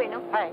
வேணும் hi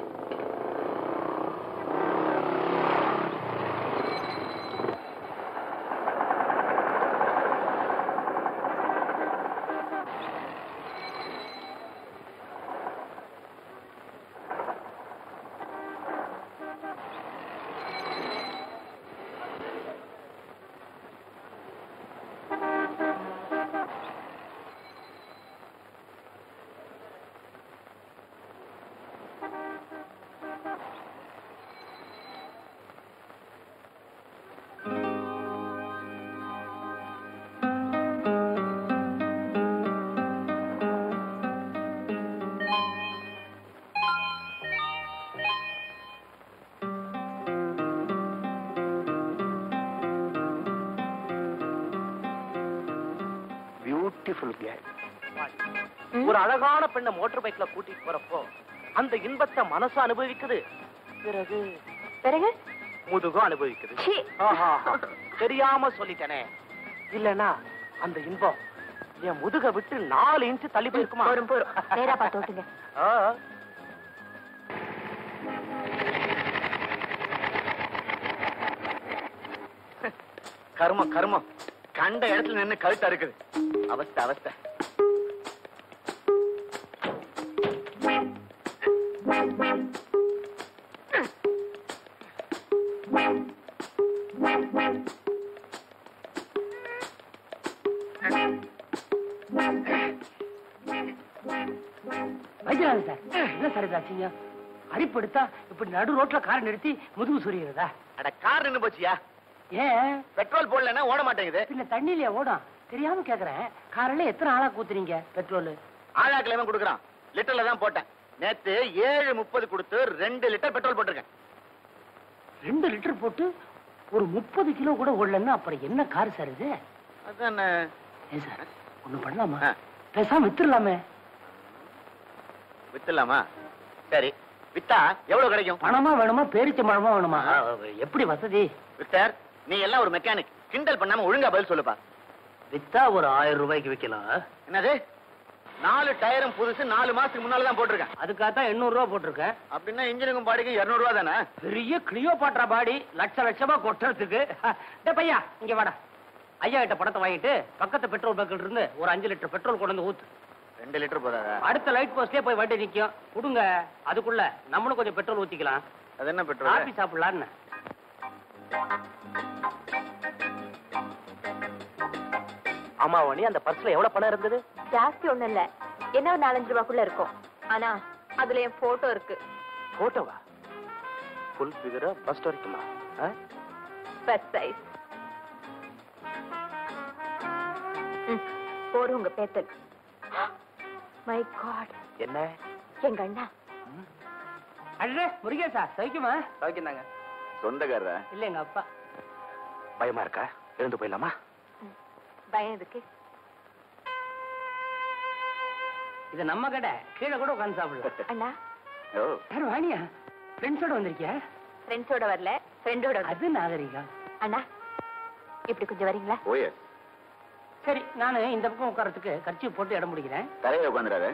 beautiful girl ஒரு அழகான பெண்ணை மோட்டார் பைக்ல கூட்டிட்டு போறப்போ அந்த இன்பத்தை மனசு அனுபவிக்குது பிறகு பிறகு முதுகும் அனுபவிக்குது சீ. ஆஹா, தெரியாம சொல்லிட்டேனே இல்லனா அந்த இன்பம் என் முதுக விட்டு நாலு இன்ச்சு தள்ளி போயிருக்குமா போரும் போரும் நேரா பார்த்து ஓட்டுங்க ஆ. கர்மம் கர்மம் கண்ட இடத்துல நின்னு கழுத்தா இருக்குது அவஸ்தை அவஸ்தை வைத்தியநாதன் சார் என்ன சார் இதாச்சுங்க அடிப்படுத்தா இப்படி நடு ரோட்ல கார் நிறுத்தி முதுகு சொரிகிறதா அட கார் நின்னு போச்சியா ஏன் பெட்ரோல் போடலன்னா ஓட மாட்டேங்குது பின்ன தண்ணியில ஓடும் தெரியாம கேக்குறேன் காரில் எத்தனை ஆளா கூத்துறீங்க பெட்ரோல் ஆழாக்கிழமை கொடுக்குறான் லிட்டர்ல தான் போட்டேன் நேத்து ஏழு முப்பது கொடுத்து ரெண்டு லிட்டர் பெட்ரோல் போட்டிருக்கேன் ரெண்டு லிட்டர் போட்டு ஒரு முப்பது கிலோ கூட ஓடலன்னா அப்புறம் என்ன கார் சார் இது அதான் ஏன் சார் ஒண்ணு பண்ணலாமா ஆ. பேசாம வித்துடலாமே வித்துலாமா சரி வித்தா எவ்வளவு கிடைக்கும் பணமா வேணுமா பேரிச்சம்பழமா வேணுமா எப்படி வசதி விக்டர் நீ எல்லாம் ஒரு மெக்கானிக் கிண்டல் பண்ணாம ஒழுங்கா பதில் சொல்லுப்பா வித்தா ஒரு ஆயிரம் ரூபாய்க்கு விற்கலாம் என்னது நாலு டயரும் புதுசு நாலு மாசத்துக்கு முன்னால தான் போட்டிருக்கேன் அதுக்காகத்தான் எண்ணூறு ரூபா போட்டிருக்கேன் அப்படின்னா இன்ஜினுக்கும் பாடிக்கும் இருநூறு ரூபா தானே பெரிய கிளியோ பாட்ரா பாடி லட்ச லட்சமா கொட்டுறதுக்கு டேய் பையா இங்க வாடா ஐயா கிட்ட படத்தை வாங்கிட்டு பக்கத்து பெட்ரோல் பங்கில் இருந்து ஒரு அஞ்சு லிட்டர் பெட்ரோல் கொண்டு வந்து ஊத்து ரெண்டு லிட்டர் போதாதா அடுத்த லைட் போஸ்ட்லயே போய் வண்டி நிக்கும் கொடுங்க அதுக்குள்ள நம்மளும் கொஞ்சம் பெட்ரோல் ஊத்திக்கலாம் அது என்ன பெட்ரோல் காபி சாப்பிடலான்னு ஆமா வாணி அந்த பர்ஸ்ல எவ்வளவு பணம் இருந்தது ஜாஸ்தி ஒண்ணும் இல்ல என்ன ஒரு நாலஞ்சு ரூபாய்க்குள்ள இருக்கும் ஆனா அதுல என் போட்டோ இருக்கு போட்டோவா ஃபுல் ஃபிகரா பஸ் வரைக்குமா ஆ? பஸ் சைஸ் போரும் உங்க பேத்தல் மை காட் என்ன எங்க அண்ணா அண்ணே முருகேசா சவிக்குமா சௌக்கியந்தாங்க சொந்தக்காரரா இல்ல எங்க அப்பா பயமா இருக்கா எழுந்து போயிடலாமா பயம் எதுக்கு இது நம்ம கடை கீழே கூட உட்காந்து சாப்பிடலாம் அண்ணா ஓ யார் வாணியா ஃப்ரெண்ட்ஸோட வந்திருக்கியா ஃப்ரெண்ட்ஸோட வரல ஃப்ரெண்டோட அது நாகரிகம் அண்ணா இப்படி கொஞ்சம் வரீங்களா ஓயே சரி நானு இந்த பக்கம் உட்காரத்துக்கு கர்ச்சி போட்டு இடம் முடிக்கிறேன் தலையில உட்காந்துடாத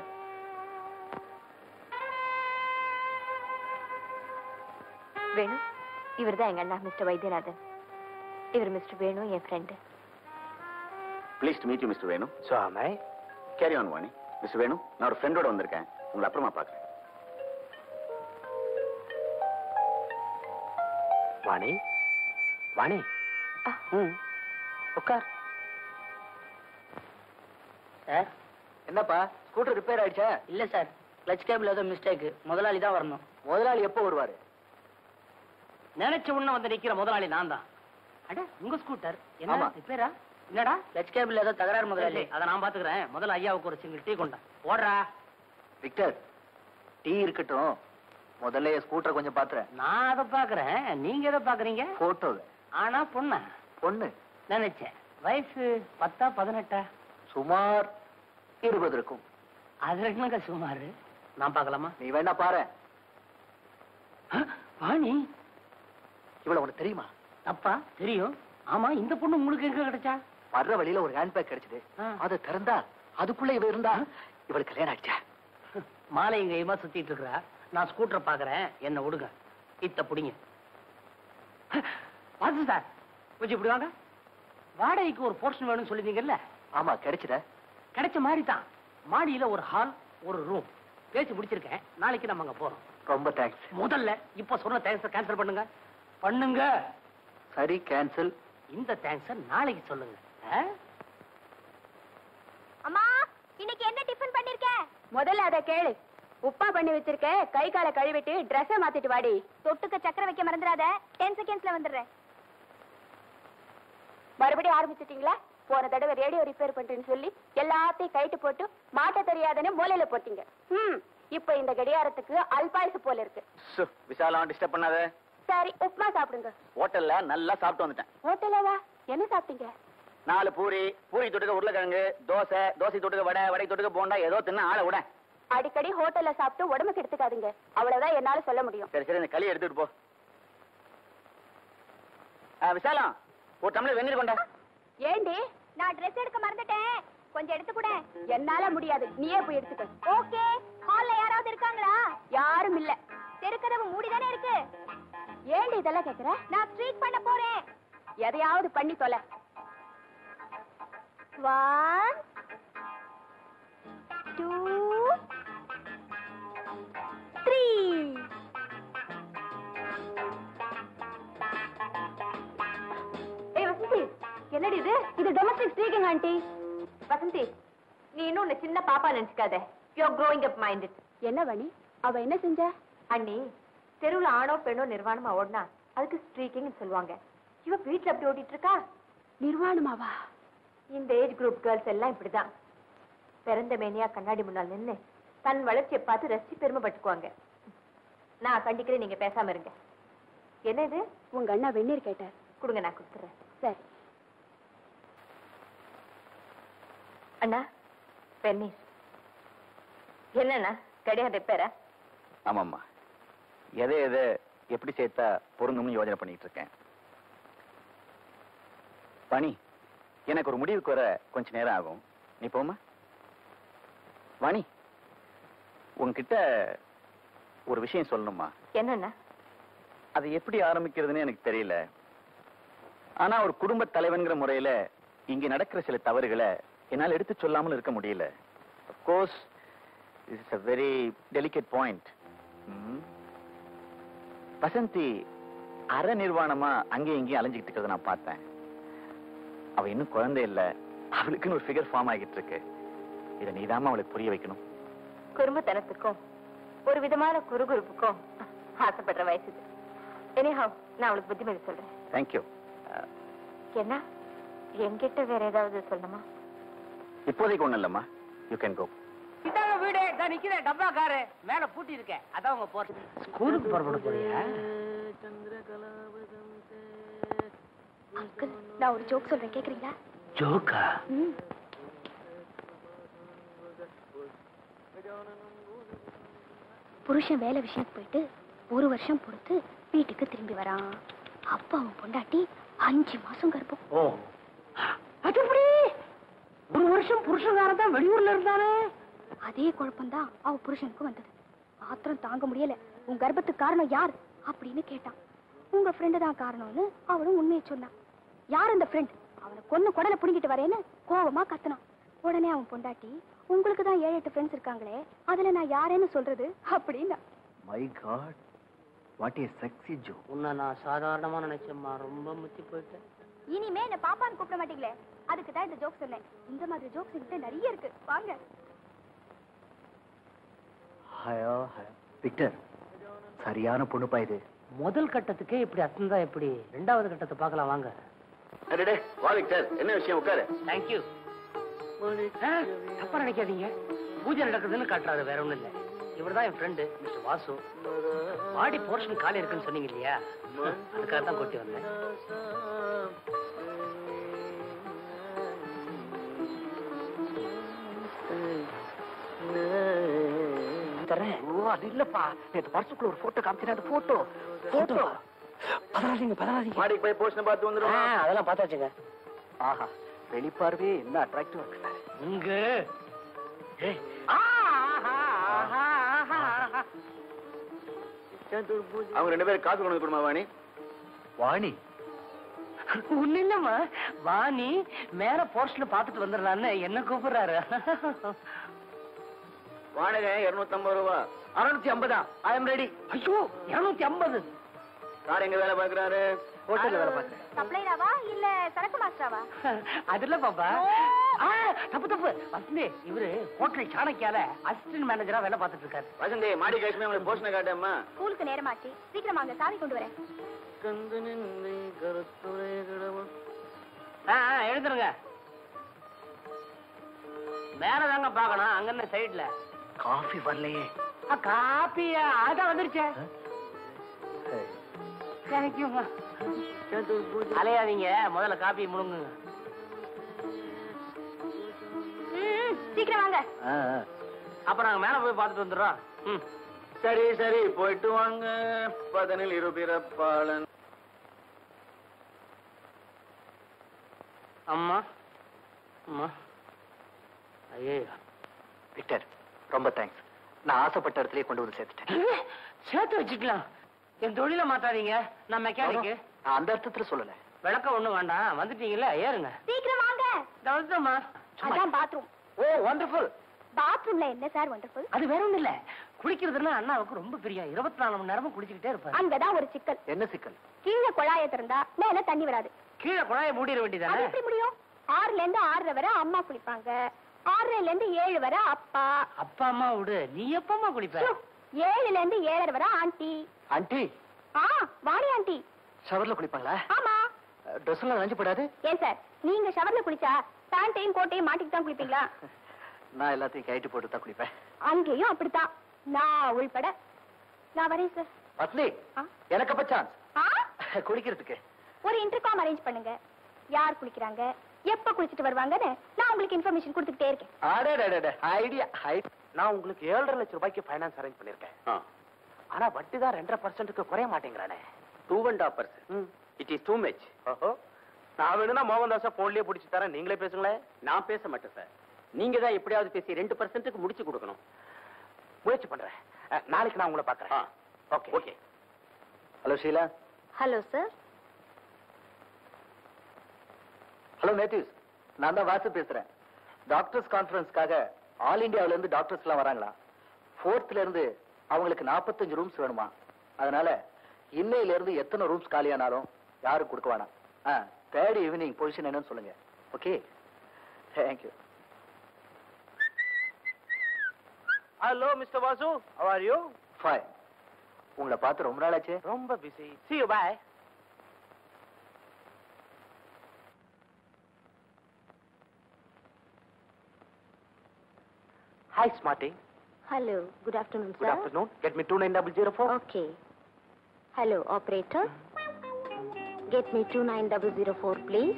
வேணு இவர்தான் எங்க அண்ணா மிஸ்டர் வைத்தியநாதன் இவர் மிஸ்டர் வேணு என் friend please to meet you mister Venu Swamy carry on Vani mister Venu நான் ஒரு ஃப்ரெண்டோட வந்திருக்கேன் உங்களை அப்புறமா பார்க்குறேன் வாணி வாணி ஆ. ம் உட்கார் சார் என்னப்பா ஸ்கூட்டர் ரிப்பேர் ஆயிடுச்சா இல்ல சார் கிளச் கேபிள் ஏதோ மிஸ்டேக் முதலாளி தான் வரணும் முதலாளி எப்போ வருவாரு நினைச்ச உடனே வந்து நிக்கிற முதலாளி நான் தான் அட உங்க ஸ்கூட்டர் என்ன ஆமா. ரிப்பேரா என்னடா கிளச் கேபிள் ஏதோ தகராறு முதலாளி அதை நான் பாத்துக்கிறேன் முதல்ல ஐயாவுக்கு ஒரு சிங்கிள் டீ கொண்டேன் ஓடுறா விக்டர் டீ இருக்கட்டும் முதல்ல ஸ்கூட்டர் கொஞ்சம் பாத்துறேன் நான் அதை பாக்குறேன் நீங்க எதை பாக்குறீங்க போட்டோ ஆனா பொண்ணா பொண்ணு நினைச்சேன் வயசு பத்தா பதினெட்டா சுமார் இருபது இருக்கும் அதுல என்னங்க சுமாரு நான் பார்க்கலாமா நீ வேணா பாரு ஆ, வாணி இவ்வளவு உனக்கு தெரியுமா அப்பா தெரியும் ஆமா இந்த பொண்ணு உங்களுக்கு எங்க கிடைச்சா வர்ற வழியில ஒரு ஹேண்ட் பேக் கிடைச்சது ஆ. அதை திறந்தா அதுக்குள்ள இவ இருந்தா இவளுக்கு கல்யாணம் ஆயிடுச்சா மாலை எங்கேயுமா சுத்திட்டு இருக்கிறா நான் ஸ்கூட்டரை பாக்குறேன் என்ன விடுங்க இத்த புடிங்க வாசு சார் கொஞ்சம் இப்படி வாங்க வாடகைக்கு ஒரு போர்ஷன் வேணும்னு சொல்லிருந்தீங்கல்ல ஆமா கிடைச்சிட கிடைச்ச மாதிரி தான் மாடியில ஒரு ஹால் ஒரு ரூம் பேசி முடிச்சிருக்கேன் நாளைக்கு நம்ம அங்க போறோம் ரொம்ப தேங்க்ஸ் முதல்ல இப்ப சொன்ன தேங்க்ஸ் கேன்சல் பண்ணுங்க பண்ணுங்க சரி கேன்சல் இந்த தேங்க்ஸ நாளைக்கு சொல்லுங்க ஆ? அம்மா இன்னைக்கு என்ன டிஃபன் பண்ணிருக்க முதல்ல அத கேளு உப்பா பண்ணி வச்சிருக்க கை காலை கழுவிட்டு ட்ரெஸ்ஸ மாத்திட்டு வாடி தொட்டுக்க சக்கரை வைக்க மறந்துடாத டென் செகண்ட்ஸ்ல வந்துடுறேன் மறுபடியும் ஆரம்பிச்சிட்டீங்களா போன தடவை ரேடியோ ரிப்பேர் பண்றேன்னு சொல்லி எல்லாத்தையும் கைட்டு போட்டு மாட்ட தெரியாதுன்னு மூலையில போட்டீங்க ம் இப்ப இந்த கடியாரத்துக்கு அல்பாயுசு போல இருக்கு விசாலம் டிஸ்டர்ப் பண்ணாத சரி உப்புமா சாப்பிடுங்க ஹோட்டல்ல நல்லா சாப்பிட்டு வந்துட்டேன் ஹோட்டலவா என்ன சாப்பிட்டீங்க நாலு பூரி பூரி தொட்டுக்க உருளைக்கிழங்கு தோசை தோசை தொட்டுக்க வடை வடை தொட்டுக்க போண்டா ஏதோ தின்ன ஆளை விட அடிக்கடி ஹோட்டல்ல சாப்பிட்டு உடம்புக்கு எடுத்துக்காதீங்க அவ்வளவுதான் என்னால சொல்ல முடியும் சரி சரி இந்த களி எடுத்துட்டு போ ஆ, விசாலம் ஒரு டம்ளர் வெந்நீர் கொண்டா ஏண்டி நான் ட்ரெஸ் எடுக்க மறந்துட்டேன் கொஞ்சம் எடுத்து கூட என்னால முடியாது நீயே போய் எடுத்துக்க ஓகே ஹால்ல யாராவது இருக்காங்களா யாரும் இல்ல தெருக்கதவு மூடிதானே இருக்கு ஏண்டி இதெல்லாம் கேக்குற நான் ஸ்ட்ரீட் பண்ண போறேன் எதையாவது பண்ணி தொலை ஒன் டூ த்ரீ ஏய் வசந்தி என்னடி இது இது டொமஸ்டிக் ஸ்பீக்கிங் ஆண்டி வசந்தி நீ இன்னும் உன்னை சின்ன பாப்பா நினைச்சுக்காத யூ growing up minded என்ன வணி அவ என்ன செஞ்சா அண்ணி தெருவுல ஆணோ பெண்ணோ நிர்வாணமா ஓடினா அதுக்கு ஸ்ட்ரீக்கிங்னு சொல்லுவாங்க இவ வீட்ல அப்படி ஓடிட்டு இருக்கா நிர்வாணமாவா இந்த ஏஜ் குரூப் கேர்ள்ஸ் எல்லாம் இப்படிதான் பிறந்த மேனியா கண்ணாடி முன்னால் நின்னு தன் வளர்ச்சியை பார்த்து ரசிச்சு பெருமைப்பட்டுக்குவாங்க நான் கண்டிக்கிறேன் நீங்க பேசாம இருங்க என்ன இது உங்க அண்ணா வெந்நீர் கேட்டார் கொடுங்க நான் கொடுத்துறேன் சரி அண்ணா பென்னீர் என்னண்ணா கிடையாது பேரா ஆமாம்மா எதை எதை எப்படி சேர்த்தா பொருந்தும்னு யோசனை பண்ணிட்டு இருக்கேன் பணி எனக்கு ஒரு முடிவுக்கு வர கொஞ்ச நேரம் ஆகும் நீ போமா வாணி உன்கிட்ட ஒரு விஷயம் சொல்லணுமா என்னண்ணா அது எப்படி ஆரம்பிக்கிறதுன்னு எனக்கு தெரியல ஆனா ஒரு குடும்ப தலைவன்கிற முறையில இங்க நடக்கிற சில தவறுகளை என்னால் எடுத்து சொல்லாமல் இருக்க முடியல course is a very delicate point Vasanthi அரை நிர்வாணமா அங்கேயும் இங்கேயும் அலைஞ்சுக்கிட்டு இருக்கிறத நான் பார்த்தேன் அவ இன்னும் குழந்தை இல்ல அவளுக்குன்னு ஒரு ஃபிகர் ஃபார்ம் ஆகிட்டு இருக்கு இதை நீதாம்மா அவளுக்கு புரிய வைக்கணும் குறும்புத்தனத்துக்கும் ஒரு விதமான குறுகுறுப்புக்கும் ஆசைப்படுற வயசு இது எனிஹாவ் நான் அவளுக்கு புத்திமதி சொல்றேன் தேங்க்யூ என்ன என்கிட்ட வேற ஏதாவது சொல்லணுமா இப்போதைக்கு ஒண்ணும் இல்லம்மா யூ கேன் கோ இதாங்க வீடு இதான் நிக்கிறேன் டப்பா காரு மேல பூட்டி இருக்கேன் அதான் உங்க போறது ஸ்கூலுக்கு புறப்பட போறியா அங்கிள் நான் ஒரு ஜோக் சொல்றேன் கேக்குறீங்களா ஜோக்கா ம் புருஷன் வேலை விஷயத்துக்கு போயிட்டு ஒரு வருஷம் பொறுத்து வீட்டுக்கு திரும்பி வரான் அப்ப அவன் பொண்டாட்டி அஞ்சு மாசம் கர்ப்பம் ஓ அது எப்படி ஒரு வருஷம் புருஷன்காரன் தான் வெளியூர்ல இருந்தானே அதே குழப்பம்தான் அவ புருஷனுக்கு வந்தது ஆத்திரம் தாங்க முடியல உன் கர்ப்பத்துக்கு காரணம் யார் அப்படின்னு கேட்டான் உங்க ஃப்ரெண்டு தான் காரணம்னு அவளும் உண்மையை சொன்னான் யார் அந்த ஃப்ரெண்ட் அவனை கொன்னு குடலை புடுங்கிட்டு வரேன்னு கோவமா கத்துனான் உடனே அவன் பொண்டாட்டி உங்களுக்கு தான் ஏழு எட்டு ஃப்ரெண்ட்ஸ் இருக்காங்களே அதுல நான் யாரேன்னு சொல்றது அப்படின்னா my god what is sexy ஜோ உன்னை நான் சாதாரணமா நினைச்சேம்மா ரொம்ப முத்தி போயிட்டேன் இனிமே என்ன பாப்பான்னு கூப்பிட மாட்டீங்களே அதுக்கு தான் இந்த ஜோக் சொன்னேன் இந்த மாதிரி ஜோக்ஸ் என்கிட்ட நிறைய இருக்கு வாங்க ஹயோ விக்டர் சரியான பொண்ணுப்பா இது முதல் கட்டத்துக்கே இப்படி அர்த்தம் தான் எப்படி ரெண்டாவது கட்டத்தை பார்க்கலாம் வாங்க அடடே வா விக்டர் என்ன விஷயம் உட்காரு தேங்க்யூ தப்பா நினைக்காதீங்க பூஜை நடக்குதுன்னு காட்டுறாரு வேற ஒண்ணும் இல்ல இவர்தான் என் ஃப்ரெண்டு மிஸ்டர் வாசு பாடி போர்ஷன் காலி இருக்குன்னு சொன்னீங்க இல்லையா அதுக்காக தான் கொட்டி வந்தேன் தரேன் ஓ அது இல்லப்பா நேத்து பர்சுக்குள்ள ஒரு போட்டோ காமிச்சேன் அந்த போட்டோ போட்டோ பதறாதீங்க பதறாதீங்க மாடிக்கு போய் போஸ்ட் பார்த்து வந்துடும் அதெல்லாம் பார்த்தாச்சுங்க ஆஹா வெளிப்பார்வே என்ன அட்ராக்டிவா இருக்கு இங்க ஏய் ஆ, ஆஹா, ஆஹா, ஆஹா, ஆஹா. அவங்க ரெண்டு பேரும் காசு கொண்டு வந்து கொடுமா வாணி வாணி ஒண்ணு இல்லம்மா வாணி மேல போஸ்ட்ல பாத்துட்டு வந்துடலான்னு என்ன கூப்பிடுறாரு வாடகை இருநூத்தம்பது ரூபா அறுநூத்தி ஐம்பதா ஐ எம் ரெடி ஐயோ இருநூத்தி ஐம்பது சார் எங்க வேலை பாக்குறாரு ஹோட்டல்ல வேலை பார்க்கறேன் சப்ளைராவா இல்ல சரக்கு மாஸ்டராவா அது இல்ல பாப்பா ஆ, தப்பு தப்பு வசந்தி இவரு ஹோட்டல் சாணக்கியால அசிஸ்டன்ட் மேனேஜரா வேலை பார்த்துட்டு இருக்காரு வசந்தி மாடி காஷ்மீர் உங்களுக்கு போஷனை காட்டேம்மா ஸ்கூலுக்கு நேரமாச்சு சீக்கிரம் வாங்க சாவி கொண்டு வரேன் ஆ, ஆ, எழுந்துருங்க மேல தாங்க பாக்கணும் அங்க என்ன சைடுல காஃபி வரலையே காப்பியா அதான் வந்துருச்சே தேங்க்யூமா அலையாதீங்க முதல்ல காப்பி முழுங்குங்க ம், சீக்கிரம் வாங்க அப்ப நாங்க மேல போய் பார்த்துட்டு வந்துடுறோம் ம் சரி சரி போயிட்டு வாங்க பதனில் இருபிறப்பாளன் அம்மா அம்மா ஐயோ விக்டர் ரொம்ப தேங்க்ஸ் நான் ஆசைப்பட்ட இடத்துலயே கொண்டு வந்து சேர்த்துட்டேன் சேர்த்து வச்சுக்கலாம் என் தொழில மாத்தாதீங்க நான் மெக்கானிக்கு நான் அந்த அர்த்தத்துல சொல்லல விளக்கம் ஒண்ணும் வேண்டாம் வந்துட்டீங்கல்ல ஏறுங்க சீக்கிரம் வாங்க இந்த வந்துட்டோம்மா அதான் பாத்ரூம் ஓ வண்டர்ஃபுல் பாத்ரூம்ல என்ன சார் வண்டர்ஃபுல் அது வேற ஒண்ணும் இல்ல குளிக்கிறதுன்னா அண்ணாவுக்கு ரொம்ப பிரியம் இருபத்தி நாலு மணி நேரமும் குளிச்சுக்கிட்டே இருப்பாரு அங்கதான் ஒரு சிக்கல் என்ன சிக்கல் கீழே குழாய திறந்தா மேல தண்ணி வராது கீழே குழாயை மூடிட அது வேண்டியதானே எப்படி முடியும் ஆறுல இருந்து ஆறரை வரை அம்மா குளிப்பாங்க ஆறரைல இருந்து ஏழு வரை அப்பா அப்பா அம்மா விடு நீ எப்பமா குளிப்ப ச்சோ, ஏழுல இருந்து ஏழரை வரை ஆண்டி ஆண்டி ஆ வாணி ஆண்டி ஷவர்ல குளிப்பாங்களா ஆமா ட்ரெஸ் எல்லாம் நஞ்சு போடாது ஏன் சார் நீங்க ஷவர்ல குளிச்சா பேண்டையும் கோட்டையும் மாட்டிட்டு தான் குளிப்பீங்களா நான் எல்லாத்தையும் கைட்டு போட்டு தான் குளிப்பேன் அங்கேயும் அப்படித்தான் நான் உள்பட நான் வரேன் சார் பத்னி ஆ? எனக்கு அப்ப சான்ஸ் ஆ குளிக்கிறதுக்கு ஒரு இன்டர்காம் அரேஞ்ச் பண்ணுங்க யார் குளிக்கிறாங்க எப்ப குளிச்சிட்டு வருவாங்கன்னு நான் உங்களுக்கு இன்ஃபர்மேஷன் கொடுத்துக்கிட்டே இருக்கேன் அடடடட ஐடியா நான் உங்களுக்கு ஏழரை லட்சம் ரூபாய்க்கு ஃபைனான்ஸ் அரேஞ்ச் பண்ணிருக்கேன் ஆனா வட்டி தான் ரெண்டரை பர்சன்ட்டுக்கு குறைய மாட்டேங்கிறானே two and half percent it is too much ஓஹோ நான் வேணும்னா மோகன் தாஸா போன்லயே பிடிச்சி தரேன் நீங்களே பேசுங்களேன் நான் பேச மாட்டேன் சார் நீங்க தான் எப்படியாவது பேசி ரெண்டு பர்சன்ட்டுக்கு முடிச்சு கொடுக்கணும் முயற்சி பண்றேன் அஹ், நாளைக்கு நான் உங்களை ஆ பாக்குறேன் okay okay hello Sheela hello sir hello Mathews நான் தான் வாசு பேசுறேன் டாக்டர்ஸ் கான்ஃபரன்ஸ்க்காக ஆல் இந்தியாவுல இருந்து டாக்டர்ஸ் எல்லாம் வராங்களா ஃபோர்த்ல இருந்து அவங்களுக்கு 45 ரூம்ஸ் வேணுமா அதனால இன்னையில இருந்து எத்தனை ரூம்ஸ் காலியானாலும் யாரும் கொடுக்க வேணாம் ஆ தேர்ட் ஈவினிங் பொசிஷன் என்னன்னு சொல்லுங்க okay thank you hello mister Vasu how are you fine உங்களை பார்த்து ரொம்ப நாள் ஆச்சு ரொம்ப busy see you bye Hi, Smarty. Hello good afternoon Good afternoon. Get me 29004. Okay hello operator get me two nine double zero four please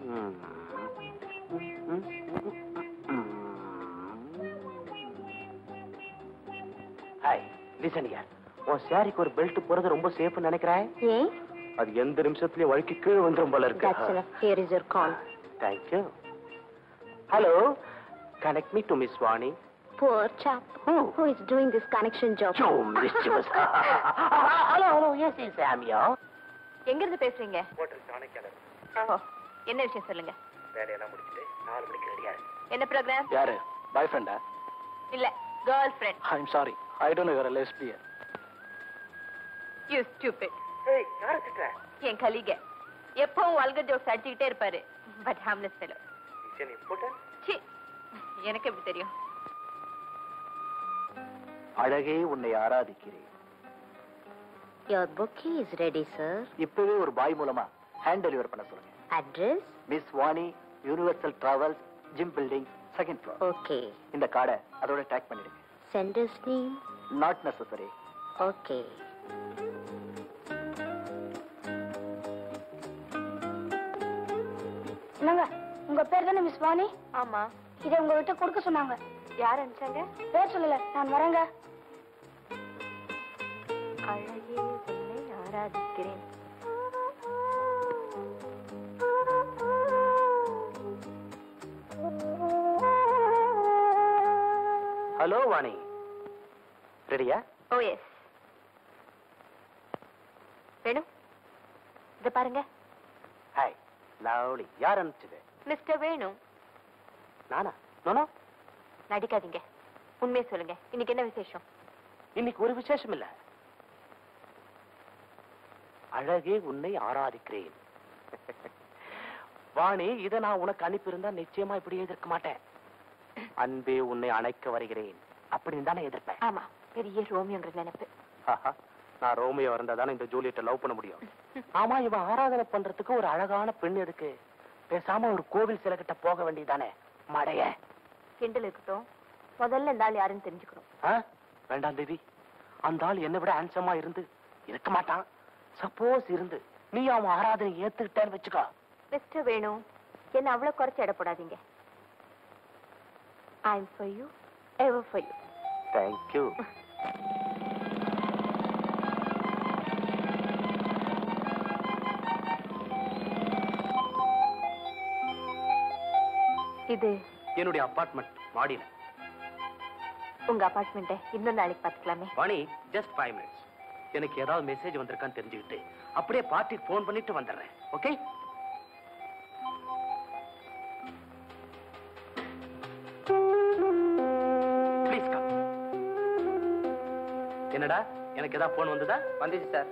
hi listen யார் உன் சாரிக்கு ஒரு பெல்ட் போறது ரொம்ப சேஃப்னு நினைக்கிறேன் ஏன் அது எந்த நிமிஷத்துலயும் வழுக்கி கீழே வந்துரும் போல இருக்கு that's enough here is your call thank you hello connect me to miss Vani poor chap Who? who is doing this connection job So mischievous. hello, hello, yes, yes, I'm here. எங்க இருந்து பேசுறீங்க ஹோட்டல் சாணக்கியால ஓ என்ன விஷயம் சொல்லுங்க வேலையெல்லாம் முடிச்சுட்டு நாலு மணிக்கு ரெடியா என்ன ப்ரோக்ராம் யாரு பாய் ஃப்ரெண்டா இல்ல girl friend I am sorry I don't your lesbian you stupid ஏய் யார திட்டுற என் கலிக எப்பவும் வல்கர் ஜோக்ஸ் அடிச்சுக்கிட்டே இருப்பாரு but harmless fellow is an important சி எனக்கு எப்படி தெரியும் அழகே உன்னை ஆராதிக்கிறேன் your book is ready sir இப்பவே ஒரு பாய் மூலமா ஹேண்ட் டெலிவர் பண்ண சொல்லுங்க address miss Vani universal travels gym building second floor okay இந்த கார்டை அதோட டேக் பண்ணிடுங்க sender's name not necessary okay என்னங்க உங்க பேர் தானே மிஸ் வாணி ஆமா இதை உங்ககிட்ட கொடுக்க சொன்னாங்க யார் அனுப்பிச்சாங்க பேர் சொல்லல நான் வரேங்க அழகே உன்னை ஆராதிக்கிறேன் ஹலோ வாணி ரெடியா ஓ எஸ் வேணும் இத பாருங்க ஹாய் லவ்லி யார் அனுப்பிச்சது மிஸ்டர் வேணும் நானா நோனோ நடிக்காதீங்க உண்மையை சொல்லுங்க இன்னைக்கு என்ன விசேஷம் இன்னைக்கு ஒரு விசேஷம் இல்ல அழகே உன்னை ஆராதிக்கிறேன் வாணி இதை நான் உனக்கு அனுப்பியிருந்தா நிச்சயமா இப்படி எதிர்க்க மாட்டேன் அன்பே உன்னை அணைக்க வருகிறேன் அப்படின்னு தானே எதிர்ப்பேன் ஆமா பெரிய ரோமியோங்கிற நினைப்பு ஆஹா, நான் ரோமியோ இருந்தா தானே இந்த ஜூலியட்டை லவ் பண்ண முடியும் ஆமா இவன் ஆராதனை பண்றதுக்கு ஒரு அழகான பெண் எதுக்கு பேசாம ஒரு கோவில் சிலை கிட்ட போக வேண்டியதானே மடைய கிண்டல் இருக்கட்டும் முதல்ல இந்த ஆள் யாருன்னு தெரிஞ்சுக்கணும் ஆ? வேண்டாம் தேவி அந்த ஆள் என்னை விட ஹேண்ட்ஸமா இருந்து இருக்க மாட்டான் சப்போஸ் இருந்து நீ அவன் ஆராதனை ஏத்துக்கிட்டேன்னு வச்சுக்கோ மிஸ்டர் வேணும் என்ன அவ்வளவு குறைச்சு எடை போடாதீங்க I am for you ever for you thank you இது என்னுடைய அபார்ட்மெண்ட் மாடியில உங்க அபார்ட்மெண்ட்டை இன்னொரு நாளைக்கு பார்த்துக்கலாமே வாணி ஜஸ்ட் ஃபைவ் மினிட்ஸ் எனக்கு ஏதாவது மெசேஜ் வந்திருக்கான்னு தெரிஞ்சுக்கிட்டு அப்படியே பார்ட்டிக்கு ஃபோன் பண்ணிட்டு வந்துடுறேன் ஓகே ப்ளீஸ் கம் என்னடா எனக்கு ஏதாவது ஃபோன் வந்ததா வந்துச்சு சார்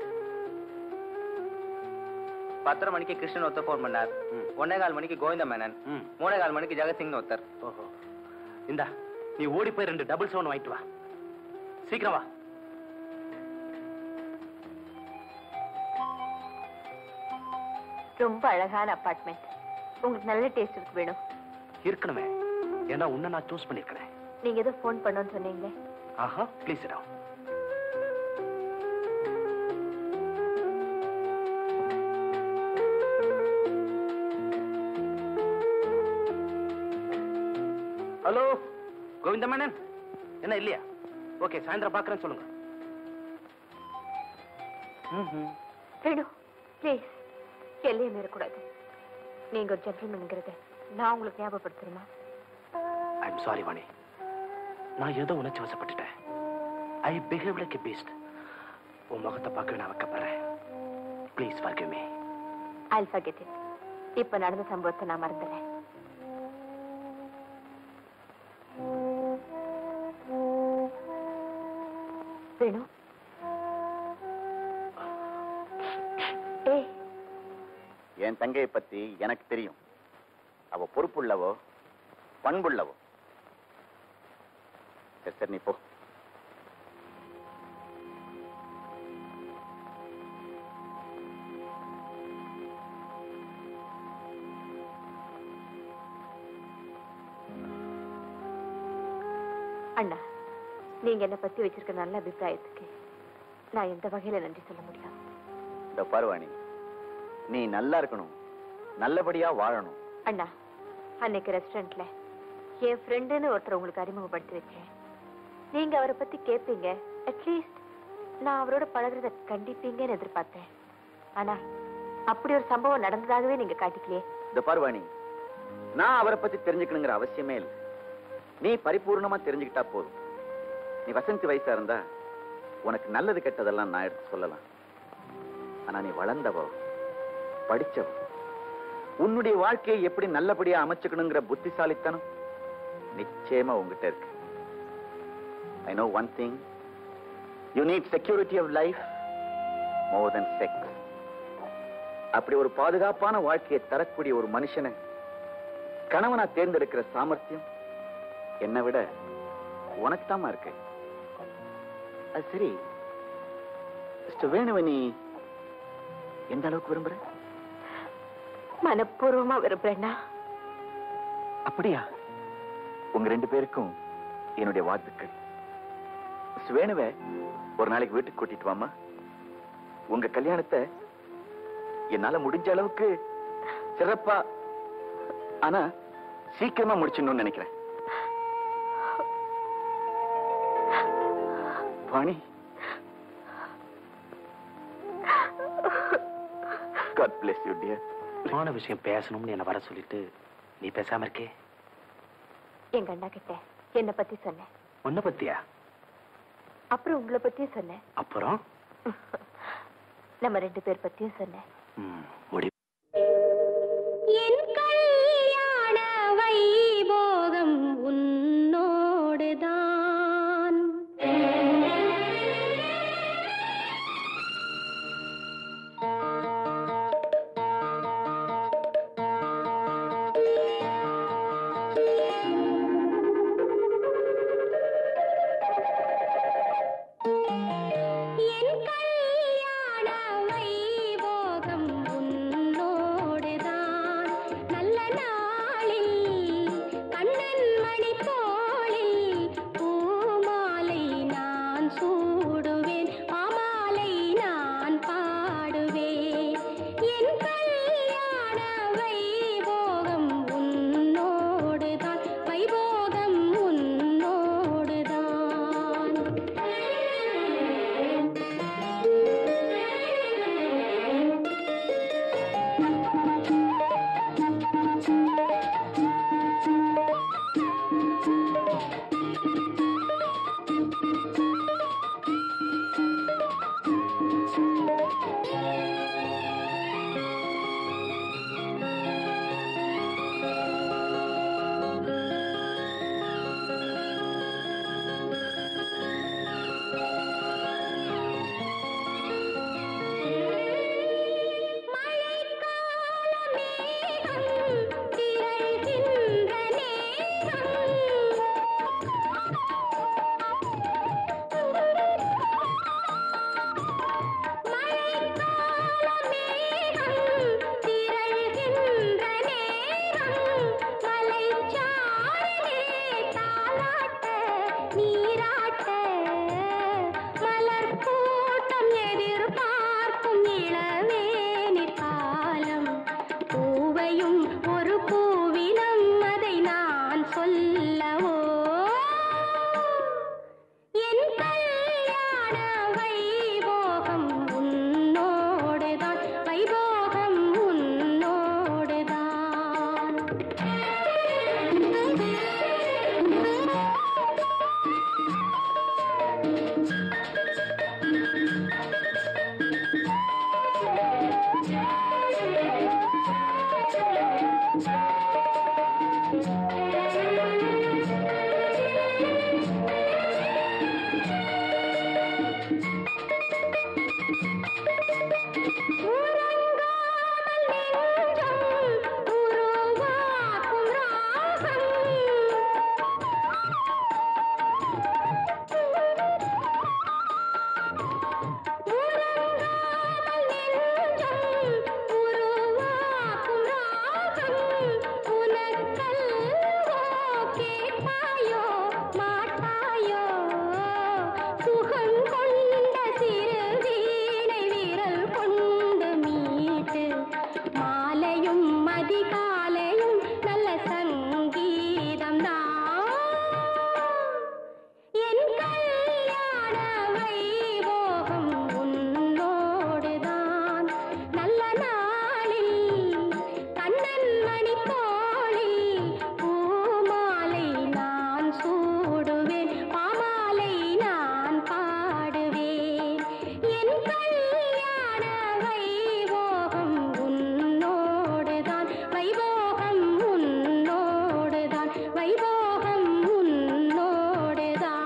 பத்தரை மணிக்கு கிருஷ்ணன் ஒருத்தர் ஃபோன் பண்ணார் ம். ஒன்னே கால் மணிக்கு கோவிந்த மேனன் ம் மூணே கால் மணிக்கு ஜெகத்சிங்னு ஒருத்தர் ஓஹோ இந்தா நீ ஓடி போய் ரெண்டு டபுள் செவன் வாங்கிட்டு வா சீக்கிரம் வா ரொம்ப அழகான அபார்ட்மெண்ட் உங்களுக்கு நல்ல டேஸ்ட் இருக்கு வேணும் இருக்கணுமே ஏன்னா உன்னை நான் சூஸ் பண்ணிருக்கிறேன் நீங்க ஏதோ ஃபோன் பண்ணோன்னு சொன்னீங்களே ஆஹா ப்ளீஸ் இடம் ஹலோ கோவிந்த மேனன் என்ன இல்லையா ஓகே சாயந்தரம் பார்க்கறேன்னு சொல்லுங்க ம்ஹும். வேணும் ப்ளீஸ் எல்லையை மீறக்கூடாது நீங்க ஒரு ஜென்டில்மேனுங்கிறத நான் உங்களுக்கு ஞாபகப்படுத்தணுமா ஐம் சாரி வாணி நான் ஏதோ உணர்ச்சி வசப்பட்டுட்டேன் I behave like a beast உன் முகத்தை பார்க்க நான் வைக்கப்படுறேன் please forgive me I'll forget it இப்ப நடந்த சம்பவத்தை நான் மறந்துடுறேன் வேணும் ஏய் என் தங்கையை பத்தி எனக்கு தெரியும் அவ பொறுப்புள்ளவோ பண்புள்ளவோ சரி சரி நீ போ அண்ணா நீங்க என்ன பத்தி வச்சிருக்க நல்ல அபிப்பிராயத்துக்கு நான் எந்த வகையில நன்றி சொல்ல முடியும் இந்த பருவாணி நீ நல்லா இருக்கணும் நல்லபடியா வாழணும் அண்ணா அன்னைக்கு ரெஸ்டாரண்ட்ல என் ஃப்ரெண்டுன்னு ஒருத்தர் உங்களுக்கு அறிமுகப்படுத்தி வச்சேன் நீங்க அவரை பத்தி கேட்பீங்க அட்லீஸ்ட் நான் அவரோட பழகுறத கண்டிப்பீங்கன்னு எதிர்பார்த்தேன் ஆனா அப்படி ஒரு சம்பவம் நடந்ததாகவே நீங்க காட்டிக்கலையே இந்த பருவாணி நான் அவரை பத்தி தெரிஞ்சுக்கணுங்கிற அவசியமே இல்லை நீ பரிபூர்ணமா தெரிஞ்சுக்கிட்டா போதும் நீ வசந்தி வயசா இருந்தா உனக்கு நல்லது கெட்டதெல்லாம் நான் எடுத்து சொல்லலாம் ஆனா நீ வளர்ந்தவோ படிச்சவ உன்னுடைய வாழ்க்கையை எப்படி நல்லபடியா அமைச்சுக்கணுங்கிற புத்திசாலித்தனம் நிச்சயமா உங்ககிட்ட இருக்கு I know one thing you need security of life more then sex அப்படி ஒரு பாதுகாப்பான வாழ்க்கையை தரக்கூடிய ஒரு மனுஷனை கணவனா தேர்ந்தெடுக்கிற சாமர்த்தியம் என்னை விட உனக்கு தாமா இருக்கு அது சரி மிஸ்டர் வேணுவை நீ எந்த அளவுக்கு விரும்புற மனப்பூர்வமா விரும்புறேன்னா அப்படியா உங்க ரெண்டு பேருக்கும் என்னுடைய வாழ்த்துக்கள் மிஸ் வேணுவை ஒரு நாளைக்கு வீட்டுக்கு கூட்டிட்டு வாமா உங்க கல்யாணத்தை என்னால முடிஞ்ச அளவுக்கு சிறப்பா ஆனா சீக்கிரமா முடிச்சிடணும்னு நினைக்கிறேன் Vani God bless you, dear. முக்கியமான விஷயம் பேசணும்னு என்ன வர சொல்லிட்டு நீ பேசாம இருக்கே எங்க அண்ணா கிட்ட என்ன பத்தி சொன்னேன் உன்னை பத்தியா அப்புறம் உங்களை பத்தியும் சொன்னேன் அப்புறம் நம்ம ரெண்டு பேர் பத்தியும் சொன்னேன் ம், முடி என் கல்யாண வைபோகம் உன்னோடுதான் என் கல்யாண வைபோகம் உன்னோடுதான் நல்ல நாளில் கண்ணன் மணி தோளில் பூமாலை நான் சூடுவேன் பாமாலை நான் பாடுவேன் என் கல்யாண வைபோகம் உன்னோடுதான் வைபோகம் உன்னோடுதான் நீராட்ட மலர் கூட்டம் எதிர்பார்க்கும் இளவேனிற் காலம் பூவையும் ஒரு பூவினம் அதை நான் சொல்லவோ என் கல்யாண வைபோகம் உன்னோடுதான் வைபோகம் உன்னோடுதான் உருவாக்கும் ராகம் உறங்காமல் நெஞ்சம் உருவாக்கும் ராகம் உனக்கல்லவோ கேட்பாயோ மாட்டாயோ சுகம் கொண்ட சிறு வீணை விரல் கொண்டு மீட்டு மாலையும் அதிகாலையும் நல்ல சங்கீதம் தான் என் கல்யாண வைபோகம் உன்னோடுதான் நல்ல நாளில் கண்ணன் மணி தோளில் பூமாலை நான் சூடுவேன் பாமாலை நான் பாடுவேன் என் கல்யாண வைபோகம் உன்னோடுதான் வைபோகம் உன்னோடுதான் வைபோகம் உன்னோடுதான்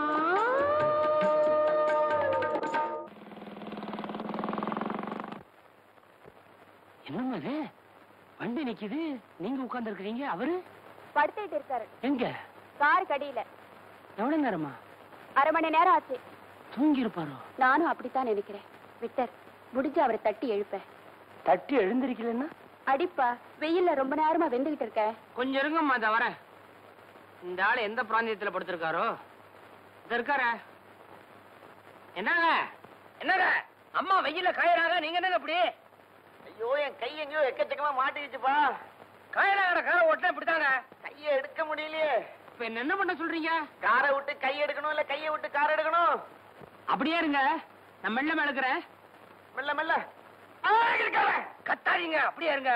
என்னம்மா இது வண்டி நிக்குது நீங்க உட்கார்ந்து இருக்கிறீங்க அவரு படுத்துட்டு இருக்காரு எங்க கார் கடியில எவ்வளவு நேரமா அரை மணி நேரம் ஆச்சு தூங்கி இருப்பாரோ நானும் அப்படித்தான் நினைக்கிறேன் விக்டர் முடிஞ்சு அவரை தட்டி எழுப்ப தட்டி எழுந்திருக்கலன்னா அடிப்பா வெயில்ல ரொம்ப நேரமா வெந்துகிட்டு இருக்க கொஞ்சம் இருங்கம்மா இத வரேன் இந்த ஆளு எந்த பிராந்தியத்துல படுத்திருக்காரோ இது இருக்கார என்னங்க என்னங்க அம்மா வெயில்ல காயறாங்க நீங்க என்னங்க இப்படி ஐயோ என் கை எங்கேயோ எக்கச்சக்கமா மாட்டிக்கிச்சுப்பா காயறாங்க காரை ஓட்டினா இப்படித்தாங்க கையை எடுக்க முடியலையே இப்ப என்ன என்ன பண்ண சொல்றீங்க காரை விட்டு கை எடுக்கணும் இல்ல கையை விட்டு கார் எடுக்கணும் அப்படியே இருங்க நான் மெல்ல மேலுக்கிறேன் மெல்ல மெல்ல கத்தாதீங்க அப்படியே இருங்க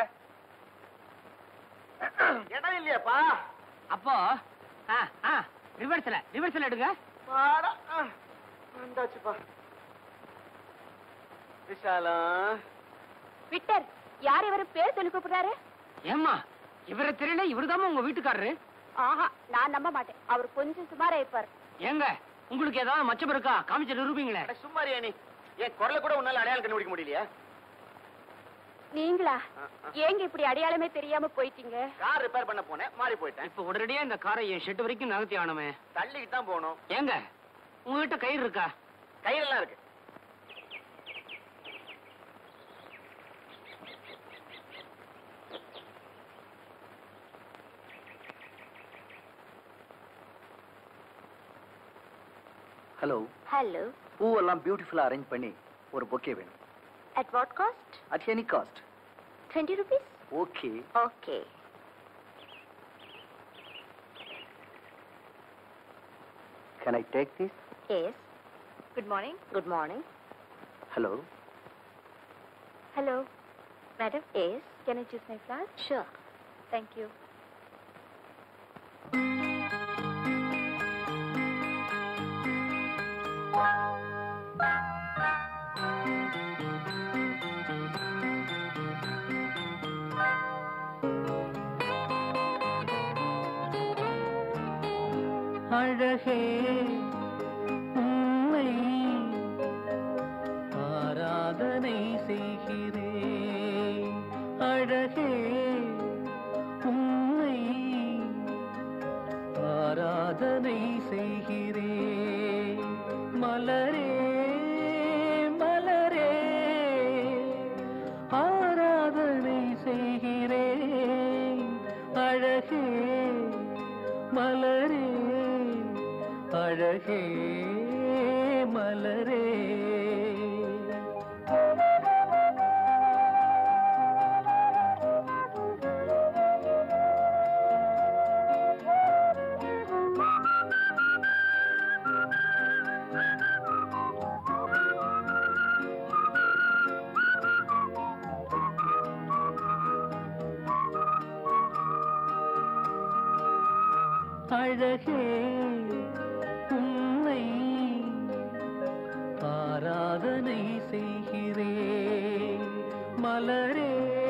இடம் இல்லையாப்பா அப்போ ஆ ஆ ரிவர்ஸ்ல ரிவர்ஸ்ல எடுங்க பாடா ஆ, வந்தாச்சுப்பா விசாலம் விட்டர் யார் இவர் பேர் சொல்லி கூப்பிடுறாரு ஏம்மா இவரை தெரியல இவருதாம்மா உங்க வீட்டுக்காரரு ஆஹா நான் நம்ப மாட்டேன் அவர் கொஞ்சம் சுமாரா இருப்பார் ஏங்க உங்களுக்கு ஏதாவது மச்சம் இருக்கா காமிச்சு நிரூபிங்களே சும்மாரியா நீ என் குரலை கூட உன்னால அடையாளம் கண்டுபிடிக்க முடியலையா நீங்களா ஏங்க இப்படி அடையாளமே தெரியாம போயிட்டீங்க கார் ரிப்பேர் பண்ண போனேன் மாறி போயிட்டேன் இப்ப உடனடியா இந்த காரை என் ஷெட் வரைக்கும் நகர்த்தி ஆனமே தள்ளிக்கிட்டு தான் போகணும் ஏங்க உங்ககிட்ட கயிறு இருக்கா கையிலலாம் இருக்கு ஹலோ ஹலோ பூவெல்லாம் பியூட்டிஃபுல்லா அரேஞ்ச் பண்ணி ஒரு பொக்கே வேணும் at what cost at any cost twenty rupees okay okay can I take this yes good morning good morning hello hello madam yes can I choose my flower sure thank you அழகே உன்னை ஆராதனை செய்கிறேன் அழகே உன்னை ஆராதனை செய்கிறேன் மலரே மலரே ஆராதனை செய்கிறேன் அழகே மலரே அழகே மலரே அழகே உன்னை ஆராதனை செய்கிறேன் மலரே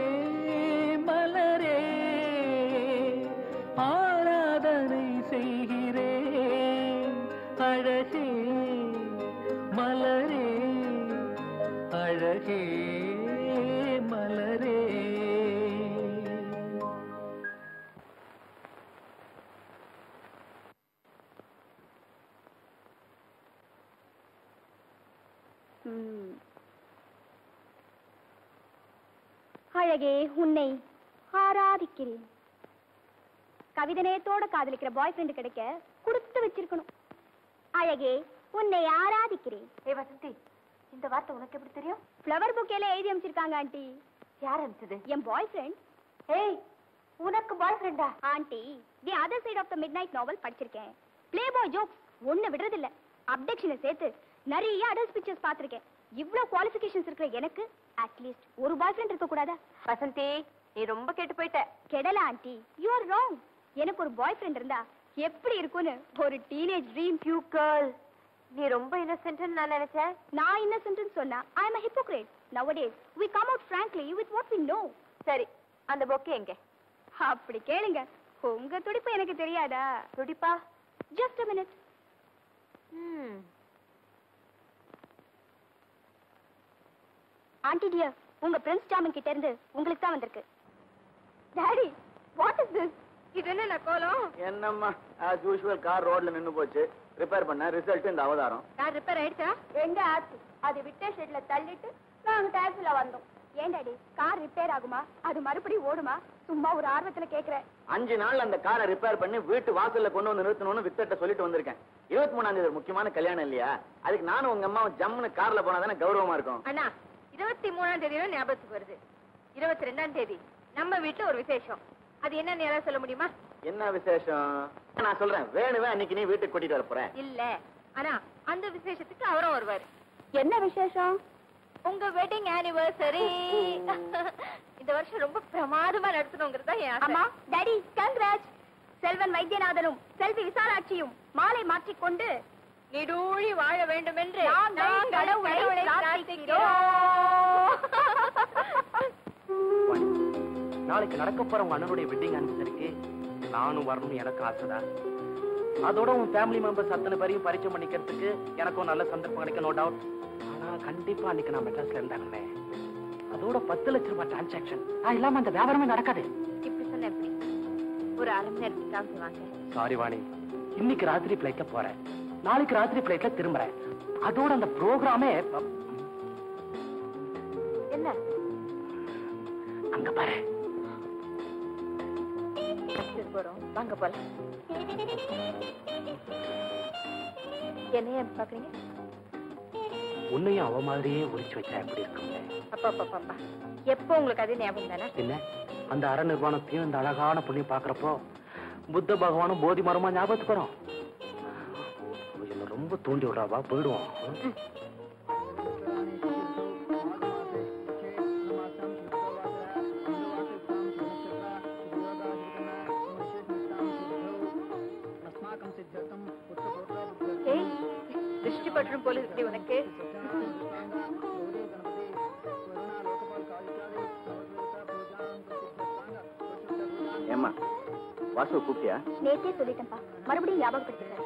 மலரே ஆராதனை செய்கிறேன் அழகே மலரே அழகே மலரே அழகே உன்னை ஆராதிக்கிறேன் கவிதை நேயத்தோட காதலிக்கிற பாய் ஃப்ரெண்டு கிடைக்க கொடுத்து வச்சிருக்கணும் அழகே உன்னை ஆராதிக்கிறேன் ஏ வசந்தி இந்த வார்த்தை உனக்கு எப்படி தெரியும் ஃப்ளவர் புக்கேல எழுதி அமைச்சிருக்காங்க ஆண்டி யார் அனுப்பிச்சது என் பாய் ஃப்ரெண்ட் ஏய் உனக்கு பாய் ஃப்ரெண்டா auntie the other side of the midnight novel படிச்சிருக்கேன் ப்ளே பாய் ஜோக்ஸ் ஒண்ணு விடுறதில்ல அப்டெக்ஷனை சேர்த்து நிறைய அடல்ட் பிக்சர்ஸ் பார்த்திருக்கேன் இவ்ளோ குவாலிஃபிகேஷன்ஸ் இருக்கிற எனக்கு அட்லீஸ்ட் ஒரு பாய் ஃப்ரெண்ட் இருக்க கூடாதா வசந்தி நீ ரொம்ப கெட்டு போயிட்ட கெடல ஆண்டி யூ ஆர் ராங் எனக்கு ஒரு பாய் ஃப்ரெண்ட் இருந்தா எப்படி இருக்கும்னு ஒரு டீனேஜ் ட்ரீம் யூ கேர்ள் நீ ரொம்ப இன்னசென்ட்னு நான் நினைச்சேன் நான் இன்னசென்ட்னு சொன்னா ஐ அம் a hypocrite nowadays we come out frankly with what we know சரி அந்த பொக்கே எங்க அப்படி கேளுங்க உங்க துடிப்பு எனக்கு தெரியாதா துடிப்பா ஜஸ்ட் a minute ம் ஆண்டி டியர் உங்க பிரின்ஸ் ஜாமின் கிட்ட இருந்து உங்களுக்கு தான் வந்திருக்கு டாடி வாட் இஸ் திஸ் இது என்ன கோலம் என்னம்மா ஆஸ் யூஷுவல் கார் ரோட்ல நின்னு போச்சு ரிப்பேர் பண்ண ரிசல்ட் இந்த அவதாரம் கார் ரிப்பேர் ஆயிடுச்சா எங்க ஆச்சு அது விட்ட ஷெட்ல தள்ளிட்டு நாங்க டாக்ஸில வந்தோம் ஏன் டாடி கார் ரிப்பேர் ஆகுமா அது மறுபடியும் ஓடுமா சும்மா ஒரு ஆர்வத்துல கேக்குறேன் அஞ்சு நாள்ல அந்த காரை ரிப்பேர் பண்ணி வீட்டு வாசல்ல கொண்டு வந்து நிறுத்தணும்னு வித்தட்ட சொல்லிட்டு வந்திருக்கேன் இருபத்தி மூணாம் தேதி ஒரு முக்கியமான கல்யாணம் இல்லையா அதுக்கு நானும் உங்க அம்மாவும் ஜம்முன்னு கார்ல போனா தானே கௌரவமா இருக்கும் அண்ணா இருபத்தி மூணாம் தேதி ஞாபகத்துக்கு வருது இருபத்தி ரெண்டாம் தேதி நம்ம வீட்டுல ஒரு விசேஷம் அது என்னன்னு யாராவது சொல்ல முடியுமா என்ன விசேஷம் நான் சொல்றேன் வேணுவே அன்னைக்கு நீ வீட்டுக்கு கூட்டிட்டு வர போறேன் இல்ல ஆனா அந்த விசேஷத்துக்கு அவரும் வருவாரு என்ன விசேஷம் உங்க வெட்டிங் ஆனிவர்சரி இந்த வருஷம் ரொம்ப பிரமாதமா நடத்தணுங்கிறது தான் என் அம்மா ஆசை டாடி கங்க்ராட்ஸ் செல்வன் வைத்தியநாதனும் செல்வி விசாலாட்சியும் மாலை மாற்றிக்கொண்டு நீடூழி வாழ வேண்டும் என்று நாங்கள் கடவுளை பிரார்த்திக்கிறோம். நாளைக்கு நடக்க போற உங்க அண்ணனுடைய வெட்டிங் அனுசரிக்கு நானும் வரணும்னு எனக்கு ஆசைதான் அதோட உன் ஃபேமிலி மெம்பர்ஸ் அத்தனை பேரையும் பரிச்சயம் பண்ணிக்கிறதுக்கு எனக்கும் நல்ல சந்தர்ப்பம் கிடைக்கும் நோ டவுட் ஆனா கண்டிப்பா அன்னைக்கு நான் மெட்ராஸ்ல இருந்தாங்கண்ணே அதோட பத்து லட்ச ரூபாய் டிரான்சாக்ஷன் நான் இல்லாம அந்த வியாபாரமே நடக்காது இப்படி சொன்ன எப்படி ஒரு அரை மணி நேரத்துக்காக வாங்க சாரி வாணி இன்னைக்கு ராத்திரி பிளைட்ல போறேன் நாளைக்கு ராத்திரி பிளைட்ல திரும்புறேன் அதோட அந்த ப்ரோக்ராமே என்ன அங்க பாரு அடுத்தது போறோம் வாங்க போலாம் என்னைய பாக்குறீங்க உன்னையும் அவ மாதிரியே ஒளிச்சு வச்சா எப்படி இருக்குங்க அப்பா அப்பா அப்பா, அப்பா எப்போ உங்களுக்கு அது ஞாபகம் தானே என்ன அந்த அற நிர்வாணத்தையும் இந்த அழகான புண்ணியம் பாக்குறப்போ புத்த பகவானும் போதி மரமா ஞாபகத்துக்கு வரும் என்ன ரொம்ப தூண்டி விடுறாவா போயிடுவோம் ம்? ஏய் திருஷ்டி பற்றும் போல இருக்கு உனக்கு ஏம்மா வாசுவை கூப்பிட்டியா நேத்தே சொல்லிட்டேன்ப்பா மறுபடியும் ஞாபகப்படுத்திக்கிறேன்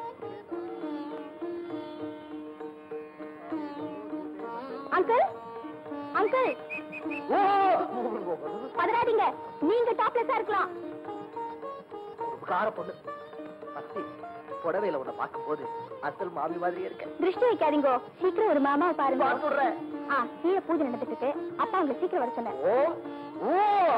அங்கிள் அங்கிள் பதறாதீங்க நீங்க டாப்லெஸ்ஸா இருக்கலாம் ஒரு கார பொண்ணு பத்தி புடவையில உன்னை பார்க்கும்போது அசல் மாமி மாதிரியே இருக்க திருஷ்டி வைக்காதீங்கோ சீக்கிரம் ஒரு மாமாவை பாருங்க பார்த்துடுறேன். ஆ கீழே பூஜை நடந்துட்டு இருக்கு அப்பா உங்களை சீக்கிரம் வர சொன்னார் ஓ ஓ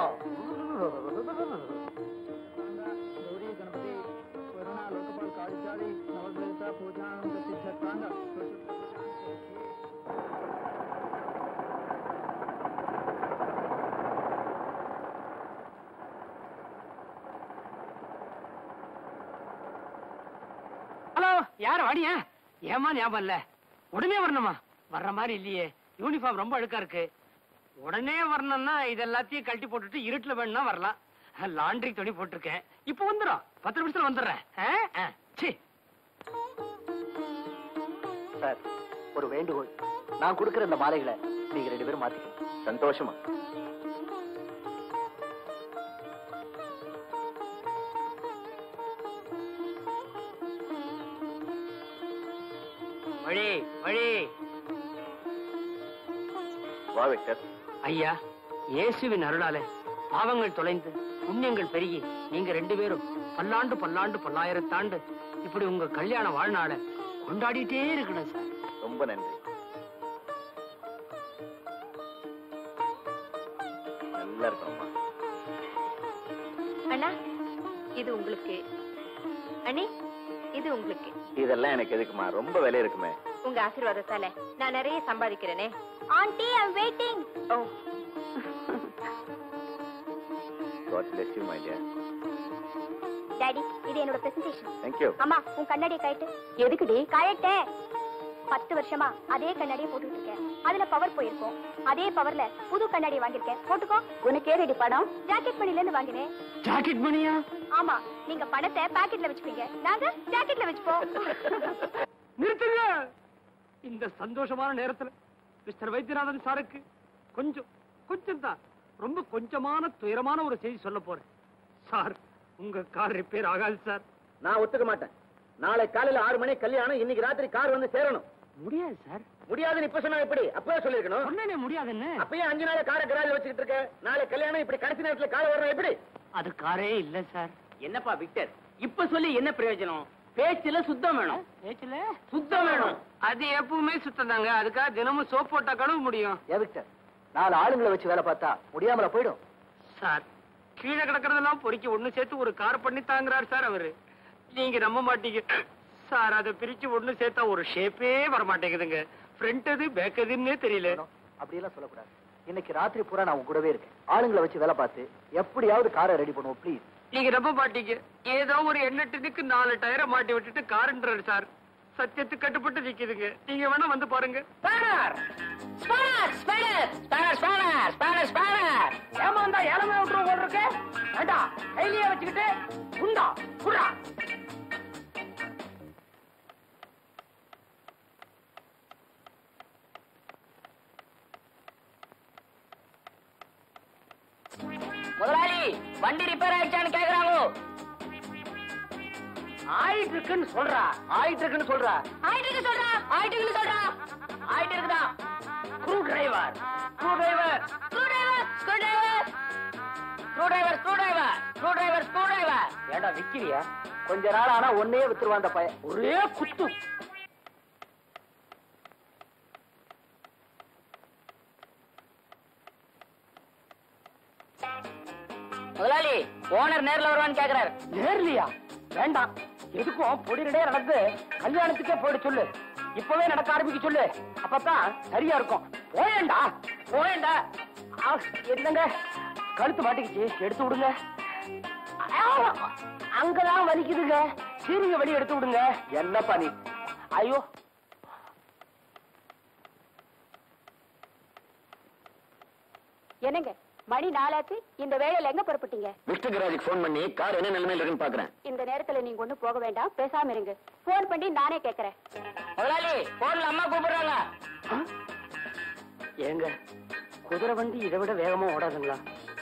ஹலோ யார் வாடியா ஏமா ஞாபகம் இல்ல உடனே வரணுமா வர்ற மாதிரி இல்லையே யூனிஃபார்ம் ரொம்ப அழுக்கா இருக்கு உடனே வரணும்னா இது எல்லாத்தையும் கழட்டி போட்டுட்டு இருட்டுல வேணும்னா வரலாம் லாண்ட்ரி துணி போட்டிருக்கேன் இப்போ வந்துடும் பத்து நிமிஷத்துல வந்துடுறேன் ஆ? ஆ, சீ சார் ஒரு வேண்டுகோள் நான் கொடுக்கிற இந்த மாலைகளை நீங்க ரெண்டு பேரும் மாத்திக்கணும் சந்தோஷமா வழி வழி வா விக்டர் ஐயா இயேசுவின் அருளாலே பாவங்கள் தொலைந்து புண்ணியங்கள் பெருகி நீங்க ரெண்டு பேரும் பல்லாண்டு பல்லாண்டு பல்லாயிரத்தாண்டு இப்படி உங்க கல்யாண வாழ்நாளை கொண்டாடிட்டே இருக்கணும் சார் ரொம்ப நன்றி நல்லா இருக்கோம்மா அண்ணா இது உங்களுக்கு அண்ணி இது உங்களுக்கு இதெல்லாம் எனக்கு எதுக்குமா ரொம்ப விலை இருக்குமே உங்க ஆசீர்வாதத்தால நான் நிறைய சம்பாதிக்கிறேனே auntie I'm waiting oh god bless you my dear daddy இது என்னோட பிரசன்டேஷன் தேங்க் யூ அம்மா உன் கண்ணாடியை கழட்டு எதுக்குடி கழட்ட பத்து வருஷமா அதே கண்ணாடியை போட்டுட்டு இருக்கேன் அதுல பவர் போயிருக்கும் அதே பவர்ல புது கண்ணாடியை வாங்கியிருக்கேன் போட்டுக்கோ உனக்கு ஏறடி பணம் ஜாக்கெட் மணில இருந்து வாங்கினேன் ஜாக்கெட் மணியா ஆமா நீங்க பணத்தை பாக்கெட்ல வச்சுப்பீங்க நாங்க ஜாக்கெட்ல வச்சுப்போம் நிறுத்துங்க இந்த சந்தோஷமான நேரத்துல மிஸ்டர் வைத்தியநாதன் சாருக்கு கொஞ்சம் கொஞ்சம் தான் ரொம்ப கொஞ்சமான துயரமான ஒரு செய்தி சொல்ல போறேன் சார் உங்க கார் ரிப்பேர் ஆகாது சார் நான் ஒத்துக்க மாட்டேன் நாளை காலையில ஆறு மணி கல்யாணம் இன்னைக்கு ராத்திரி கார் வந்து சேரணும் முடியாது சார் முடியாதுன்னு இப்ப சொன்னா எப்படி அப்பவே சொல்லிருக்கணும் சொன்னேனே முடியாதுன்னு அப்பயே அஞ்சு நாள் காரை கராஜ் வச்சுக்கிட்டு இருக்க நாளை கல்யாணம் இப்படி கடைசி நேரத்துல காலை வரணும் எப்படி அது காரே இல்ல சார் என்னப்பா விக்டர் இப்ப சொல்லி என்ன பிரயோஜனம் பேச்சுல சுத்தம் வேணும் பேச்சுல சுத்தம் வேணும் அது எப்பவுமே சுத்தம் தாங்க அதுக்காக தினமும் சோப் போட்டா கழுவ முடியும் ஏன் விக்டர் நாலு ஆளுங்களை வச்சு வேலை பார்த்தா முடியாமல போயிடும் சார் கீழே கிடக்கிறதெல்லாம் பொறுக்கி ஒண்ணு சேர்த்து ஒரு கார் பண்ணி தாங்குறாரு சார் அவரு நீங்க நம்ப மாட்டீங்க சார் அதை பிரிச்சு ஒண்ணு சேர்த்தா ஒரு ஷேப்பே வர மாட்டேங்குதுங்க ஃப்ரண்ட் எது பேக் எதுன்னே தெரியல அப்படியெல்லாம் சொல்லக்கூடாது இன்னைக்கு ராத்திரி பூரா நான் உன் கூடவே இருக்கேன் ஆளுங்களை வச்சு வேலை பார்த்து எப்படியாவது காரை ரெடி பண்ணுவோம் ப்ளீஸ் நீங்க நம்ப மாட்டீங்க ஏதோ ஒரு எண்ணெட்டுக்கு நாலு டயரை மாட்டி விட்டுட்டு காருன்றாரு சார் சத்தியத்துக்கு கட்டுப்பட்டு நிக்குதுங்க நீங்க வேணா வந்து பாருங்க spanner spanner spanner spanner spanner spanner spanner ஏமாந்தா ஏழமே விட்டுருவோம் போல் இருக்கு வேண்டாம் கையிலேயே வச்சுக்கிட்டு உண்டா குடா முதலாளி வண்டி ரிப்பேர் ஆயிடுச்சான்னு கேக்குறாங்க ஆயிட்டு இருக்குன்னு சொல்றா ஆயிட்டு இருக்குன்னு சொல்றா ஆயிட்டு இருக்கு சொல்றா ஆயிட்டு இருக்கு சொல்றா ஆயிட்டு இருக்குதா screwdriver screwdriver screwdriver screwdriver screwdriver screwdriver screwdriver screwdriver ஏண்டா விக்கிறியா கொஞ்ச நாள் ஆனா ஒன்னே வித்துருவான் அந்த பையன் ஒரே குத்து முதலாளி ஓனர் நேர்ல வருவான்னு கேக்குறாரு நேர்லியா வேண்டாம் எதுக்கும் பொடிநடையா நடந்து கல்யாணத்துக்கே போயிட சொல்லு இப்பவே நடக்க ஆரம்பிக்க சொல்லு அப்பதான் சரியா இருக்கும் போயேண்டா போயேண்டா ஆ, என்னங்க கழுத்து மாட்டிக்கிச்சு எடுத்து விடுங்க ஆ, அங்கதான் வலிக்குதுங்க சீரிங்க வெளிய எடுத்து விடுங்க என்னப்பா நீ ஐயோ என்னங்க மணி நாலாச்சு இந்த வேலையில எங்க புறப்பட்டீங்க விஷ்ணு கராஜுக்கு ஃபோன் பண்ணி கார் என்ன நிலைமையில இருக்குன்னு பாக்குறேன் இந்த நேரத்துல நீங்க ஒண்ணும் போக வேண்டாம் பேசாம இருங்க போன் பண்ணி நானே கேக்குறேன் முதலாளி போன்ல அம்மா கூப்பிடுறாங்க ஏங்க குதிரை வண்டி இதை விட வேகமா ஓடாதுங்களா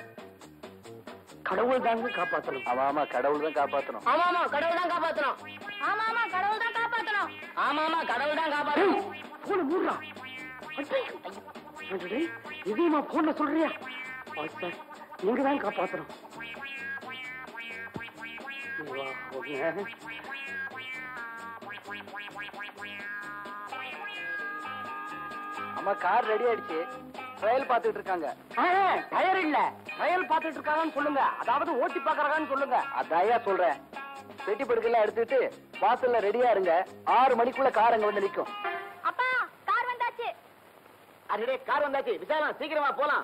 கடவுள் தாங்க காப்பாத்தணும் ஆமா ஆமா கடவுள் தான் காப்பாத்தணும் ஆமா ஆமா கடவுள் தான் காப்பாத்தணும் ஆமா ஆமா கடவுள் தான் காப்பாத்தணும் ஆமா ஆமா கடவுள் தான் காப்பாத்தணும் போன மூடுறா இதையுமா போன்ல சொல்றியா சார் நீங்க தான் காப்பாத்தணும் வா, ஒண்ணு. அம்மா கார் ரெடி ஆயிடுச்சு ட்ரையல் பாத்துட்டு இருக்காங்க ஆ, டயர் இல்ல ட்ரையல் பார்த்துட்டு இருக்காங்கன்னு சொல்லுங்க அதாவது ஓட்டி பாக்குறாங்கன்னு சொல்லுங்க அதாயா சொல்றேன் பெட்டி படுக்கெல்லாம் எடுத்துட்டு வாசல்ல ரெடியா இருங்க ஆறு மணிக்குள்ள கார் அங்க வந்து நிக்கும் அப்பா கார் வந்தாச்சு அடடே கார் வந்தாச்சு விசாலம் சீக்கிரமா போலாம்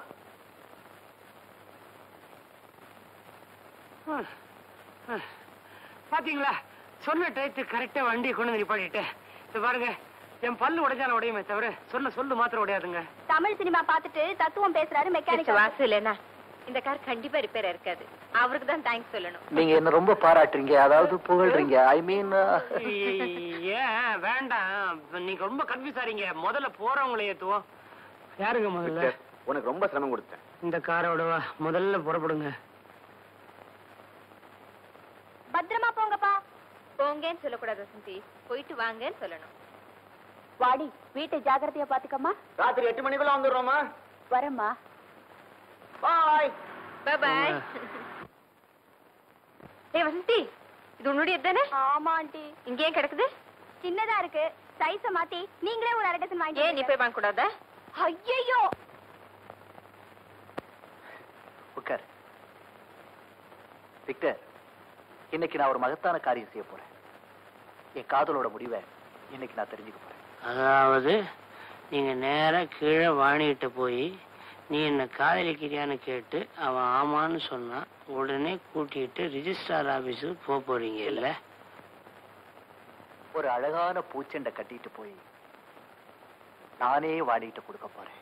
பாத்தீங்களா சொன்ன டயத்துக்கு கரெக்டா வண்டியை கொண்டு வந்து நிப்பாட்டிட்டேன் இது பாருங்க என் பல்லு உடைஞ்சாலும் உடையுமே தவிர சொன்ன சொல்லு மாத்திரம் உடையாதுங்க தமிழ் சினிமா பார்த்துட்டு தத்துவம் பேசுறாரு மெக்கானிக் வாசு இல்லைன்னா இந்த கார் கண்டிப்பா ரிப்பேர் இருக்காது அவருக்கு தான் தேங்க்ஸ் சொல்லணும் நீங்க என்ன ரொம்ப பாராட்டுறீங்க அதாவது புகழ்றீங்க ஐ மீன் ஏன் வேண்டாம் நீங்க ரொம்ப கன்ஃபியூஸ் ஆறீங்க முதல்ல போறவங்களை ஏத்துவோம் யாருங்க முதல்ல உனக்கு ரொம்ப சிரமம் கொடுத்தேன் இந்த காரோடவா முதல்ல புறப்படுங்க பத்திரமா போங்கப்பா போங்கன்னு சொல்லக்கூடாது வசந்தி போயிட்டு வாங்கன்னு சொல்லணும் வாடி வீட்டை ஜாக்கிரதையா பாத்துக்கம்மா ராத்திரி எட்டு மணிக்குள்ள வந்துடுறோமா வரேம்மா பாய் பாய் ஏய் வசந்தி இது உன்னுடைய தானே ஆமா ஆண்டி இங்கே ஏன் கிடக்குது சின்னதா இருக்கு சைஸ மாத்தி நீங்களே ஒரு அரை டசன் வாங்கி ஏன் நீ போய் வாங்க கூடாதா ஐயோ உட்கார் விக்டர் இன்னைக்கு நான் ஒரு மகத்தான காரியம் செய்ய போறேன் என் காதலோட முடிவை இன்னைக்கு நான் தெரிஞ்சுக்க போறேன் அதாவது நீங்க நேரா கீழே வாணிகிட்ட போய் நீ என்ன காதலிக்கிறியான்னு கேட்டு அவன் ஆமான்னு சொன்னா உடனே கூட்டிட்டு ரிஜிஸ்ட்ரார் ஆபீஸுக்கு போக போறீங்க இல்ல ஒரு அழகான பூச்செண்டை கட்டிட்டு போய் நானே வாடிட்டு கொடுக்க போறேன்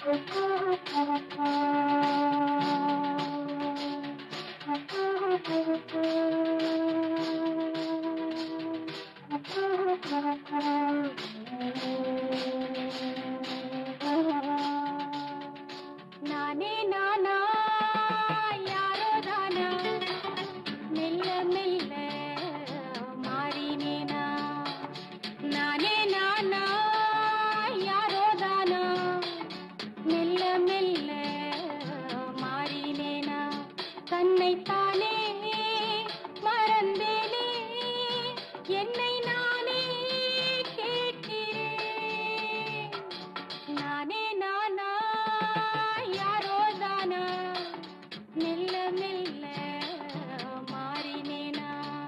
நானே நானா யாரோ தானா மெல்ல மெல்ல மாறினேனா நானே நானா யாரோ தானா மெல்ல மெல்ல மாறினேனா தன்னைத்தானே மறந்தேனே என்னை நானே கேட்கிறேன் நானே நானா யாரோ தானா மெல்ல மெல்ல மாறினேனா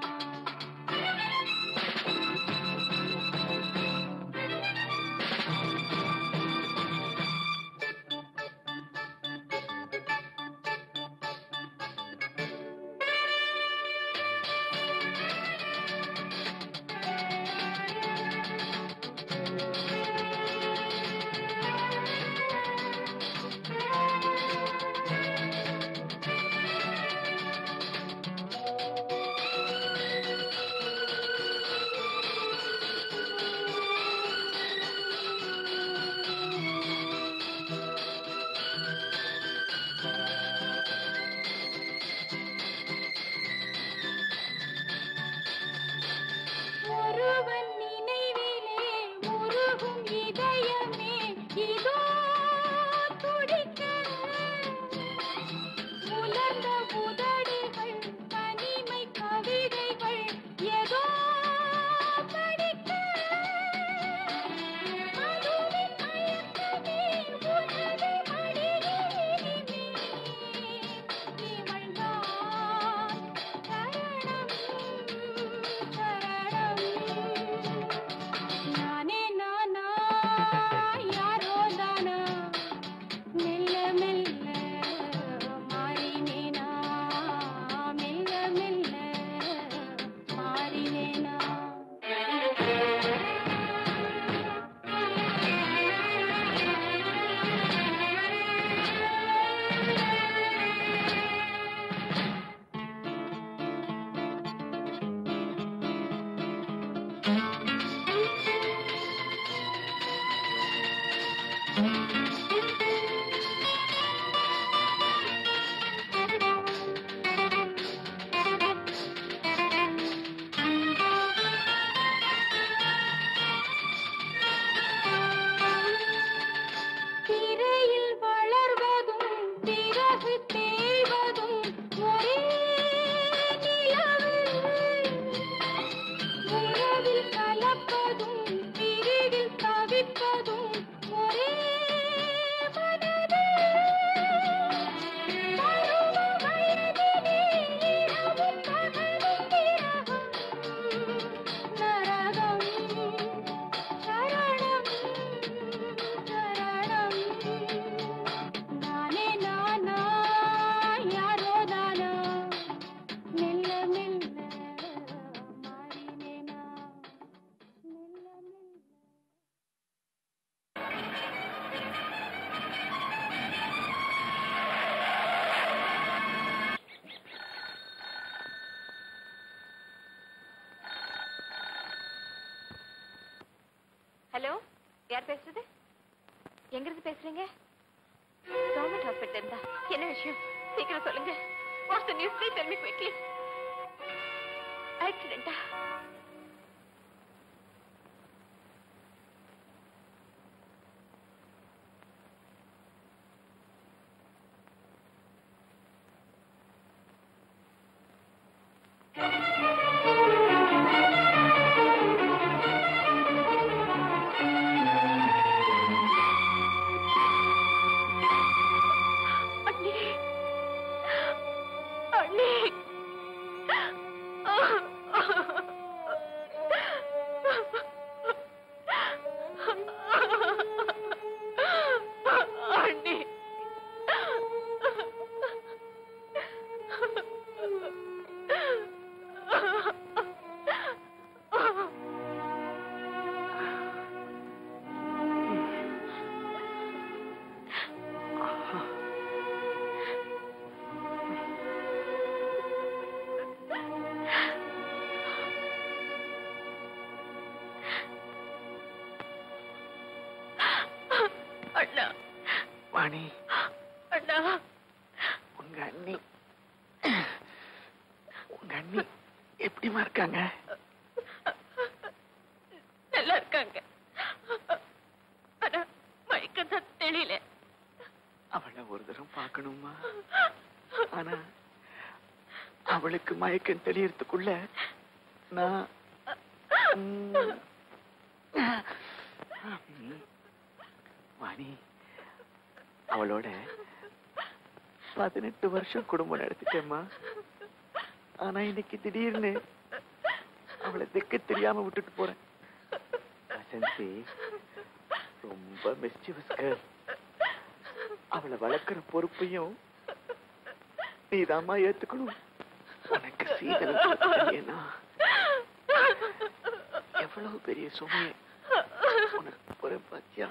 ஒருவன் நினைவிலே உருகும் இதயமே இதோ துடிக்க உலர்ந்த உதடுகள் தனிமை கவிதைகள் ஏதோ படிக்க மதுவின் மயக்கமே உனது மடியினிலே இவள்தான் சரணம் சரணம் நானே நானா யாரோ தானா மெல்ல மெல்ல மாறினேனா மெல்ல மெல்ல மாறினேனா திரையில் வளர்வதும் பிறகு தேய்வதும் ஒரே நிலவு உறவில் கலப்பதும் பிரிவில் தவிப்பதும் ஒரே மனது பருவ வயதிலே இரவும் பகலும் திரகம் நரகம் சரணம் சரணம் நானே நானா யாரோ தானா மெல்ல மெல்ல மாறினேனா மெல்ல மெல்ல ஹலோ யார் பேசுறது எங்க இருந்து பேசுறீங்க கவர்மெண்ட் ஹாஸ்பிட்டல் இருந்தா என்ன விஷயம் சீக்கிரம் சொல்லுங்க what's the news please tell me quickly ஆக்சிடென்ட்டா அண்ணே அண்ணே அண்ணா வாணி அண்ணா உங்க அண்ணி உங்க அண்ணி எப்படிமா இருக்காங்க நல்லா இருக்காங்க ஆனா மயக்கத்தான் தெரியல அவளை ஒரு தரம் பார்க்கணுமா ஆனா அவளுக்கு மயக்கம் தெரியறதுக்குள்ள நான் ம், ம், வாணி அவளோட பதினெட்டு வருஷம் குடும்பம் நடத்திட்டேம்மா ஆனா இன்னைக்கு திடீர்னு அவளை திக்க தெரியாம விட்டுட்டு போறேன் வசந்தி ரொம்ப மிஸ்டிவஸ் கேர்ள் அவளை வளர்க்கிற பொறுப்பையும் நீதாம்மா ஏத்துக்கணும் உனக்கு சீதனம் எவ்வளவு பெரிய சுமையை உனக்கு புற பாத்தியா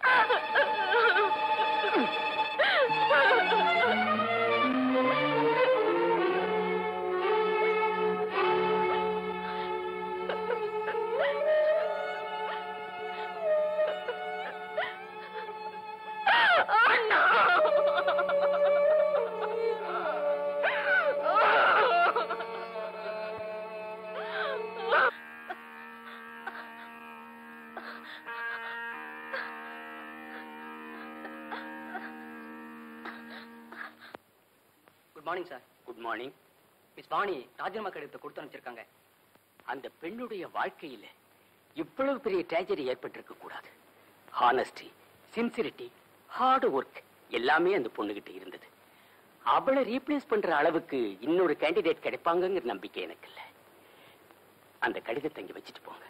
good morning sir good morning miss Vani ராஜினாமா கடிதத்தை கொடுத்து அனுப்பிச்சிருக்காங்க அந்த பெண்ணுடைய வாழ்க்கையில இவ்வளவு பெரிய ட்ராஜடி ஏற்பட்டிருக்க கூடாது ஹானஸ்டி சின்சிரிட்டி ஹார்ட் ஒர்க் எல்லாமே அந்த பொண்ணுகிட்ட இருந்தது அவளை ரீப்ளேஸ் பண்ற அளவுக்கு இன்னொரு கேண்டிடேட் கிடைப்பாங்கங்கிற நம்பிக்கை எனக்கு இல்ல அந்த கடிதத்தை இங்க வச்சுட்டு போங்க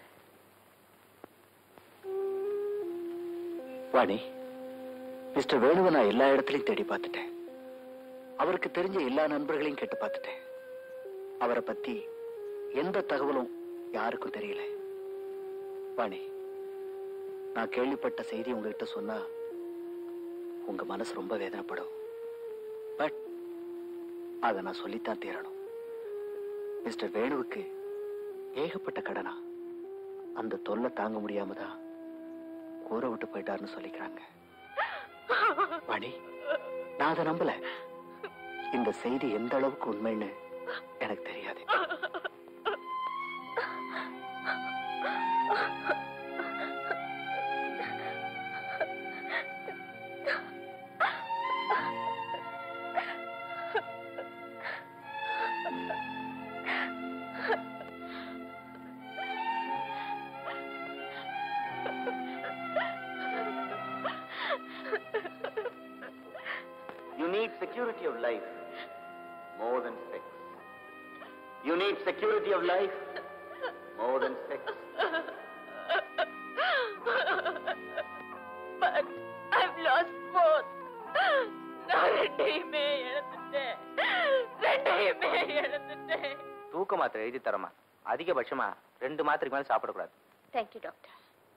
வாணி மிஸ்டர் வேணுவை நான் எல்லா இடத்துலயும் தேடி பார்த்துட்டேன் அவருக்கு தெரிஞ்ச எல்லா நண்பர்களையும் கேட்டு பார்த்துட்டேன் அவரை பத்தி எந்த தகவலும் யாருக்கும் தெரியல வாணி நான் கேள்விப்பட்ட செய்தி உங்ககிட்ட சொன்னா உங்க மனசு ரொம்ப வேதனைப்படும் பட் அதை நான் சொல்லித்தான் தீரணும் மிஸ்டர் வேணுவுக்கு ஏகப்பட்ட கடனா அந்த தொல்லை தாங்க முடியாம தான் ஊரை விட்டு போயிட்டாருன்னு சொல்லிக்கிறாங்க வாணி நான் அதை நம்பல இந்த செய்தி எந்த அளவுக்கு உண்மைன்னு எனக்கு தெரியாது You need security of life more than sex. You need security of life more than sex. But I've lost both. நான் ரெண்டையுமே இழந்துட்டேன் ரெண்டையுமே இழந்துட்டேன் தூக்க மாத்திரை எழுதி தரமா அதிகபட்சமா ரெண்டு மாத்திரைக்கு மேல சாப்பிடக்கூடாது தேங்க்யூ டாக்டர்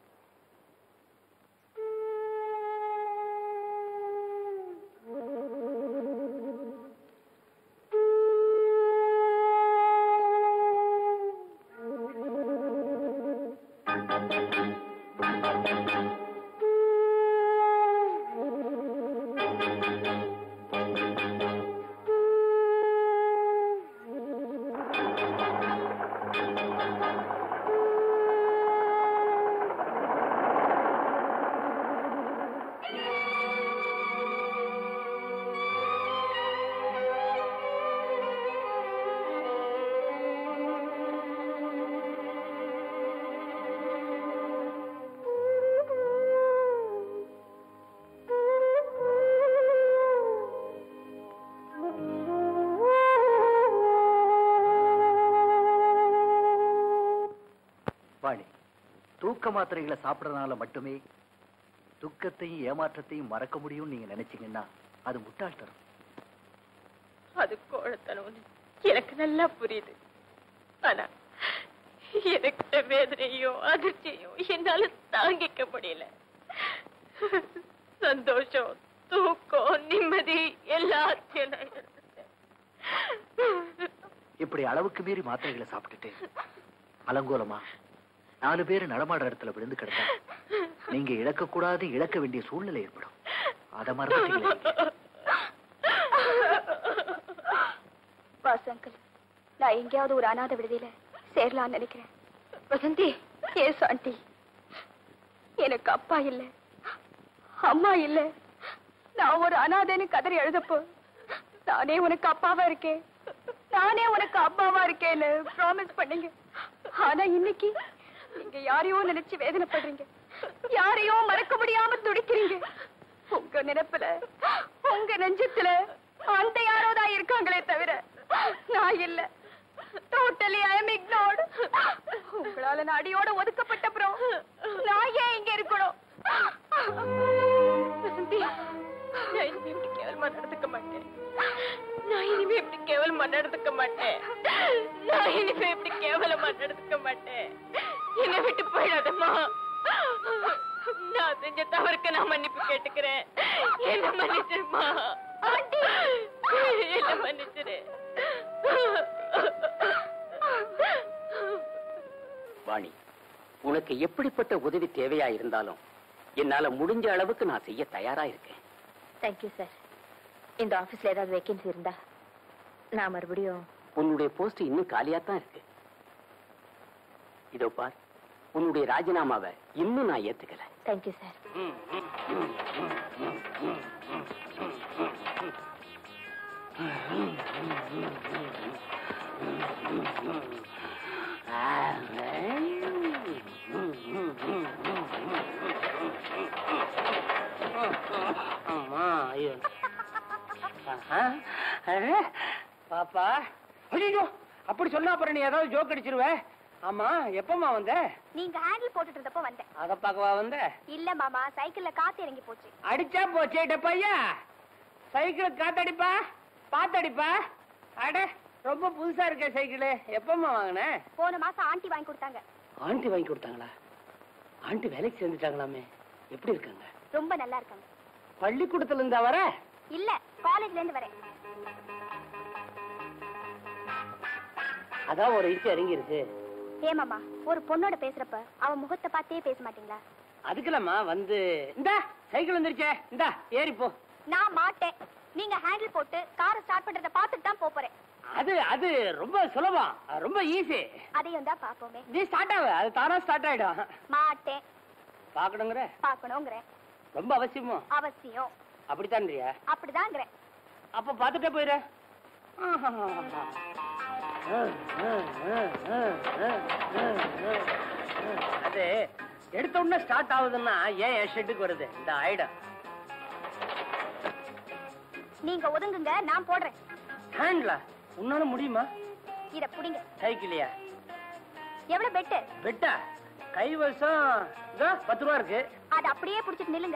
வாணி தூக்க மாத்திரைகளை சாப்பிடறதுனால மட்டுமே துக்கத்தையும் ஏமாற்றத்தையும் மறக்க முடியும்னு நீங்க நினைச்சீங்கன்னா அது முட்டாள்தனம் அது கோழத்தனம்னு எனக்கு நல்லா புரியுது ஆனா எனக்கு வேதனையும் அதிர்ச்சியும் என்னால தாங்கிக்க முடியல சந்தோஷம் தூக்கம் நிம்மதி எல்லாத்தையும் நான் இழந்துட்டேன். இப்படி அளவுக்கு மீறி மாத்திரைகளை சாப்பிட்டுட்டு அலங்கோலமா நாலு பேர் நடமாடுற இடத்துல விழுந்து கிடந்தா நீங்க இழக்க கூடாது இழக்க வேண்டிய சூழ்நிலை ஏற்படும் அத மறந்துட்டீங்களே பாஸ் அங்கிள் நான் எங்கேயாவது ஒரு அனாதை விடுதியில சேரலாம்னு நினைக்கிறேன் வசந்தி ஏஸ் ஆண்டி எனக்கு அப்பா இல்ல அம்மா இல்ல நான் ஒரு அனாதைன்னு கதறி எழுதப்போ நானே உனக்கு அப்பாவா இருக்கேன் நானே உனக்கு அப்பாவா இருக்கேன்னு ப்ராமிஸ் பண்ணீங்க ஆனா இன்னைக்கு நீங்க யாரையோ நினைச்சு வேதனைப்படுறீங்க யாரையோ மறக்க முடியாம துடிக்கிறீங்க உங்க நினைப்புல உங்க நெஞ்சத்துல அந்த யாரோ தான் இருக்காங்களே தவிர நான் இல்ல டோட்டலி ஐ எம் இக்னோர்ட் உங்களால நான் அடியோட ஒதுக்கப்பட்ட அப்புறம் நான் ஏன் இங்க இருக்கணும் வசந்தி நான் இனிமே இப்படி கேவலமா நடந்துக்க மாட்டேன் நான் இனிமே இப்படி கேவலமா நடந்துக்க மாட்டேன் நான் இனிமே இப்படி கேவலமா நடந்துக்க மாட்டேன் என்னை விட்டு போயிடாதம்மா நான் செஞ்ச தவறுக்கு நான் மன்னிப்பு கேட்டுக்கிறேன் என்ன மன்னிச்சிருமா ஆண்டி என்ன மன்னிச்சிரு வாணி உனக்கு எப்படிப்பட்ட உதவி தேவையா இருந்தாலும் என்னால முடிஞ்ச அளவுக்கு நான் செய்ய தயாரா இருக்கேன் தேங்க்யூ சார் இந்த ஆபீஸ்ல ஏதாவது வேகன்சி இருந்தா நான் மறுபடியும் உன்னுடைய போஸ்ட் இன்னும் காலியா தான் இருக்கு இதோ பார் உன்னுடைய ராஜினாமாவை இன்னும் நான் ஏத்துக்கல தேங்க்யூ சார் ஆமா ஐயோ ஆஹா. அடே, பாப்பா ஐயோ அப்படி சொன்னா அப்புறம் நீ ஏதாவது ஜோக் அடிச்சிருவ ஆமா எப்பமா வந்த நீங்க ஹேண்டில் போட்டுட்டு இருந்தப்போ வந்தேன் அத பாக்கவா வந்த இல்ல மாமா சைக்கிள்ல காத்து இறங்கி போச்சு அடிச்சா போச்சே பையா சைக்கிள் காத்தடிப்பா பாத்தடிப்பா அட ரொம்ப புதுசா இருக்க சைக்கிள் எப்பமா வாங்கின போன மாசம் ஆண்டி வாங்கி கொடுத்தாங்க ஆண்டி வாங்கி கொடுத்தாங்களா ஆண்டி வேலைக்கு சேர்ந்துட்டாங்களாமே எப்படி இருக்காங்க ரொம்ப நல்லா இருக்காங்க பள்ளிக்கூடத்துல இருந்தா வர இல்ல காலேஜ்ல இருந்து வரேன் அதான் ஒரு இன்ச்சு இறங்கி இருக்கு ஏமாமா ஒரு பொண்ணோட பேசுறப்ப அவ முகத்தை பார்த்தே பேச மாட்டீங்களா அதுக்குலம்மா வந்து இந்தா சைக்கிள் வந்துருச்சே இந்தா ஏறி போ நான் மாட்டேன் நீங்க ஹேண்டில் போட்டு காரை ஸ்டார்ட் பண்றத பார்த்துட்டு தான் போப் போறேன் அது அது ரொம்ப சுலபம் அது ரொம்ப ஈஸி அதையும் தான் பாப்போமே நீ ஸ்டார்ட் ஆகு அது தானா ஸ்டார்ட் ஆயிடும் மாட்டேன் பாக்கணுங்கிற பாக்கணுங்கிறேன் ரொம்ப அவசியமோ அவசியம் அப்படித்தான்றியா அப்படிதாங்கிறேன் அப்ப பாத்துட்டே போயிரு அது எடுத்த உடனே ஸ்டார்ட் ஆகுதுன்னா ஏன் என் ஷெட்டுக்கு வருது இந்த ஆயிடம் நீங்க ஒதுங்குங்க நான் போடுறேன் ஹேண்ட்ல உன்னால முடியுமா இத புடிங்க சைக்கிளியா எவ்வளவு பெட்டு வெட்டா கைவசம் இதோ பத்து ரூபா இருக்கு அது அப்படியே புடிச்சிட்டு நில்லுங்க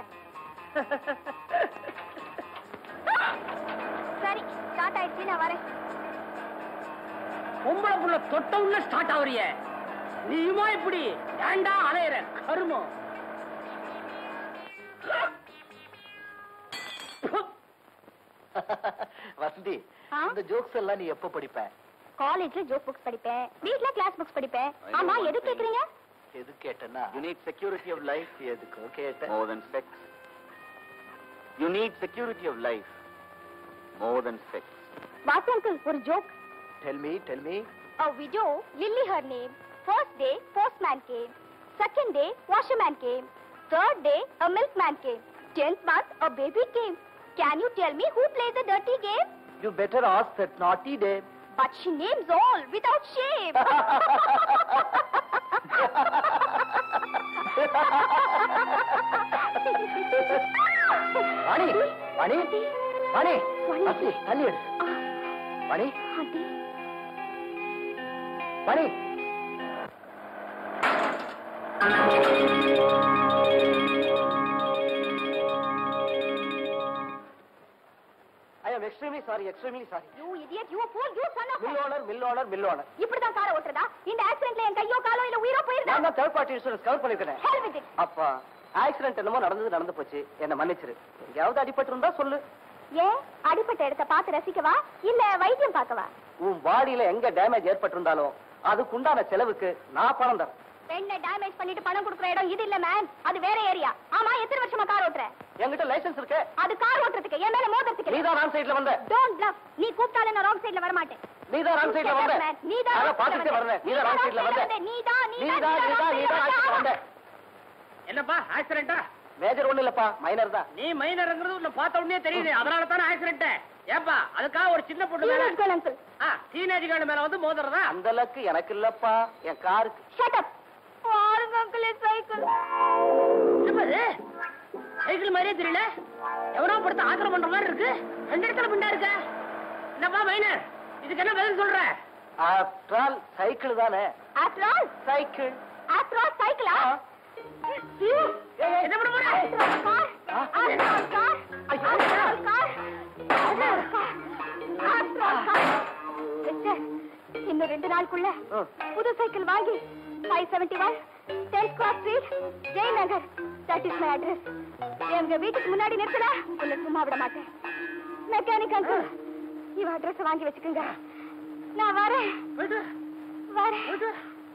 சரி ஸ்டார்ட் ஆயிடுச்சு நான் வரேன் பொம்பளை புள்ள தொட்ட உடனே ஸ்டார்ட் ஆகுறிய நீயுமா இப்படி ஏண்டா அலையிற கருமம் வசந்தி ஆ? இந்த ஜோக்ஸ் எல்லாம் நீ எப்ப படிப்ப காலேஜ்ல ஜோக் புக்ஸ் படிப்பேன் வீட்ல கிளாஸ் புக்ஸ் படிப்பேன் ஆமா எது கேக்குறீங்க எது கேட்டேன்னா You need security of life எதுக்கோ கேட்டேன் more than sex. You need security of life more than sex. Vasi uncle ஒரு joke tell me tell me A widow, Lily her name. First day, postman came. Second day, washerman came. Third day, a milkman came. Tenth month, a baby came. Can you tell me who plays the dirty game? You better ask that naughty day But she names all without shame. Vani Vani Vani Vani. Vasanthi தள்ளி எடு Vani Auntie, Vani I am extremely sorry extremely sorry you idiot, you a fool, you son of a... mill owner mill owner mill owner இப்படிதான் காரை ஓட்டுறதா இந்த ஆக்சிடென்ட்ல என் கையோ காலோ இல்ல உயிரோ போயிருந்தா நான் தான் தேர்ட் பார்ட்டி இன்சூரன்ஸ் கவர் பண்ணிருக்கேன் Hell with it. அப்பா ஆக்சிடென்ட் என்னமோ நடந்தது நடந்து போச்சு என்ன மன்னிச்சிரு எங்கேயாவது அடிபட்டு இருந்தா சொல்லு ஏன் அடிப்பட்ட இடத்த பார்த்து ரசிக்கவா இல்ல வைத்தியம் பார்க்கவா உன் பாடியில எங்க டேமேஜ் ஏற்பட்டிருந்தாலும் அதுக்குண்டான செலவுக்கு நான் பணம் தரேன் பெண்ணை டேமேஜ் பண்ணிட்டு பணம் கொடுக்குற இடம் இது இல்ல மேம் அது வேற ஏரியா ஆமா எத்தனை வருஷமா கார் ஓட்டுற என்கிட்ட லைசென்ஸ் இருக்கு அது கார் ஓட்டுறதுக்கு என் மேல மோதுறதுக்கு நீ தான் ராங் சைடுல வந்த டோன்ட் bluff நீ கூப்பிட்டாலே நான் ராங் சைடுல வர மாட்டேன் நீ தான் ராங் சைடுல வந்த நீ தான் அத பாத்துட்டே வரேன் நீ தான் ராங் சைடுல வந்த நீ தான் நீ நீ தான் நீ தான் நீ தான் ராங் சைடுல வந்த என்னப்பா ஆக்சிடென்ட்டா மேஜர் ஒண்ணு இல்லப்பா மைனர் தான் நீ மைனருங்கிறது உன்னை பார்த்த உடனே தெரியுது அதனால தானே ஆக்சிடென்ட் ஏப்பா அதுக்காக ஒரு சின்ன பொண்ணு மேல Teenage girl, uncle. Teenage girl மேல வந்து மோதுறதா அந்த லக்கு எனக்கு இல்லப்பா என் காருக்கு Shut up. பாருங்க uncle, என் சைக்கிள் என்னது சைக்கிள் மாதிரியே தெரியல எவனோ படுத்து ஆத்திரம் பண்ற மாதிரி இருக்கு ரெண்டு இடத்துல பிண்டா இருக்க என்னப்பா மைனர் இதுக்கு என்ன பதில் சொல்ற ஆஃப்டர் ஆல் சைக்கிள் தானே After all, cycle after all, cycle ஆ? என்ன பண்ண போற After all, car. After all, car. After all, car. After all, car. After all, car. Mister, இன்னும் ரெண்டு நாளுக்குள்ள புது சைக்கிள் வாங்கி five seventy one tenth cross street Jayanagar that is my address எங்க வீட்டுக்கு முன்னாடி நிறுத்தினா உன்னை சும்மா விட மாட்டேன் மெக்கானிக் அங்கிள் இவ அட்ரஸ் வாங்கி வச்சுக்கோங்க நான் வரேன் வரேன்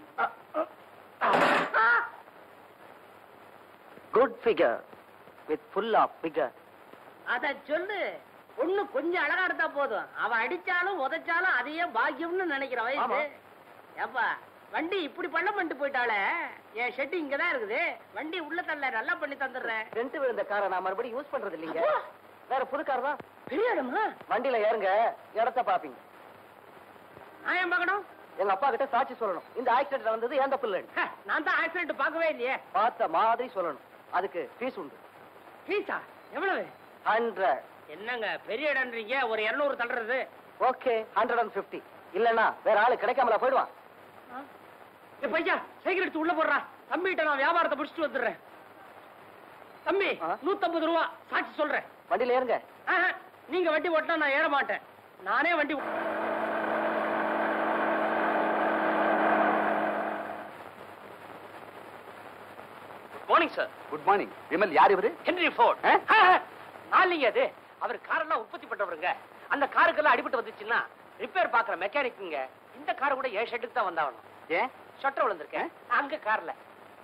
good figure with full of figure அத சொல்லு பொண்ணு கொஞ்சம் அழகா எடுத்தா போதும் அவ அடிச்சாலும் உதைச்சாலும் அதையே பாக்கியம்னு நினைக்கிற வயசு ஆமா. ஏப்பா வண்டி இப்படி பண்ண பண்ணிட்டு போயிட்டாளே என் ஷெட் இங்கதான் இருக்குது வண்டி உள்ள தள்ள நல்லா பண்ணி தந்துடுறேன் ரெண்டு விழுந்த காரை நான் மறுபடியும் யூஸ் பண்றது இல்லைங்க வேற புது கார் தான் பெரிய இடமா வண்டியில ஏறுங்க இடத்த பாப்பீங்க நான் ஏன் பார்க்கணும் எங்க அப்பா கிட்ட சாட்சி சொல்லணும் இந்த ஆக்சிடென்ட் வந்தது ஏன் தப்பு இல்லைன்னு ஹ, நான் தான் ஆக்சிடென்ட் பார்க்கவே இல்லையே பார்த்த மாதிரி சொல்லணும் அதுக்கு ஃபீஸ் உண்டு ஃபீஸா எவ்வளவு ஹண்ட்ரட் என்னங்க பெரிய இடம்ன்றீங்க ஒரு இருநூறு தள்ளுறது ஓகே ஹண்ட்ரட் அண்ட் ஃபிஃப்டி இல்லன்னா வேற ஆளு கிடைக்காமல போயிடுவான் ஏ பையா சைக்கிள் எடுத்து உள்ள போடுறா தம்பிகிட்ட நான் வியாபாரத்தை முடிச்சுட்டு வந்துடுறேன் தம்பி ஆ? நூத்தம்பது ரூபா சாட்சி சொல்றேன் வண்டியில ஏறுங்க ஆஹா, நீங்க வண்டி ஓட்டினா நான் ஏற மாட்டேன் நானே வண்டி ஓ- morning sir good morning Vimal யார் இவரு ஹென்ரி ஃபோர்ட் நாளைங்க அது அவர் காரெல்லாம் உற்பத்தி பண்றவருங்க அந்த காருக்கெல்லாம் அடிபட்டு வந்துச்சுன்னா ரிப்பேர் பாக்குற மெக்கானிக்குங்க இந்த கார் கூட என் ஷெட்டுக்கு தான் வந்தாகணும் ஏன் ஷட்டர் விழுந்திருக்கேன் அங்க கார்ல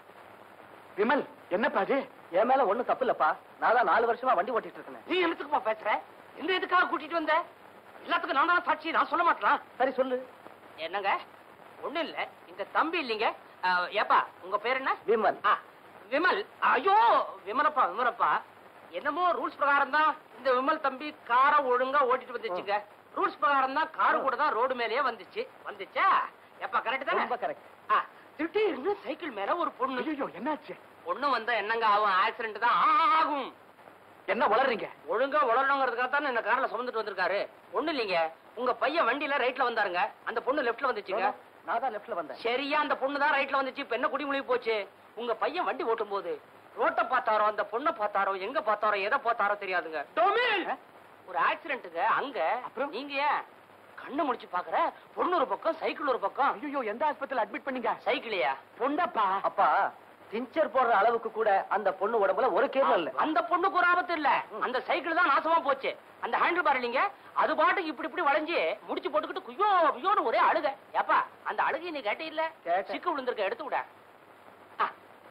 விமல் என்னப்பா அது என் மேல ஒண்ணும் தப்பு இல்லப்பா நான் தான் நாலு வருஷமா வண்டி ஓட்டிட்டு இருக்கேன் நீ என்னத்துக்குமா பேசுற இந்த எதுக்காக கூட்டிட்டு வந்த எல்லாத்துக்கும் நான் தான் சாட்சி நான் சொல்ல மாட்டேன் சரி சொல்லு என்னங்க ஒண்ணும் இல்ல இந்த தம்பி இல்லைங்க அஹ், ஏப்பா உங்க பேர் என்ன விமல் ஆ, விமல் ஐயோ விமலப்பா விமலப்பா என்னமோ ரூல்ஸ் பிரகாரம் தான் இந்த விமல் தம்பி காரை ஒழுங்கா ஓட்டிட்டு வந்துச்சுங்க ரூல்ஸ் பிரகாரம் தான் காரு கூட தான் ரோடு மேலேயே வந்துச்சு வந்துச்சா எப்பா கரெக்ட் தானே ரொம்ப கரெக்ட் ஆ, திடீர்னு சைக்கிள் மேல ஒரு பொண்ணு ஐயோ என்னாச்சு பொண்ணு வந்தா என்னங்க ஆகும் ஆக்சிடென்ட் தான் ஆகும் என்ன வளர்றீங்க ஒழுங்கா வளரணுங்கிறதுக்காக தான் இந்த கார்ல சுமந்துட்டு வந்திருக்காரு ஒண்ணு இல்லைங்க உங்க பையன் வண்டியில ரைட்ல வந்தாருங்க அந்த பொண்ணு லெஃப்ட்ல வந்துச்சுங்க நான் தான் லெஃப்ட்ல வந்தேன் சரியா அந்த பொண்ணு தான் ரைட்ல வந்துச்சு இப்ப என்ன குடிமொழி போச்சு உங்க பையன் வண்டி ஓட்டும் போது ரோட்ட பார்த்தாரோ அந்த பொண்ணை பார்த்தாரோ எங்க பார்த்தாரோ எதை பார்த்தாரோ தெரியாதுங்க டொமில்! ஒரு ஆக்சிடென்ட்டுங்க அங்க அப்புறம் நீங்க ஏன் கண்ணு முடிச்சு பாக்குற பொண்ணு ஒரு பக்கம் சைக்கிள் ஒரு பக்கம் ஐயோ எந்த ஆஸ்பத்திரியில அட்மிட் பண்ணீங்க சைக்கிளையா பொண்டப்பா அப்பா டிஞ்சர் போடுற அளவுக்கு கூட அந்த பொண்ணு உடம்புல ஒரு கேரளம் இல்ல அந்த பொண்ணுக்கு ஒரு ஆபத்து இல்ல அந்த சைக்கிள் தான் நாசமா போச்சு அந்த ஹேண்டில் பார் இல்லைங்க அது பாட்டுக்கு இப்படி இப்படி வளைஞ்சு முடிச்சு போட்டுக்கிட்டு குய்யோ குய்யோன்னு ஒரே அழுக ஏப்பா அந்த அழுகை நீ கேட்டே இல்ல கேட்டேன். சிக்கு விழுந்திருக்க எடுத்து விட ஆ.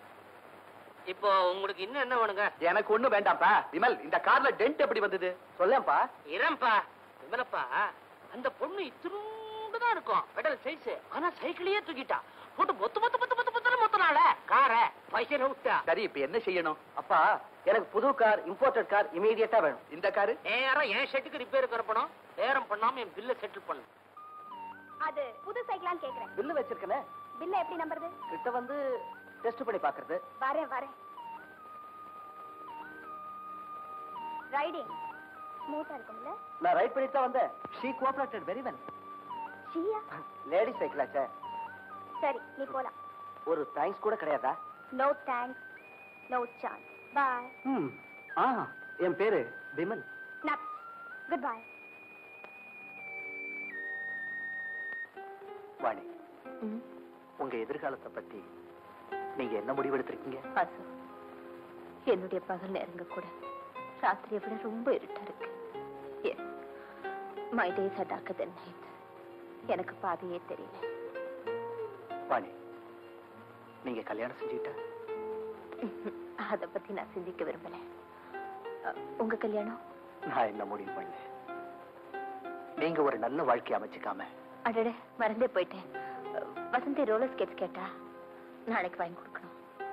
இப்போ உங்களுக்கு இன்னும் என்ன வேணுங்க எனக்கு ஒண்ணு வேண்டாம்ப்பா விமல் இந்த கார்ல டென்ட் எப்படி வந்தது சொல்லேன்ப்பா இரம்பா விமலப்பா அந்த பொண்ணு இத்தினூண்டு தான் இருக்கும் பெடல் சைஸ் ஆனா சைக்கிளையே தூக்கிட்டா போட்டு மொத்த மொத்த மொத்த மொத்த மொத்த மொத்தனால கார பைசா விட்டா சரி இப்ப என்ன செய்யணும் அப்பா எனக்கு புது கார் இம்போர்ட்டட் கார் இமீடியட்டா வேணும் இந்த காரு நேரா என் ஷெட்டுக்கு ரிப்பேர் கரப்பணும் நேரம் பண்ணாம என் பில்ல செட்டில் பண்ணு அது புது சைக்கிளான்னு கேக்குறேன் பில்லு வச்சிருக்கேனே பில்ல எப்படி நம்புறது கிட்ட வந்து டெஸ்ட் பண்ணி பாக்குறது வரேன் வரேன் ரைடிங் ஸ்மூத்தா இருக்கும்ல நான் ரைட் பண்ணி தான் வந்தேன் she cooperated very well she's a lady சைக்கிளாச்சே சரி நீ போலாம் ஒரு தேங்க்ஸ் கூட கிடையாதா no thanks no chance bye ம் ஆ என் பேரு விமல் நட் குட் பை வாணி உங்க எதிர்காலத்தை பத்தி நீங்க என்ன முடிவெடுத்திருக்கீங்க வாசு என்னுடைய பகல் நேரங்க கூட ராத்திரியை விட ரொம்ப இருட்டா இருக்கு my days are darker then night எனக்கு பாதையே தெரியல வாணி நீங்க கல்யாணம் செஞ்சுக்கிட்ட அத பத்தி நான் சிந்திக்க விரும்பல அ, உங்க கல்யாணம் நான் என்ன முடிவு பண்ணேன் நீங்க ஒரு நல்ல வாழ்க்கை அமைச்சுக்காம அடடே மறந்தே போயிட்டேன் அ, வசந்தி ரோலர் ஸ்கேட்ஸ் கேட்டா நாளைக்கு வாங்கி கொடுக்கணும்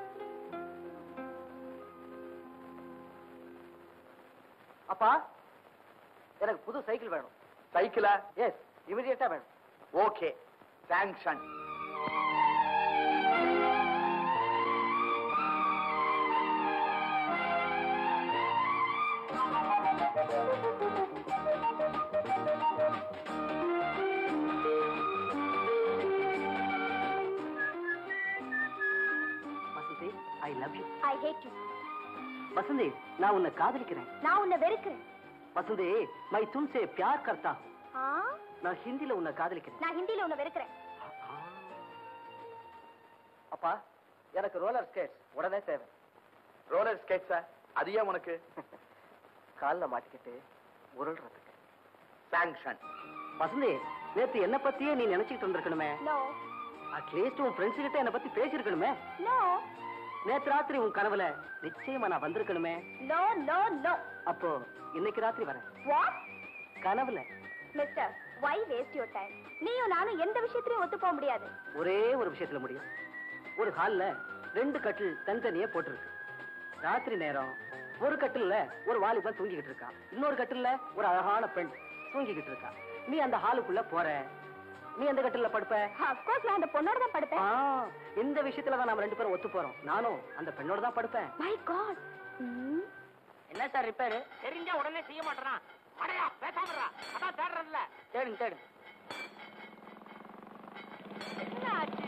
அப்பா எனக்கு புது சைக்கிள் வேணும் சைக்கிளா எஸ் இமிடியேட்டா வேணும் okay sanction Vasanthi I love you I hate you Vasanthi நான் உன்னை காதலிக்கிறேன் நான் உன்னை வெறுக்கிறேன் வசந்தி மை தும்சே பியார் கர்த்தா ஆ நான் ஹிந்தில உன்னை காதலிக்கிறேன் நான் ஹிந்தில உன்னை வெறுக்கிறேன் அப்பா எனக்கு ரோலர் ஸ்கேட்ஸ் உடனே தேவை ரோலர் ஸ்கேட்ஸா அது ஏன் உனக்கு கால்ல மாட்டிக்கிட்டு உருள்றதுக்கு சாங்ஷன் வசந்தி நேத்து என்ன பத்தியே நீ நினைச்சிட்டு இருந்திருக்கணுமே நோ அட்லீஸ்ட் உன் ஃப்ரெண்ட்ஸ் கிட்ட என்ன பத்தி பேசிருக்கணுமே நோ நேத்து ராத்திரி உன் கனவுல நிச்சயமா நான் வந்திருக்கணுமே நோ நோ நோ அப்போ இன்னைக்கு ராத்திரி வரேன் வாட் கனவுல mister why waste your time நீயும் நானும் எந்த விஷயத்திலயும் ஒத்து போக முடியாது ஒரே ஒரு விஷயத்துல முடியும் ஒரு ஹால்ல ரெண்டு கட்டில் தனித்தனியே போட்டிருக்கு ராத்திரி நேரம் ஒரு கட்டில்ல ஒரு வாலிபன் தூங்கிக்கிட்டு இருக்கான் இன்னொரு கட்டில்ல ஒரு அழகான பெண் தூங்கிக்கிட்டு இருக்கா நீ அந்த ஹாலுக்குள்ள போற நீ அந்த கட்டில்ல படுப்ப ஆஃப் கோர்ஸ் நான் அந்த பொண்ணோட தான் ஆ, படுப்பேன் இந்த விஷயத்துல தான் நாம ரெண்டு பேரும் ஒத்து போறோம் நானும் அந்த பெண்ணோட தான் படுப்பேன் மை காட் என்ன சார் ரிப்பேரு தெரிஞ்சா உடனே செய்ய மாட்டேறான் அடையா பேசாமறா அதான் தேடுறதுல தேடுங்க தேடுங்க என்ன ஆச்சு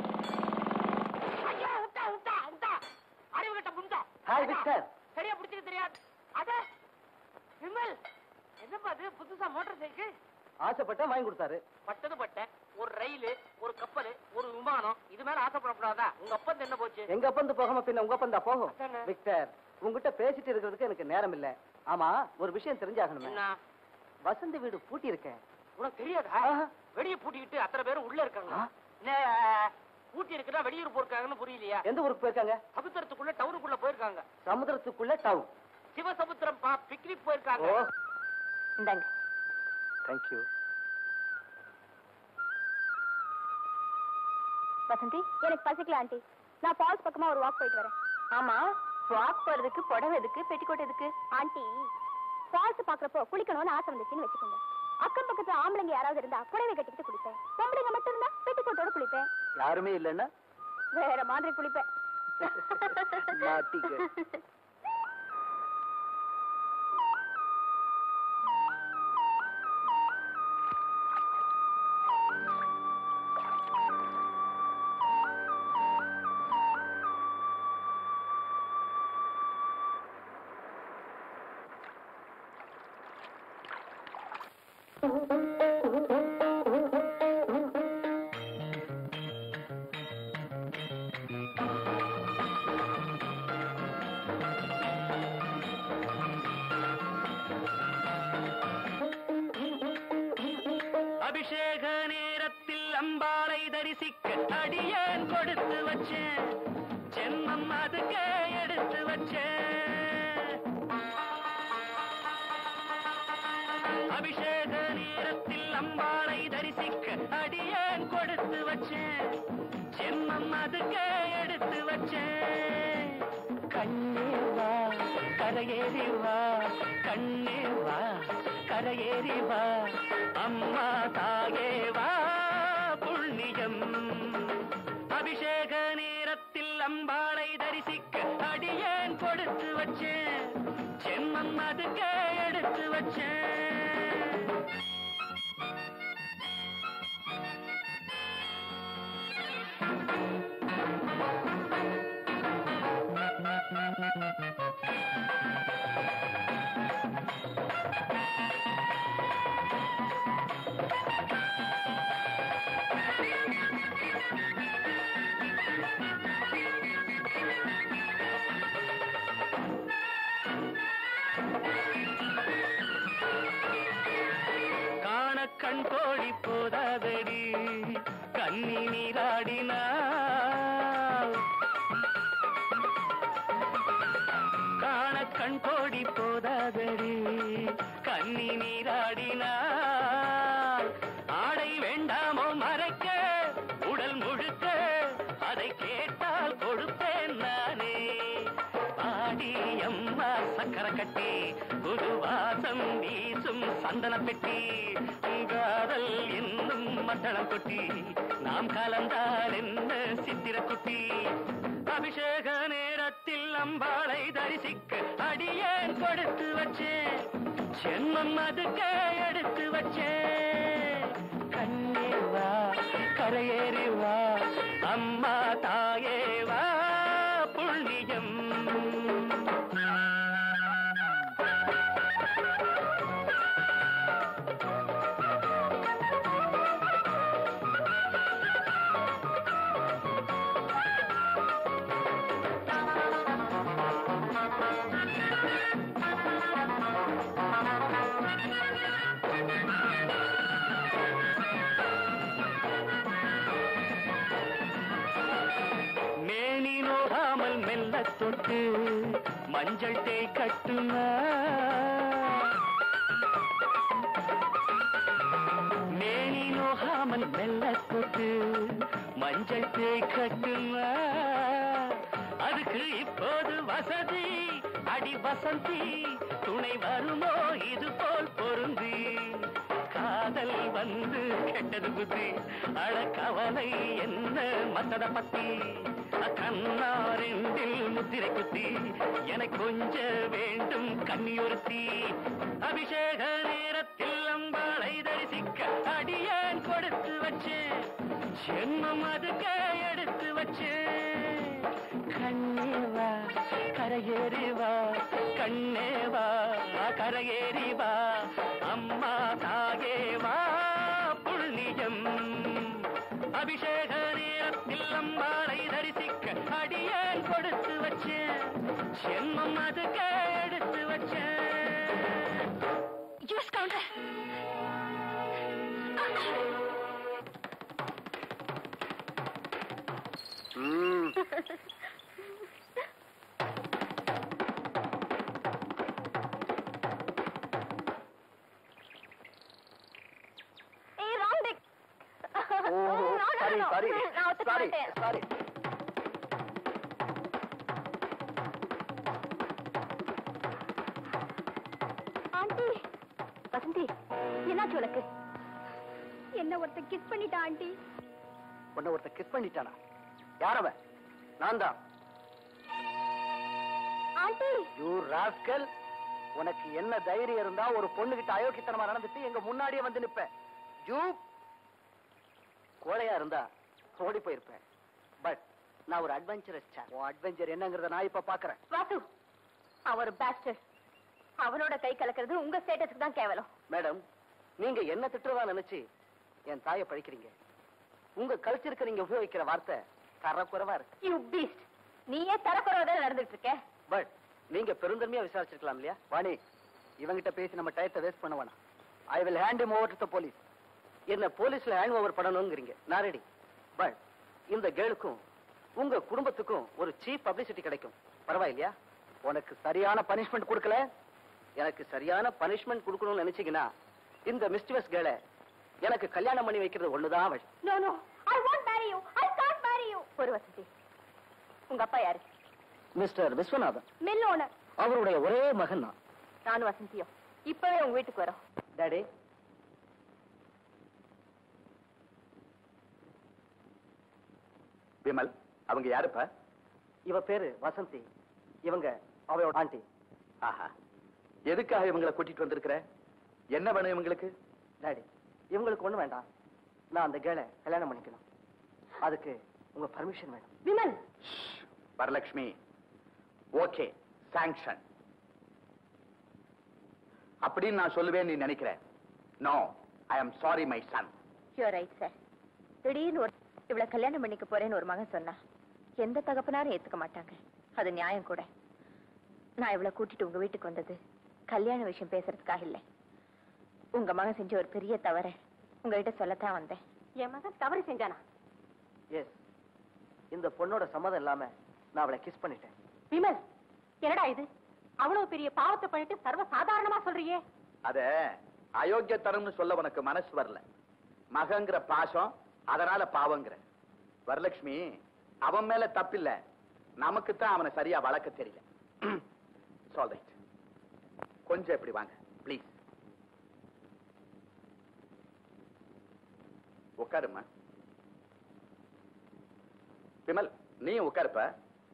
ஐயோ விட்டா விட்டா விட்டா அறிவு கட்ட புண்டா ஹாய் விக்டர் சரியா பிடிச்சிக்க தெரியாது அட விமல் என்னப்பா அது புதுசா மோட்டார் சைக்கிள் ஆசைப்பட்ட வாங்கி கொடுத்தாரு பட்டது பட்டேன் ஒரு ரயில் ஒரு கப்பல் ஒரு விமானம் இது மேல ஆசைப்படக்கூடாதா உங்க அப்பா என்ன போச்சு எங்க அப்பந்து போகாம பின்ன உங்க அப்பந்தா போகும் அதானே. விக்டர் உங்ககிட்ட பேசிட்டு இருக்கிறதுக்கு எனக்கு நேரம் இல்ல ஆமா ஒரு விஷயம் தெரிஞ்சாகணுமே என்ன வசந்தி வீடு பூட்டி இருக்கேன் உனக்கு தெரியாதா ஆஹா. வெளிய பூட்டிக்கிட்டு அத்தனை பேரும் உள்ள இருக்காங்க ஆ. என்ன பூட்டி இருக்குதா வெளியூர் போயிருக்காங்கன்னு புரியலையா எந்த ஊருக்கு போயிருக்காங்க சமுத்திரத்துக்குள்ள டவுனுக்குள்ள போயிருக்காங்க சமுத்திரத்துக்குள்ள டவுன் சிவசமுத்திரம் பா பிக்னிக் போயிருக்காங்க ஓ இந்தாங்க தேங்க்யூ வசந்தி எனக்கு பசிக்கல ஆண்டி நான் ஃபால்ஸ் பக்கமா ஒரு வாக் போயிட்டு வரேன் ஆமா வாக் போறதுக்கு புடவை எதுக்கு பெட்டிக்கோட் எதுக்கு ஆண்டி ஃபால்ஸ் பாக்குறப்போ குளிக்கணும்னு ஆசை வந்துச்சுன்னு வச்சுக்கோங்க அக்கம் பக்கத்துல ஆம்பளைங்க யாராவது இருந்தா புடவை கட்டிக்கிட்டு குளிப்பேன் பொம்பளைங்க மட்டும் இருந்தா பெட்டிக்கோட்டோட குளிப்பேன் யாருமே இல்லைன்னா வேற மாதிரி குளிப்பேன் மாட்டிக்க அபிஷேக நேரத்தில் அம்பாளை தரிசிக்க அடியேன் கொடுத்து வச்சேன் ஜென்மம் அதுக்கே எடுத்து வச்சேன் அபிஷேக நேரத்தில் அம்பாளை தரிசிக்க அடியேன் கொடுத்து வச்சேன் ஜென்மம் அதுக்கே எடுத்து வச்சேன் கண்ணே வா கரையேறி வா கண்ணே வா கரையேறி வா அம்மா தாயே வா புண்ணியம் அபிஷேக நேரத்தில் அம்பாளை தரிசிக்க அடியேன் கொடுத்து வச்சேன் ஜென்மம் அதுக்கே எடுத்து வச்சேன் காண கண் கோழி போதாதடி கண்ணி நீராடினாள் கண் கோடி போதாதடி கண்ணி நீராடினார் ஆடை வேண்டாமோ மறைக்க உடல் முழுக்க அதை கேட்டால் கொடுப்பேன் நானே பாடி அம்மா சக்கர கட்டி புது வாசம் வீசும் சந்தன பெட்டி காதல் என்னும் மத்தளம் கொட்டி நாம் கலந்தால் என்ன சித்திர குட்டி அபிஷேக நேரத்தில் அம்பாளை தரிசிக்க அடியேன் கொடுத்து வச்சேன் சென்மம் அதுக்க எடுத்து வச்சேன் கண்ணே வா கரையேறி வா அம்மா தாயே வா புண்ணியம் மேனி நோகாமல் மெல்ல தொட்டு மஞ்சள் தேய் கட்டுமா மேனி நோகாமல் மெல்ல தொட்டு மஞ்சள் தேய் கட்டுமா அதுக்கு இப்போது வசதி அடி வசந்தி துணை வருமோ இது போல் பொருந்தி காதல் வந்து கெட்டது புத்தி அழ கவலை என்ன மத்தத பத்தி கண்ணாரெண்டில் முத்திரை குத்தி எனக்கு கொஞ்ச வேண்டும் கண்ணியொருத்தி அபிஷேக நேரத்தில் அம்பாளை தரிசிக்க அடியான் கொடுத்து வச்சேன் ஜென்மம் அதுக்க எடுத்து வச்சேன் கண்ணே வா கரையேறி வா கண்ணே வா கரையேறி வா அம்மா தாயே வா புண்ணியம் அபிஷேக நேரத்தில் அம்பாளை தரிசிக்க அடியான் கொடுத்து வச்சேன் ஜென்மம் அதுக்க எடுத்து வச்சேன் யூஸ் கவுண்டர் ஏய் ராங் டெக் சாரி சாரி நான் ஒத்துக்க சாரி மாட்டேன் சாரி ஆண்டி வசந்தி என்னாச்சு உனக்கு என்ன ஒருத்தன் கிஸ் பண்ணிட்டா ஆண்டி உன்னை ஒருத்த கிஸ் பண்ணிட்டானா யார் அவன் நான் தான் ஆண்டி யூ ராஸ்கல் உனக்கு என்ன தைரியம் இருந்தா ஒரு பொண்ணுகிட்ட அயோக்கியத்தனமா நடந்துட்டு எங்க முன்னாடியே வந்து நிப்ப யூ கோழையா இருந்தா ஓடி போயிருப்பேன் பட் நான் ஒரு அட்வென்ச்சரஸ் உன் அட்வென்ச்சர் என்னங்கறத நான் இப்ப பாக்குறேன் வாசு அவர் பேஸ்டர் அவனோட கை கலக்கிறது உங்க ஸ்டேட்டஸ்க்கு தான் கேவலம் மேடம் நீங்க என்ன திட்டுறதா நினைச்சு என் தாயை பழிக்கிறீங்க உங்க கல்ச்சருக்கு நீங்க உபயோகிக்கிற வார்த்தை தரக்குறைவா இருக்கு யூ பீஸ்ட் நீயே தரக்குறவதா நடந்துட்டு இருக்க பட் நீங்க பெருந்தன்மையா விசாரிச்சிருக்கலாம் இல்லையா வாணி இவங்கிட்ட பேசி நம்ம டயத்தை வேஸ்ட் பண்ண வேணாம் I will hand him over to police என்ன போலீஸ்ல ஹேண்ட் ஓவர் பண்ணணுங்கிறீங்க நான் ரெடி பட் இந்த கேளுக்கும் உங்க குடும்பத்துக்கும் ஒரு சீப் பப்ளிசிட்டி கிடைக்கும் பரவாயில்லையா உனக்கு சரியான பனிஷ்மெண்ட் கொடுக்கல எனக்கு சரியான பனிஷ்மெண்ட் கொடுக்கணும்னு நினைச்சீங்கன்னா இந்த மிஸ்டிவஸ் கேளை எனக்கு கல்யாணம் பண்ணி வைக்கிறது ஒண்ணுதான் வழி no no I want marry you I can't marry you ஒரு வசந்தி உங்க அப்பா யாரு மிஸ்டர் விஸ்வநாதன் மில் ஓனர் அவருடைய ஒரே மகன் தான் நானும் வசந்தியும் இப்பவே உங்க வீட்டுக்கு வரோம் டாடி விமல் அவங்க யாருப்பா இவ பேரு வசந்தி இவங்க அவளோட ஆண்டி ஆஹா எதுக்காக இவங்களை கூட்டிட்டு வந்திருக்கிற என்ன வேணும் இவங்களுக்கு டாடி இவங்களுக்கு ஒண்ணு வேண்டாம் நான் அந்த கேளை கல்யாணம் பண்ணிக்கணும் அதுக்கு உங்க பர்மிஷன் வேணும் விமல் வரலட்சுமி ஓகே சாங்ஷன் அப்படின்னு நான் சொல்லுவேன் நீ நினைக்கிற no I am sorry my son you're right sir திடீர்னு ஒரு இவளை கல்யாணம் பண்ணிக்க போறேன்னு ஒரு மகன் சொன்னா எந்த தகப்பனாரும் ஏத்துக்க மாட்டாங்க அது நியாயம் கூட நான் இவளை கூட்டிட்டு உங்க வீட்டுக்கு வந்தது கல்யாண விஷயம் பேசுறதுக்காக இல்ல உங்க மகன் செஞ்ச ஒரு பெரிய தவற உங்ககிட்ட சொல்லத்தான் வந்தேன் என் மகன் தவறு செஞ்சானா எஸ் இந்த பொண்ணோட சம்மதம் இல்லாம நான் அவளை கிஸ் பண்ணிட்டேன் விமல் என்னடா இது அவ்வளவு பெரிய பாவத்தை பண்ணிட்டு சர்வ சாதாரணமா சொல்றியே அத அயோக்கியத்தனம்னு சொல்ல உனக்கு மனசு வரல மகங்கிற பாசம் அதனால பாவங்கிற வரலட்சுமி அவன் மேல தப்பில்ல நமக்கு தான் அவனை சரியா வளர்க்க தெரியல சால் ரைட் கொஞ்சம் இப்படி வாங்க ப்ளீஸ் உட்காருமா விமல் நீ உட்காருப்ப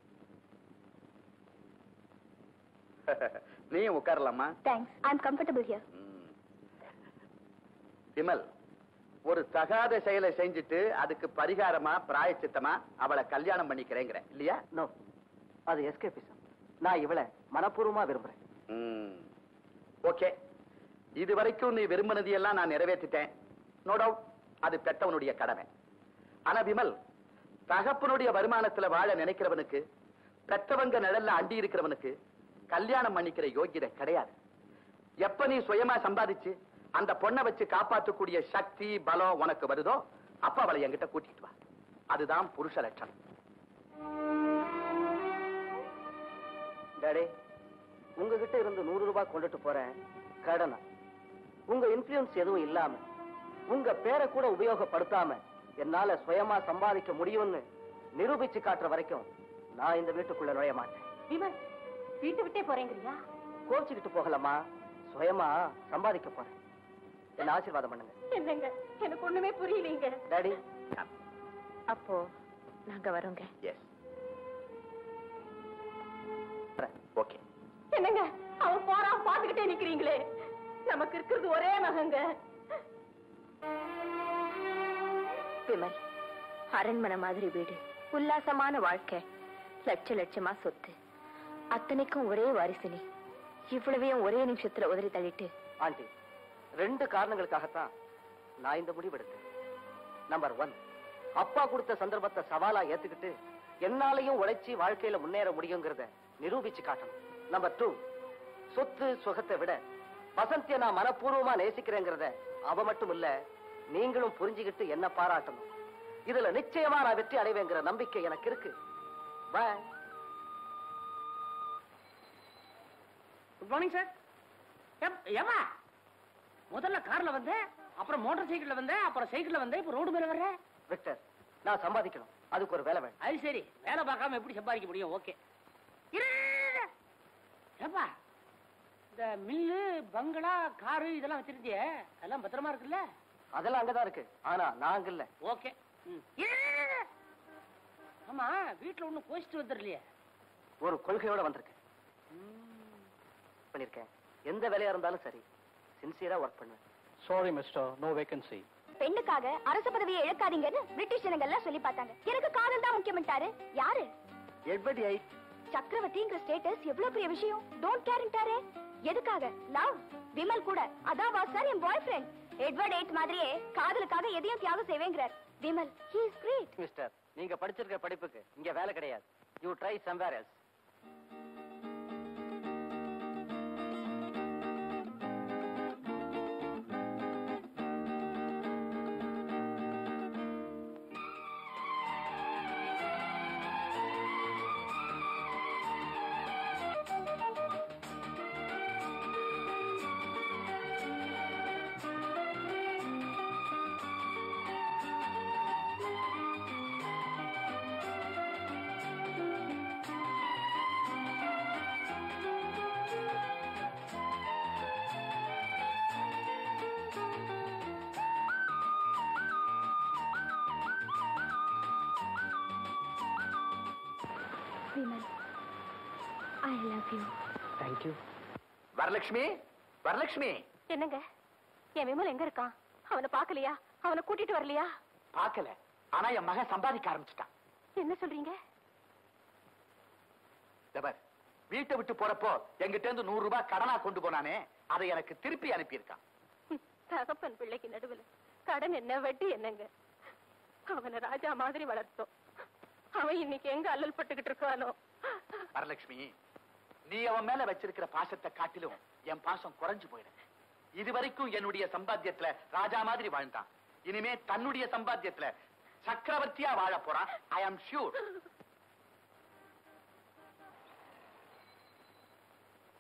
நீயும் உட்காரலாமா thanks I am comfortable here hmm. Vimal ஒரு தகாத செயலை செஞ்சுட்டு அதுக்கு பரிகாரமா பிராயச்சித்தமா அவளை கல்யாணம் பண்ணிக்கிறேங்கிற இல்லையா நோ அது எஸ்கேபிசம் நான் இவளை மனப்பூர்வமா விரும்புறேன் ஓகே இது வரைக்கும் நீ விரும்பினதையெல்லாம் நான் நிறைவேற்றிட்டேன் நோ டவுட் அது பெத்தவனுடைய கடமை ஆனா விமல் தகப்பனுடைய வருமானத்துல வாழ நினைக்கிறவனுக்கு பெத்தவங்க நிழல்ல அண்டி இருக்கிறவனுக்கு கல்யாணம் பண்ணிக்கிற யோகியதை கிடையாது எப்ப நீ சுயமா சம்பாதிச்சு அந்த பொண்ணை வச்சு காப்பாற்றக்கூடிய சக்தி பலம் உனக்கு வருதோ அப்ப அவளை என்கிட்ட கூட்டிட்டு வா அதுதான் புருஷ லட்சணம் டாடி உங்ககிட்ட இருந்து நூறு ரூபாய் கொண்டுட்டு போறேன் கடனா உங்க இன்ஃபுளுன்ஸ் எதுவும் இல்லாம உங்க பேரை கூட உபயோகப்படுத்தாம என்னால சுயமா சம்பாதிக்க முடியும்னு நிரூபிச்சு காட்டுற வரைக்கும் நான் இந்த வீட்டுக்குள்ள நுழைய மாட்டேன் விமல் வீட்டு விட்டே போறேங்கிறியா கோச்சுக்கிட்டு போகலாமா சுயமா சம்பாதிக்க போறேன் என்ன ஆசீர்வாதம் பண்ணுங்க என்னங்க எனக்கு ஒண்ணுமே புரியலீங்க டாடி அப்போ நாங்க வரோங்க எஸ் ஓகே என்னங்க அவன் போறான் பாத்துக்கிட்டே நிக்கிறீங்களே நமக்கு இருக்கிறது ஒரே மகங்க விமல் அரண்மனை மாதிரி வீடு உல்லாசமான வாழ்க்கை லட்ச லட்சமா சொத்து அத்தனைக்கும் ஒரே வாரிசுனி இவ்வளவையும் ஒரே நிமிஷத்துல உதறி தள்ளிட்டு ஆண்டி ரெண்டு காரணங்களுக்காகத்தான் நான் இந்த முடிவு எடுத்தேன் நம்பர் ஒன் அப்பா கொடுத்த சந்தர்ப்பத்தை சவாலா ஏத்துக்கிட்டு என்னாலையும் உழைச்சி வாழ்க்கையில முன்னேற முடியுங்கிறத நிரூபிச்சு காட்டணும் நம்பர் டூ சொத்து சுகத்தை விட வசந்திய நான் மனப்பூர்வமா நேசிக்கிறேங்கிறத அவ மட்டும் இல்ல நீங்களும் புரிஞ்சுக்கிட்டு என்ன பாராட்டணும் இதுல நிச்சயமா நான் வெற்றி அடைவேங்கிற நம்பிக்கை எனக்கு இருக்கு பாய் குட் மார்னிங் சார் ஏமா முதல்ல கார்ல வந்தேன் அப்புறம் மோட்டார் சைக்கிள்ல வந்தேன் அப்புறம் சைக்கிள்ல வந்தேன் இப்ப ரோடு மேல வர்றேன் விக்டர் நான் சம்பாதிக்கணும் அதுக்கு ஒரு வேலை வேணும் அது சரி வேலை பார்க்காம எப்படி சம்பாதிக்க முடியும் ஓகே ஏப்பா இந்த மில்லு பங்களா காரு இதெல்லாம் வச்சிருந்தியே அதெல்லாம் பத்திரமா இருக்குல்ல அதெல்லாம் அங்கதான் இருக்கு ஆனா நாங்க இல்ல ஓகே ஆமா வீட்டுல ஒண்ணும் கோச்சிட்டு வந்துடலையே ஒரு கொள்கையோட வந்திருக்கேன் பண்ணிருக்கேன் எந்த வேலையா இருந்தாலும் சரி சின்சியரா ஒர்க் பண்ணுவேன் சாரி மிஸ்டர் நோ வேகன்சி பெண்ணுக்காக அரச பதவியை இழக்காதீங்கன்னு பிரிட்டிஷ் ஜனங்க எல்லாம் சொல்லி பார்த்தாங்க எனக்கு காதல் தான் முக்கியம்ட்டாரு யாரு எட்வர்ட் எயிட் சக்கரவர்த்திங்கிற ஸ்டேட்டஸ் எவ்வளவு பெரிய விஷயம் டோன்ட் கேர்ன்ட்டாரே எதுக்காக லவ் விமல் கூட அதான் வாஸ் சார் என் பாய் ஃப்ரெண்ட் எட்வர்ட் எயிட் மாதிரியே காதலுக்காக எதையும் தியாகம் செய்வேங்கிறார் Vimal he is great mister நீங்க படிச்சிருக்க படிப்புக்கு இங்க வேலை கிடையாது you try somewhere else Vimal I love you thank you Varalakshmi Varalakshmi என்னங்க என் விமல் எங்க இருக்கான் அவனை பார்க்கலையா அவனை கூட்டிட்டு வரலையா பார்க்கல ஆனா என் மகன் சம்பாதிக்க ஆரம்பிச்சிட்டான் என்ன சொல்றீங்க தபர் வீட்டை விட்டு போறப்போ எங்கிட்ட இருந்து நூறு ரூபாய் கடனா கொண்டு போனானே அதை எனக்கு திருப்பி அனுப்பியிருக்கான் ஹம், தகப்பன் பிள்ளைக்கு நடுவுல கடன் என்ன வட்டி என்னங்க அவனை ராஜா மாதிரி வளர்த்தோம் அவன் இன்னைக்கு எங்க அல்லல் பட்டுக்கிட்டு இருக்கானோ வரலட்சுமி நீ அவன் மேல வச்சிருக்கிற பாசத்தை காட்டிலும் என் பாசம் குறைஞ்சு போயிடும் இதுவரைக்கும் என்னுடைய சம்பாத்தியத்துல ராஜா மாதிரி வாழ்ந்தான் இனிமே தன்னுடைய சம்பாத்தியத்துல சக்கரவர்த்தியா வாழ போறான் I am sure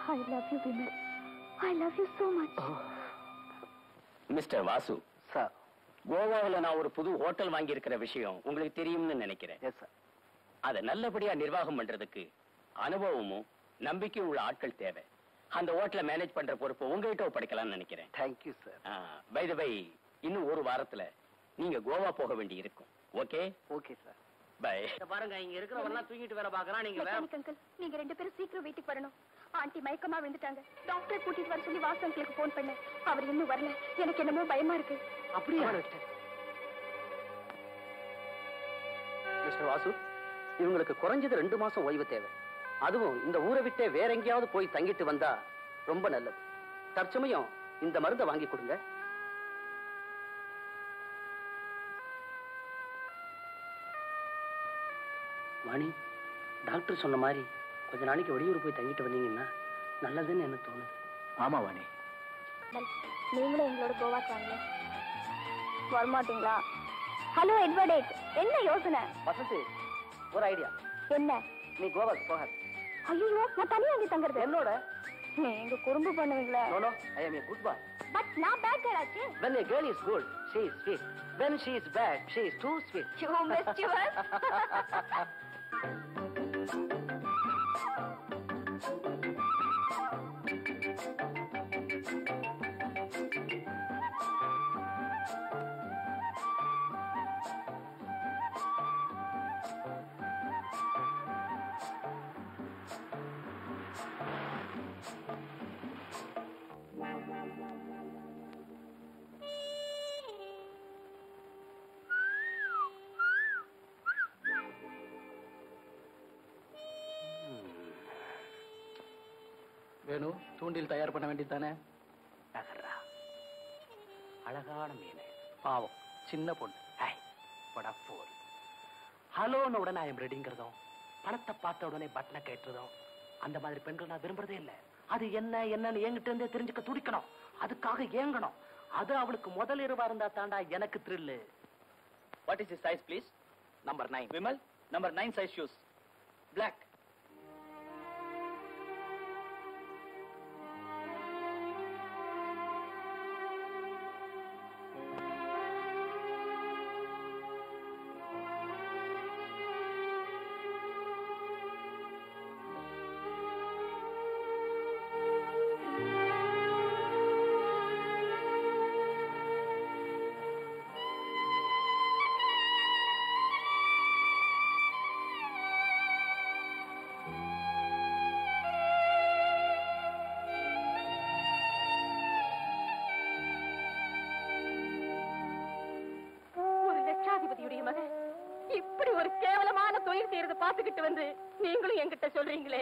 I love you Vimal I love you so much mister Vasu sir கோவாவில் நான் ஒரு புது ஹோட்டல் வாங்கி இருக்கிற விஷயம் உங்களுக்கு தெரியும்னு நினைக்கிறேன் எஸ் சார் அதை நல்லபடியா நிர்வாகம் பண்றதுக்கு அனுபவமும் நம்பிக்கையும் உள்ள ஆட்கள் தேவை அந்த ஹோட்டலை மேனேஜ் பண்ற பொறுப்பு உங்ககிட்ட ஒப்படைக்கலாம்னு நினைக்கிறேன் thank you sir by the by இன்னும் ஒரு வாரத்துல நீங்க கோவா போக வேண்டி இருக்கும் ஓகே ஓகே சார் பை பாருங்க இங்க இருக்கிறவெல்லாம் தூங்கிட்டு வேலை பாக்குறான் நீங்க வேற மெக்கானிக் அங்கிள் நீங்க ரெண்டு பேரும் சீக்கிரம் வீட்டுக்கு வரணும் ஆண்டி மயக்கமா விழுந்துட்டாங்க டாக்டர் கூட்டிட்டு வர சொல்லி வாசு அங்கிளுக்கு ஃபோன் பண்ணேன் அவர் இன்னும் வரல எனக்கு என்னமோ பயமா இருக்கு அப்படியா மிஸ்டர் வாசு இவங்களுக்கு குறைஞ்சது ரெண்டு மாசம் ஓய்வு தேவை அதுவும் இந்த ஊரை விட்டே வேற எங்கேயாவது போய் தங்கிட்டு வந்தா ரொம்ப நல்லது தற்சமயம் இந்த மருந்தை வாங்கி கொடுங்க மணி டாக்டர் சொன்ன மாதிரி கொஞ்ச நாளைக்கு வெளியூர் போய் தங்கிட்டு வந்தீங்கன்னா நல்லதுன்னு எனக்கு தோணுது ஆமா வாணி நீங்களும் எங்களோட கோவாக்கு வாங்க வரமாட்டீங்களா ஹலோ எட்வர்டேட் என்ன யோசனை வசந்தி ஒரு ஐடியா என்ன நீ கோவாக்கு போகாது ஐயோ நான் தனியா அங்கே தங்குறது என்னோட நீங்க குறும்பு பண்ணுவீங்களே no no I am a good boy but நான் பேட் கேர்ள் ஆச்சு When a girl is good, she is sweet. When she is bad, she is too sweet. You mischievous. Venu தூண்டில் தயார் பண்ண வேண்டியது தானே நகர்றா அழகான மீன் பாவம் சின்ன பொண்ணு ஹாய் படா போல் ஹலோன்னு உடனே ஐம் ரெடிங்கிறதும் பணத்தை பார்த்த உடனே பட்டனை கேட்டுறதும் அந்த மாதிரி பெண்கள் நான் விரும்புறதே இல்ல அது என்ன என்னன்னு என்கிட்ட இருந்தே தெரிஞ்சுக்க துடிக்கணும் அதுக்காக ஏங்கணும் அது அவளுக்கு முதல் இரவா இருந்தா தாண்டா எனக்கு thrill what is is size please number nine Vimal number nine size shoes black ஒரு லட்சாதிபதியுடைய மகன் இப்படி ஒரு கேவலமான தொழில் செய்யறத பாத்துக்கிட்டு வந்து நீங்களும் என்கிட்ட சொல்றீங்களே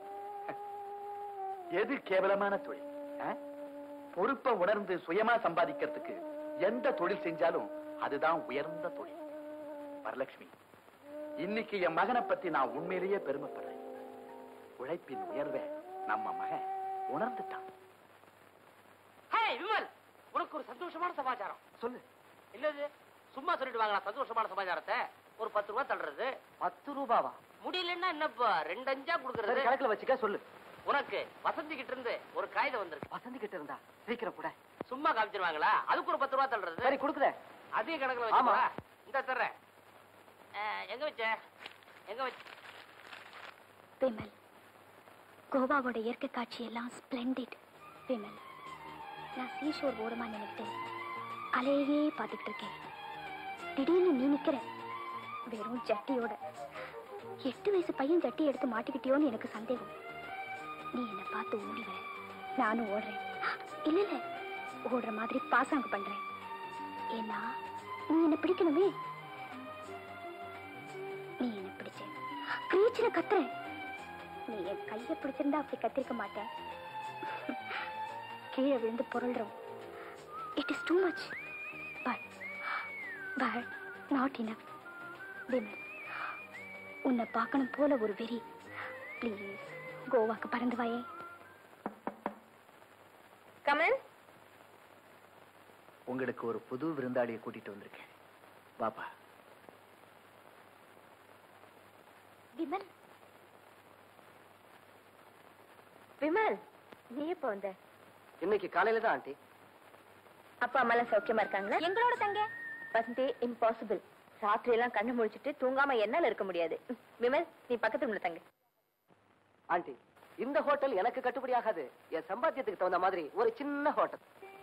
எது கேவலமான தொழில் ஆ? பொறுப்பை உணர்ந்து சுயமா சம்பாதிக்கிறதுக்கு எந்த தொழில் செஞ்சாலும் அதுதான் உயர்ந்த தொழில் வரலட்சுமி இன்னைக்கு என் மகனை பத்தி நான் உண்மையிலேயே பெருமைப்படுறேன் உழைப்பின் உயர்வை நம்ம மகன் உணர்ந்துட்டான் ஹே விமல் உனக்கு ஒரு சந்தோஷமான சமாச்சாரம் சொல்லு என்னது சும்மா சொல்லிட்டு வாங்களா சந்தோஷமான சமாச்சாரத்தை ஒரு பத்து ரூபா தள்ளுறது பத்து ரூபாவா முடியலன்னா என்னப்பா ரெண்டு அஞ்சா சரி கொடுக்கறது கணக்குல வச்சுக்க சொல்லு உனக்கு வசந்தி கிட்ட இருந்து ஒரு காகிதம் வந்திருக்கு வசந்தி கிட்ட இருந்தா சீக்கிரம் கூட சும்மா காமிச்சிருவாங்களா அதுக்கு ஒரு பத்து ரூபா தள்ளுறது சரி கொடுக்குறேன் அதே கணக்குல ஆமா. வச்சுக்கா இந்த தர்றேன் ஆ, எங்க வச்ச எங்க வச்ச விமல் கோவாவோட இயற்கை காட்சி எல்லாம் ஸ்பிளெண்டிட் விமல் நான் சீஷோர் ஓரமா நினைத்து அலையே பார்த்துக்கிட்டு இருக்கேன் திடீர்னு நீ நிக்கிற வெறும் ஜட்டியோட எட்டு வயசு பையன் ஜட்டி எடுத்து மாட்டிக்கிட்டியோன்னு எனக்கு சந்தேகம் நீ என்னை பார்த்து ஓடிவ நானும் ஓடுறேன் இல்ல இல்ல ஓடுற மாதிரி பாசாங்க பண்றேன் ஏன்னா நீ என்ன பிடிக்கணுமே நீ என்ன பிடிச்ச கிரீச்சில கத்துறேன் நீ என் கைய பிடிச்சிருந்தா அப்படி கத்திருக்க மாட்டேன் கீழே விழுந்து பொருள்றோம் it is too much but but not enough Vimal உன்னை பார்க்கணும் போல ஒரு வெறி ப்ளீஸ் கோவாக்கு பறந்து வாயே கமன் உங்களுக்கு ஒரு புது விருந்தாளியை கூட்டிட்டு வந்திருக்கேன் பாப்பா விமல் விமல் நீ எப்போ வந்த இன்னைக்கு காலையில தான் ஆண்டி அப்பா அம்மா எல்லாம் சௌக்கியமா இருக்காங்களா எங்களோட தங்க வசந்தி இம்பாசிபிள் ராத்திரி எல்லாம் கண்ணு முழிச்சிட்டு தூங்காம என்னால இருக்க முடியாது ம், விமல் நீ பக்கத்து ரூம்ல தங்க ஆண்டி இந்த ஹோட்டல் எனக்கு கட்டுப்படி ஆகாது என் சம்பாத்தியத்துக்கு தகுந்த மாதிரி ஒரு சின்ன hotel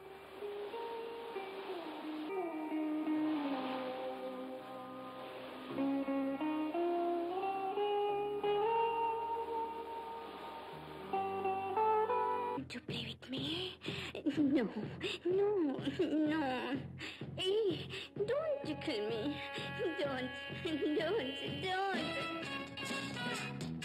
to play with me? No, no, no. Hey, don't tickle me. Don't, don't, don't.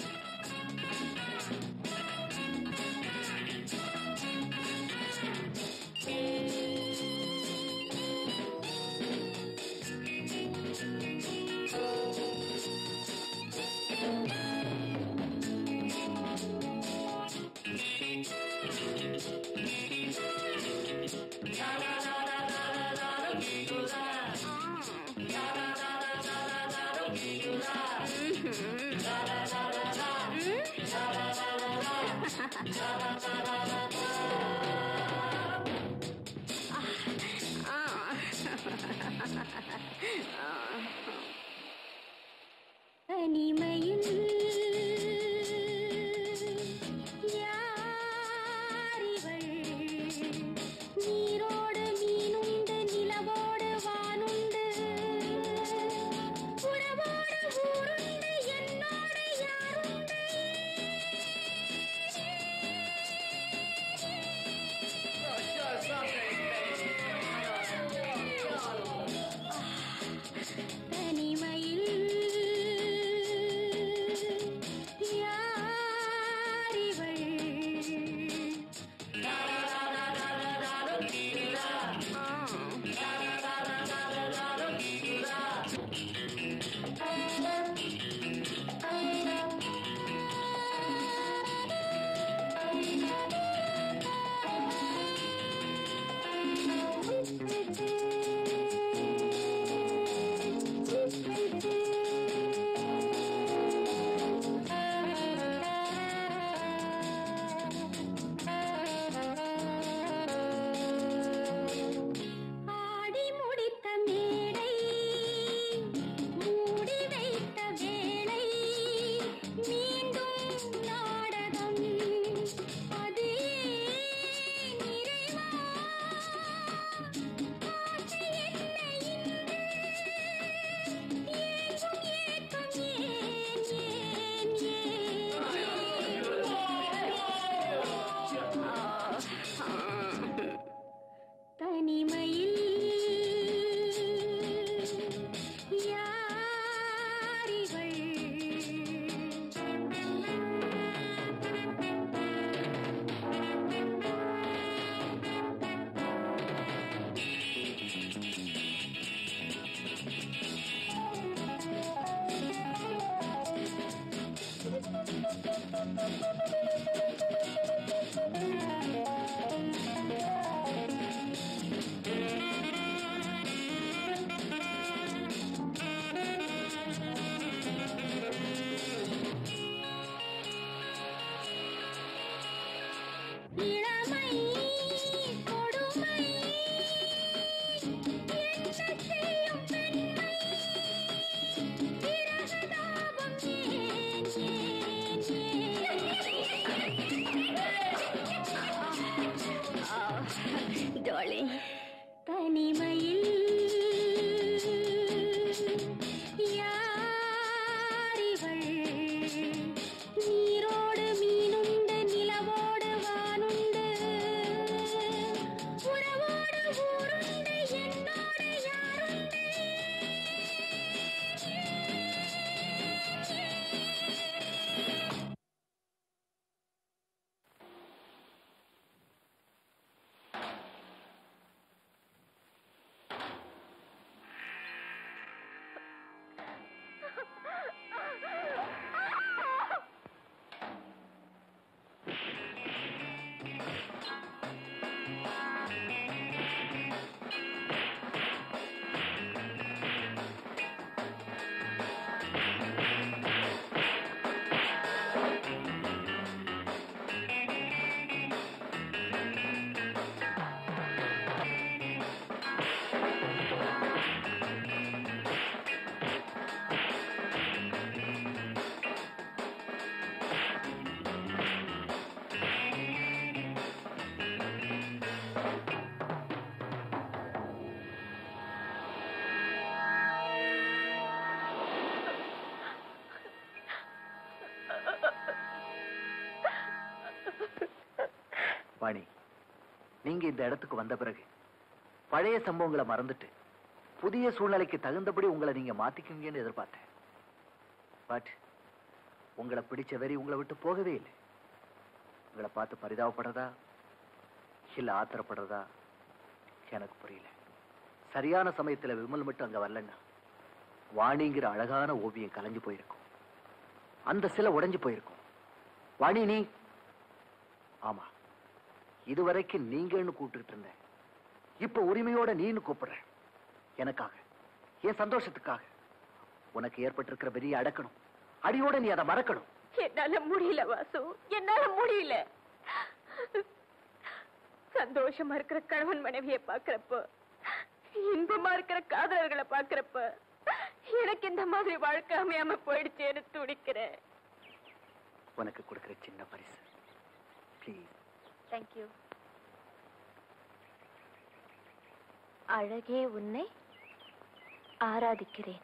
தனிமையில் யாரிவள் நீரோடு மீனுண்டு நிலவோடு வானுண்டு உறவோடு ஊருண்டு என்னோடு யாருண்டு தனிமையில் ஆடி முடித்த மேடை மூடி வைத்த வேளை மீண்டும் நாடகம் அது நிறைவா ஆசை என்ன இன்று ஏங்கும் ஏக்கம் ஏன் ஏன் ஏன் தனிமையில் யாரிவள் இளமை கொடுமை என்ன செய்யும் பெண்மை விரகதாபம் ஏன் ஏன் ஏன் டார்லிங் தனிமையில் யாரிவள் நீரோடு மீனுண்டு நிலவோடு வானுண்டு வாணி நீங்க இந்த இடத்துக்கு வந்த பிறகு பழைய சம்பவங்களை மறந்துட்டு புதிய சூழ்நிலைக்கு தகுந்தபடி உங்களை நீங்க மாத்திக்குவீங்கன்னு எதிர்பார்த்தேன் பட் உங்களை பிடிச்ச வெறி உங்களை விட்டு போகவே இல்லை உங்களை பார்த்து பரிதாபப்படுறதா இல்ல ஆத்திரப்படுறதா எனக்கு புரியல சரியான சமயத்துல விமல் மட்டும் அங்க வரலன்னா வாணிங்கிற அழகான ஓவியம் கலைஞ்சு போயிருக்கும் அந்த சிலை உடைஞ்சு போயிருக்கும் வாணி நீ ஆமா இதுவரைக்கும் நீங்கன்னு கூப்பிட்டுட்டு இருந்தேன் இப்ப உரிமையோட நீன்னு கூப்பிடுறேன் எனக்காக என் சந்தோஷத்துக்காக உனக்கு ஏற்பட்டிருக்கிற பெரிய அடக்கணும் அடியோட நீ அதை மறக்கணும் என்னால முடியல வாசு என்னால முடியல சந்தோஷமா இருக்கிற கணவன் மனைவியை பாக்குறப்ப இன்பமா இருக்கிற காதலர்களை பாக்குறப்ப எனக்கு இந்த மாதிரி வாழ்க்கை அமையாம போயிடுச்சேன்னு துடிக்கிறேன் உனக்கு கொடுக்கிற சின்ன பரிசு ப்ளீஸ் தேங்க்யூ அழகே உன்னை ஆராதிக்கிறேன்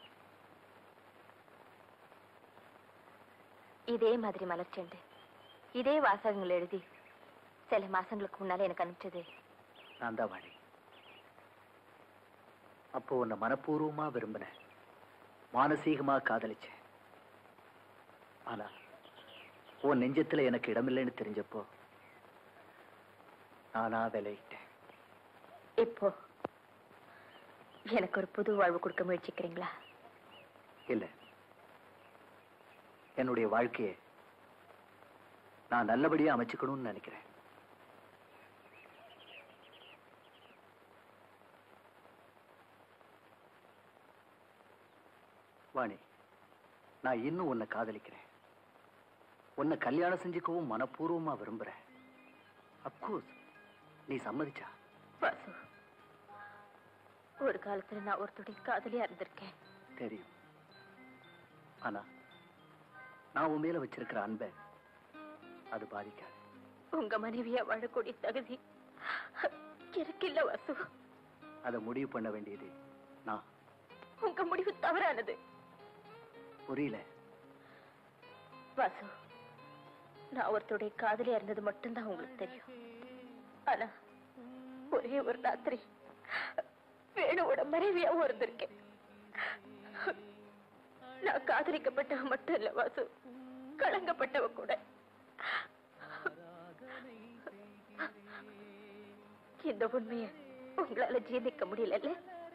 இதே மாதிரி மலர்ச்செண்டு இதே வாசகங்கள் எழுதி சில மாசங்களுக்கு முன்னால எனக்கு அனுப்பிச்சது நான் தான் வாணி அப்போ உன்னை மனப்பூர்வமா விரும்பினேன் மானசீகமா காதலிச்சேன் ஆனா உன் நெஞ்சத்துல எனக்கு இடமில்லைன்னு தெரிஞ்சப்போ நானா விலையிட்டேன் இப்போ எனக்கு ஒரு புது வாழ்வு கொடுக்க முயற்சிக்கிறீங்களா இல்ல என்னுடைய வாழ்க்கையை நான் நல்லபடியா அமைச்சுக்கணும்னு நினைக்கிறேன் வாணி நான் இன்னும் உன்னை காதலிக்கிறேன் உன்னை கல்யாணம் செஞ்சுக்கவும் மனப்பூர்வமா விரும்புறேன் அப்கோர்ஸ் நீ சம்மதிச்சா வாசு ஒரு காலத்துல நான் ஒருத்தருடைய காதலியா இருந்திருக்கேன் தெரியும் ஆனா நான் உன் மேல வச்சிருக்கிற அன்பை அது பாதிக்காது உங்க மனைவியா வாழக்கூடிய தகுதி எனக்கு இல்ல வாசு அதை முடிவு பண்ண வேண்டியது நான் உங்க முடிவு தவறானது புரியல வாசு நான் ஒருத்தருடைய காதலியா இருந்தது மட்டும்தான் உங்களுக்கு தெரியும் ஆனா ஒரே ஒரு ராத்திரி வேணுவோட மனைவியாவும் இருந்திருக்கேன் நான் காதலிக்கப்பட்டவ மட்டும் இல்ல வாசு கலங்கப்பட்டவ கூட இந்த உண்மைய உங்களால ஜீர்ணிக்க முடியல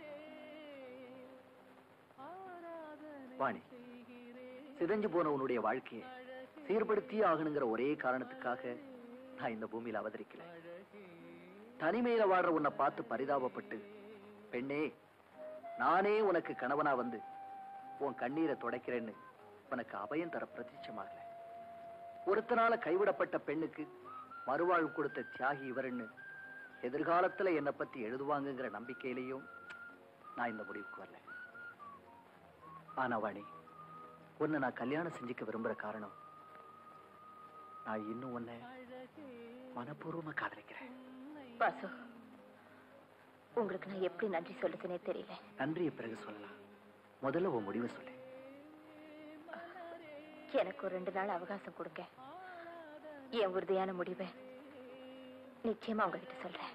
வாணி சிதைஞ்சு போன உன்னுடைய வாழ்க்கையை சீர்படுத்தியே ஆகணுங்கிற ஒரே காரணத்துக்காக நான் இந்த பூமியில அவதரிக்கல தனிமையில வாழ்ற உன்னை பார்த்து பரிதாபப்பட்டு பெண்ணே நானே உனக்கு கணவனா வந்து உன் கண்ணீரை துடைக்கிறேன்னு உனக்கு அபயம் தர பிரதிச்சமாகல ஒருத்தனால கைவிடப்பட்ட பெண்ணுக்கு மறுவாழ்வு கொடுத்த தியாகி இவருன்னு எதிர்காலத்துல என்னை பத்தி எழுதுவாங்கங்கிற நம்பிக்கையிலையும் நான் இந்த முடிவுக்கு வரல ஆனா வாணி உன்னை நான் கல்யாணம் செஞ்சுக்க விரும்புற காரணம் நான் இன்னும் உன்னை மனப்பூர்வமா காதலிக்கிறேன் வாசு உங்களுக்கு நான் எப்படி நன்றி சொல்லுதுன்னே தெரியல நன்றியை பிறகு சொல்லலாம் முதல்ல உன் முடிவை சொல்லு எனக்கு ஒரு ரெண்டு நாள் அவகாசம் கொடுங்க என் உறுதியான முடிவை நிச்சயமா உங்ககிட்ட சொல்றேன்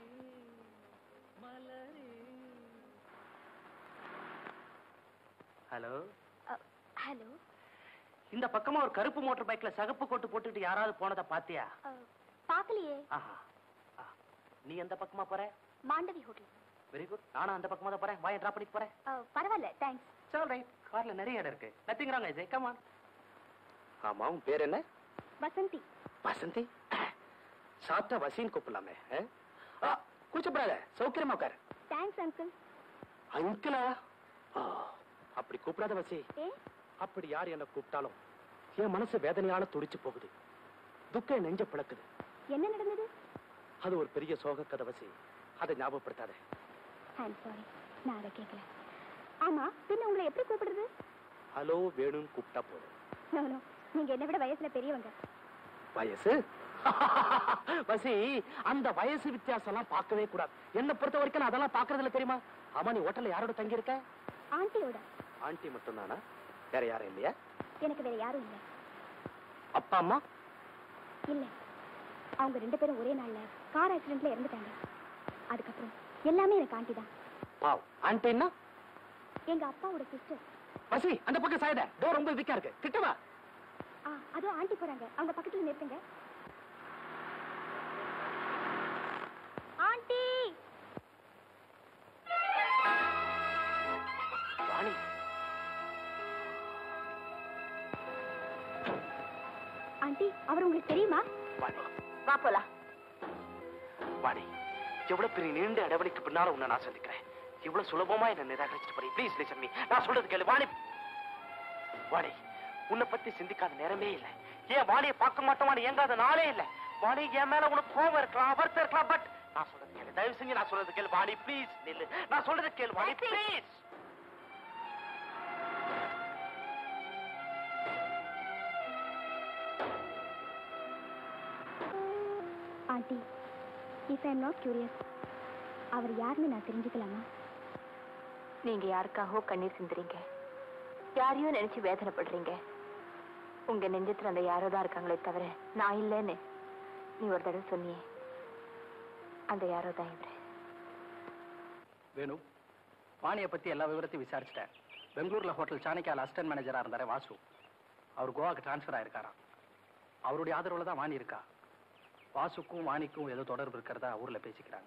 ஹலோ ஹலோ இந்த பக்கமா ஒரு கருப்பு மோட்டார் பைக்ல சகப்பு கோட்டு போட்டுட்டு யாராவது போனதை பாத்தியா பாக்கலையே ஆஹா ஆ. நீ எந்த பக்கமா போற மாண்டவி ஹோட்டல் வெரி குட் நானும் அந்த பக்கமா தான் போறேன் வாயை டிராப் பண்ணிட்டு போறேன் பரவாயில்ல தேங்க்ஸ் சரி ரைட் கார்ல நிறைய இடம் இருக்கு nothing wrong I say come on ஆமா உன் பேர் என்ன வசந்தி வசந்தி சாப்பிட்டா வசின்னு கூப்பிடலாமே ஆ? ஆ, கூச்சப்படாத சௌக்கியமா உட்காரு தேங்க்ஸ் அங்கிள் அங்கிளா ஆ, அப்படி கூப்பிடாத வசி ஏ அப்படி யார் என்ன கூப்பிட்டாலும் என் மனசு வேதனையால துடிச்சு போகுது துக்கம் என் நெஞ்ச பிளக்குது என்ன நடந்தது அது ஒரு பெரிய சோக கதை வசி அதை ஞாபகப்படுத்தாத ஐம் சாரி நான் அதை கேட்கல ஆமா பின்ன உங்களை எப்படி கூப்பிடுறது ஹலோ வேணும்னு கூப்பிட்டா போதும் நோ நோ நீங்க என்னை விட வயசுல பெரியவங்க வயசு வசி அந்த வயசு வித்தியாசம் எல்லாம் பார்க்கவே கூடாது என்ன பொறுத்த வரைக்கும் நான் அதெல்லாம் பாக்குறது இல்ல தெரியுமா ஆமா நீ ஹோட்டல்ல யாரோட தங்கி இருக்க ஆண்டியோட ஆண்டி மட்டும் தானா வேற யாரும் இல்லையா எனக்கு வேற யாரும் இல்ல அப்பா அம்மா இல்ல அவங்க ரெண்டு பேரும் ஒரே நாள்ல கார் ஆக்சிடென்ட்ல இறந்துட்டாங்க அதுக்கப்புறம் எல்லாமே எனக்கு ஆண்டி தான் பாவ் ஆன்டின்னா எங்க அப்பாவோட சிஸ்டர் பசி அந்த பக்கம் சாயத டோர் ரொம்ப விக்கா இருக்கு கிட்டவா ஆ அதோ ஆண்டி போறாங்க அவங்க பக்கத்துல நிறுத்துங்க ஆண்டி வாணி ஆண்டி அவர் உங்களுக்கு தெரியுமா வாணி வா போலாம் வாணி எவ்வளவு பெரிய நீண்ட இடைவெளிக்கு பின்னால உன்னை நான் சந்திக்கிறேன் இவ்வளவு சுலபமா என்ன நிராகரிச்சுட்டு போறீ ப்ளீஸ் லிசன் மீ நான் சொல்றது கேளு வாணி வாணி உன்னை பத்தி சிந்திக்காத நேரமே இல்ல ஏன் வாணியை பார்க்க மாட்டோமான்னு ஏங்காத நாளே இல்ல வாணி என் மேல உனக்கு கோவம் இருக்கலாம் வருத்தம் இருக்கலாம் பட் நான் சொல்றது கேளு தயவு செஞ்சு நான் சொல்றது கேளு வாணி ப்ளீஸ் நில்லு நான் சொல்றது கேளு Vani please aunty if I am not curious அவர் யாருன்னு நான் தெரிஞ்சுக்கலாமா நீங்க யாருக்காகவோ கண்ணீர் சிந்துறீங்க யாரையோ நினைச்சு வேதனைப்படுறீங்க உங்க நெஞ்சத்துல அந்த யாரோ தான் இருக்காங்களே தவிர நான் இல்லைன்னு நீ ஒரு தடவை சொன்னியே அந்த யாரோ தான் இவரு வேணு வாணியை பத்தி எல்லா விவரத்தையும் விசாரிச்சிட்டேன் பெங்களூர்ல ஹோட்டல் சாணக்கியால அசிஸ்டன்ட் மேனேஜரா இருந்தாரு வாசு அவர் கோவாக்கு டிரான்ஸ்ஃபர் ஆயிருக்காராம் அவருடைய ஆதரவுல தான் வாணி இருக்கா வாசுக்கும் வாணிக்கும் ஏதோ தொடர்பு இருக்கிறதா ஊர்ல பேசிக்கிறாங்க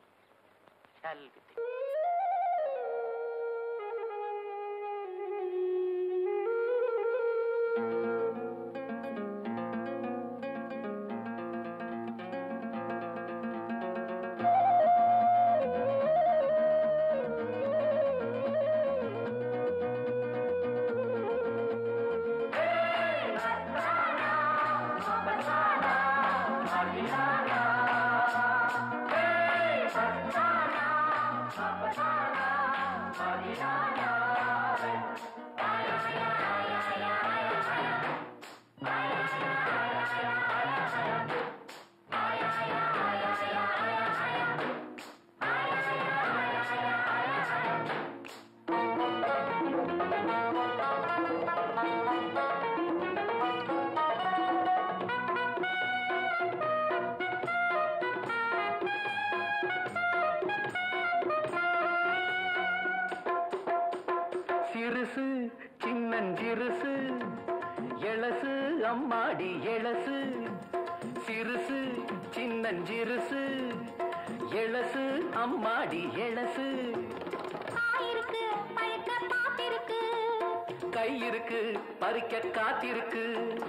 சிறுசு சின்னஞ்சிறுசு எழசு அம்மாடி எழசு சிறுசு சின்னஞ்சிறுசு எழசு அம்மாடி எழசு இருக்கு பழுக்க பாத்திருக்கு கை இருக்கு பறிக்க காத்திருக்கு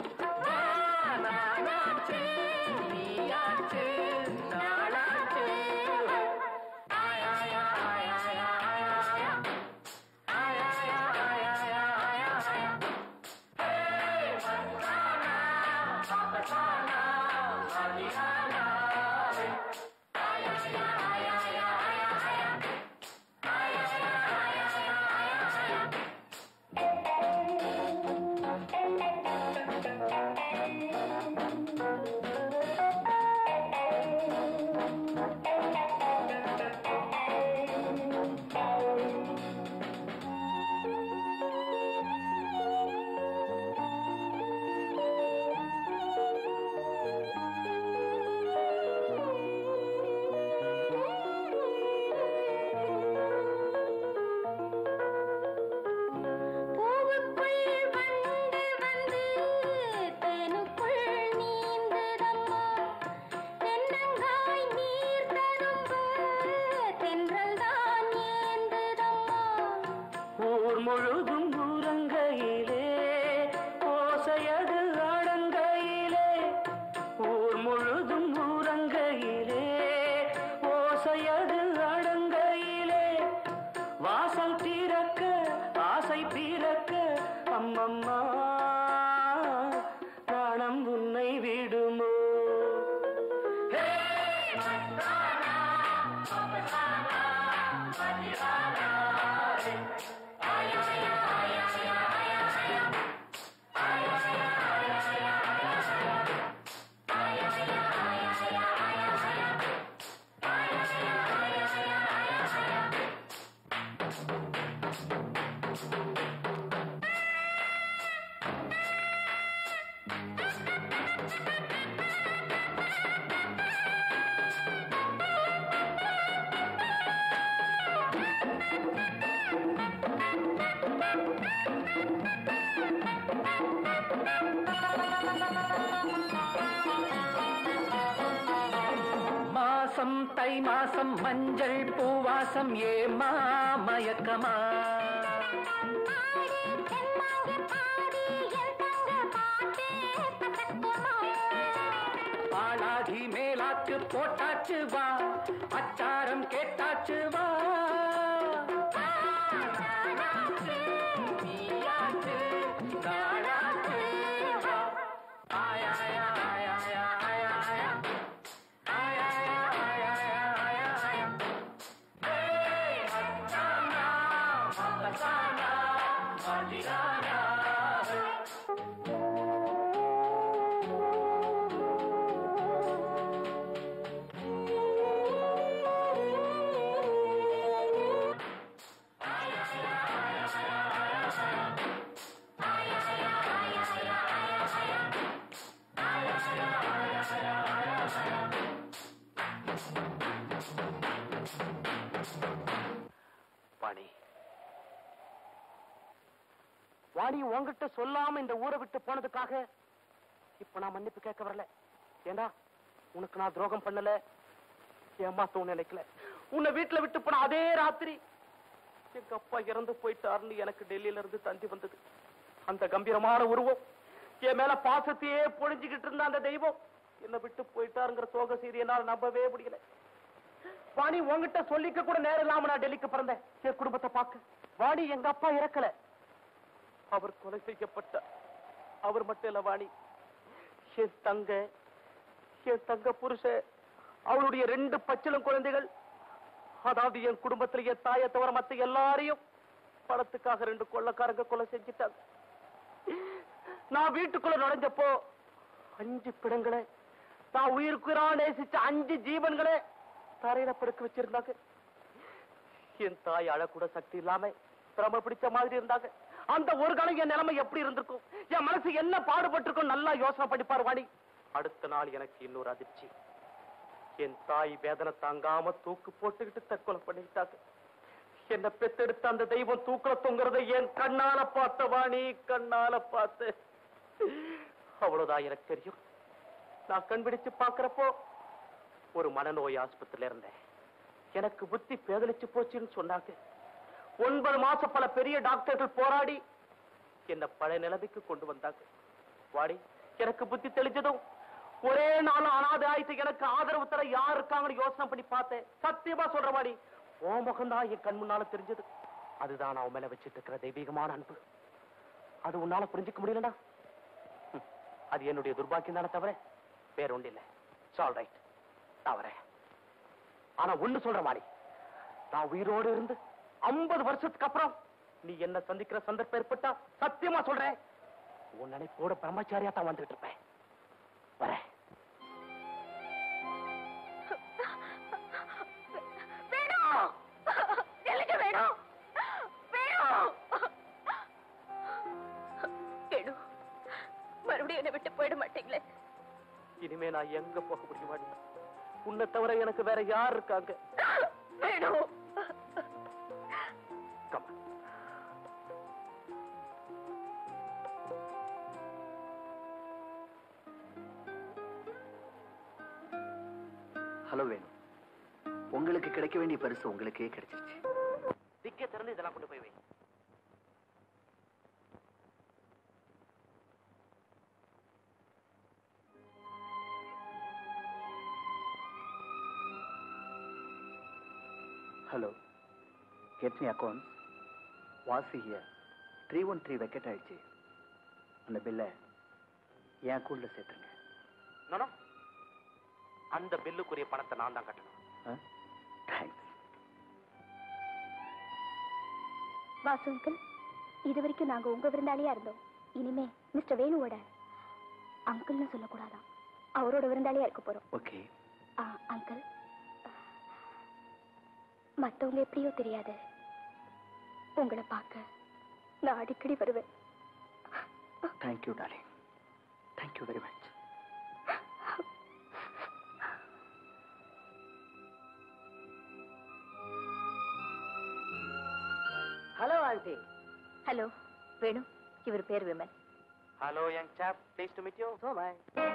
நானாச்சு, நீயாச்சு, நாளாச்சு. ஆயாயா, ஆயாயா, ஆயாயா. ஆயாயா, ஆயாயா, ஆயாயா. ஹே, மச்சானா, பாப்பசானா, மதியானா. ஆயாயா, ஆயாயா, ஆயாயா. ஆயாயா, ஆயாயா, ஆயாயா. பூவுக்குள் வண்டு வந்து தேனுக்குள் நீந்துதம்மா தென்னங்காய் நீர் ததும்ப தென்றல் தான் ஏந்துதம்மா ஊர் முழுதும் ஊரங்கையிலே ஓசையது அடங்கையிலே ஊர் முழுதும் ஊரங்கையிலே ஓசையது அடங்கையிலே வாசல் திறக்க ஆசை பிறக்க அம்மம்மா நாணம் உன்னை விடுமோ ஹே, மச்சானா, பாப்பசானா, மதியானா. ஆ மாசம் தை மாசம் மஞ்சள் பூவாசம் ஏமா மயக்கமா பாலாகி மேலாக்கு போட்டாச்சு வா அச்சாரம் கேட்டாச்சு வா நீயாச்சு, நானாச்சு, வா. ஆயா, ஆயா, ஆயா, ஆயா, ஆயா, ஆயா. ஆயா, ஆயா, ஆயா, ஆயா, ஆயா, ஆயா. ஏய், மச்சானா, மச்சானா, மதியானா. வாணி வாணி உன்கிட்ட சொல்லாம இந்த ஊரை விட்டு போனதுக்காக இப்ப நான் மன்னிப்பு கேட்க வரல ஏண்டா உனக்கு நான் துரோகம் பண்ணல ஏமாத்தவும் நினைக்கல உன்னை வீட்டுல விட்டு போன அதே ராத்திரி எங்க அப்பா இறந்து போயிட்டாருன்னு எனக்கு டெல்லியில இருந்து தந்தி வந்தது அந்த கம்பீரமான உருவம் என் மேல பாசத்தையே பொழிஞ்சுக்கிட்டு இருந்த அந்த தெய்வம் என்னை விட்டு போயிட்டாருங்கிற சோக செய்தி என்னால நம்பவே முடியல வாணி உன்கிட்ட சொல்லிக்க கூட நேரம் இல்லாம நான் டெல்லிக்கு பிறந்தேன் என் குடும்பத்தை பார்க்க வாணி எங்க அப்பா இறக்கல அவர் கொலை செய்யப்பட்ட அவர் மட்டும் இல்ல வாணி என் தங்க என் தங்க புருஷ அவளுடைய ரெண்டு பச்சிளம் குழந்தைகள் அதாவது என் குடும்பத்துல என் தாயை தவிர மத்த எல்லாரையும் பணத்துக்காக ரெண்டு கொள்ளக்காரங்க கொலை செஞ்சுட்டாங்க நான் வீட்டுக்குள்ள நுழைஞ்சப்போ அஞ்சு பிடங்களை நான் உயிருக்குறா நேசிச்ச அஞ்சு ஜீவன்களை தரையில படுக்க வச்சிருந்தாங்க என் தாய் அழக்கூட சக்தி இல்லாம சிரம பிடிச்ச மாதிரி இருந்தாங்க அந்த ஒரு காலம் என் நிலைமை எப்படி இருந்திருக்கும் என் மனசு என்ன பாடுபட்டிருக்கும் நல்லா யோசனை பண்ணிப்பார் வாணி அடுத்த நாள் எனக்கு இன்னொரு அதிர்ச்சி என் தாய் வேதனை தாங்காம தூக்கு போட்டுக்கிட்டு தற்கொலை பண்ணிக்கிட்டாங்க என்ன பெத்தெடுத்த அந்த தெய்வம் தூக்குல தொங்குறதை என் கண்ணால பார்த்த வாணி கண்ணால பார்த்து அவ்வளவுதான் எனக்கு தெரியும் நான் கண் பிடிச்சு பாக்குறப்போ ஒரு மனநோய் ஆஸ்பத்திரியில இருந்தேன் எனக்கு புத்தி பேதலிச்சு போச்சுன்னு சொன்னாங்க ஒன்பது மாசம் பல பெரிய டாக்டர்கள் போராடி என்ன பழைய நிலைமைக்கு கொண்டு வந்தாங்க வாடி எனக்கு புத்தி தெளிஞ்சதும் ஒரே நாள் அனாதை ஆயிட்டு எனக்கு ஆதரவு தர யார் இருக்காங்கன்னு யோசனை பண்ணி பார்த்தேன் சத்தியமா சொல்ற வாடி ஓ முகம்தான் என் கண் முன்னால தெரிஞ்சது அதுதான் நான் உன் மேல வச்சிட்டு இருக்கிற தெய்வீகமான அன்பு அது உன்னால புரிஞ்சுக்க முடியலடா ம், அது என்னுடைய துர்பாக்கியம் தானே தவிர வேற ஒன்று இல்லை சால் ரைட் நான் வரேன் ஆனா ஒண்ணு சொல்ற மாதிரி நான் உயிரோடு இருந்து ஐம்பது வருஷத்துக்கு அப்புறம் நீ என்ன சந்திக்கிற சந்தர்ப்பம் ஏற்பட்டா சத்தியமா சொல்றேன் உன் நினைப்போட பிரம்மச்சாரியா தான் வந்துட்டு இருப்பேன் வரேன் வேணும் எனக்கு வேணும் வேணும் வேணும் மறுபடியும் என்னை விட்டு போயிட மாட்டீங்களே இனிமே நான் எங்க போக முடியுமா உன்னை தவிர எனக்கு வேற யார் இருக்காங்க வேணும் Come on. ஹலோ வேணு உங்களுக்கு கிடைக்க வேண்டிய பரிசு உங்களுக்கே கிடைச்சிருச்சு திக்கே திறந்து இதெல்லாம் கொண்டு போய் வை ஹலோ கெட் மீ அக்கௌண்ட் வாசி here three one three wicket ஆயிடுச்சு அந்த பில்லை என் அக்கௌண்ட்டில் சேர்த்துருங்க நானோ அந்த பில்லுக்குரிய பணத்தை நான் தான் கட்டணும் தேங்க்ஸ் வாசு அங்கிள் இது வரைக்கும் நாங்க உங்க விருந்தாளியா இருந்தோம் இனிமே மிஸ்டர் வேணுவோட அங்கிள்னு சொல்லக்கூடாதான் அவரோட விருந்தாளியா இருக்க போறோம் ஓகே ஆ, அங்கிள் மத்தவங்க எப்படியோ தெரியாது உங்களை பார்க்க நான் அடிக்கடி வருவேன் thank you darling thank you very much hello aunty hello Venu இவர் பேர் Vimal hello young chap please to meet you So bye.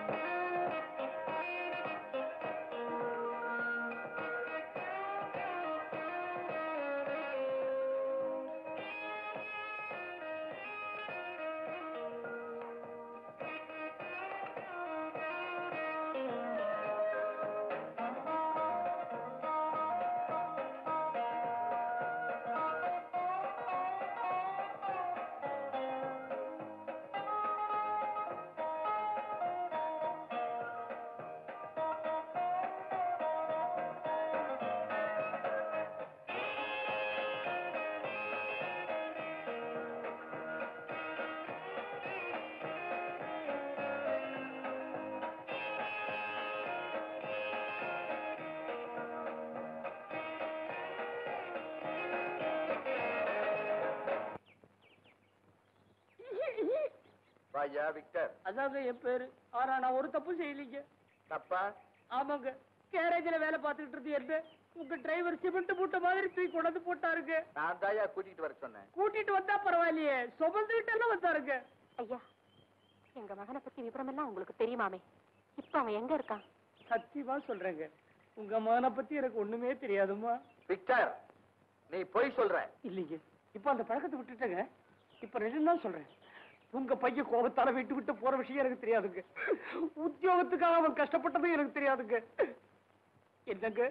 வாயா விக்டர் அதாங்க என் பேரு ஆனா நான் ஒரு தப்பு செய்யலீங்க தப்பா ஆமாங்க கேரேஜ்ல வேலை பார்த்துக்கிட்டு இருந்து என்ன உங்க டிரைவர் சிமெண்ட் மூட்டை மாதிரி தூக்கி கொண்டாந்து போட்டாருங்க நான் தாயா கூட்டிட்டு வர சொன்னேன் கூட்டிட்டு வந்தா பரவாயில்லையே சுமந்துகிட்டு எல்லாம் வந்தாருங்க ஐயா எங்க மகனை பத்தி விவரம் எல்லாம் உங்களுக்கு தெரியுமாமே இப்ப அவன் எங்க இருக்கான் சத்தியமா சொல்றேங்க உங்க மகனை பத்தி எனக்கு ஒண்ணுமே தெரியாதுமா விக்டர் நீ பொய் சொல்ற இல்லைங்க இப்ப அந்த பழக்கத்தை விட்டுட்டேங்க இப்ப ரெண்டு நாள் சொல்றேன் உங்க பையன் கோபத்தால விட்டு விட்டு போற விஷயம் எனக்கு தெரியாதுங்க உத்தியோகத்துக்காக அவன் கஷ்டப்பட்டதும் எனக்கு தெரியாதுங்க என்னங்க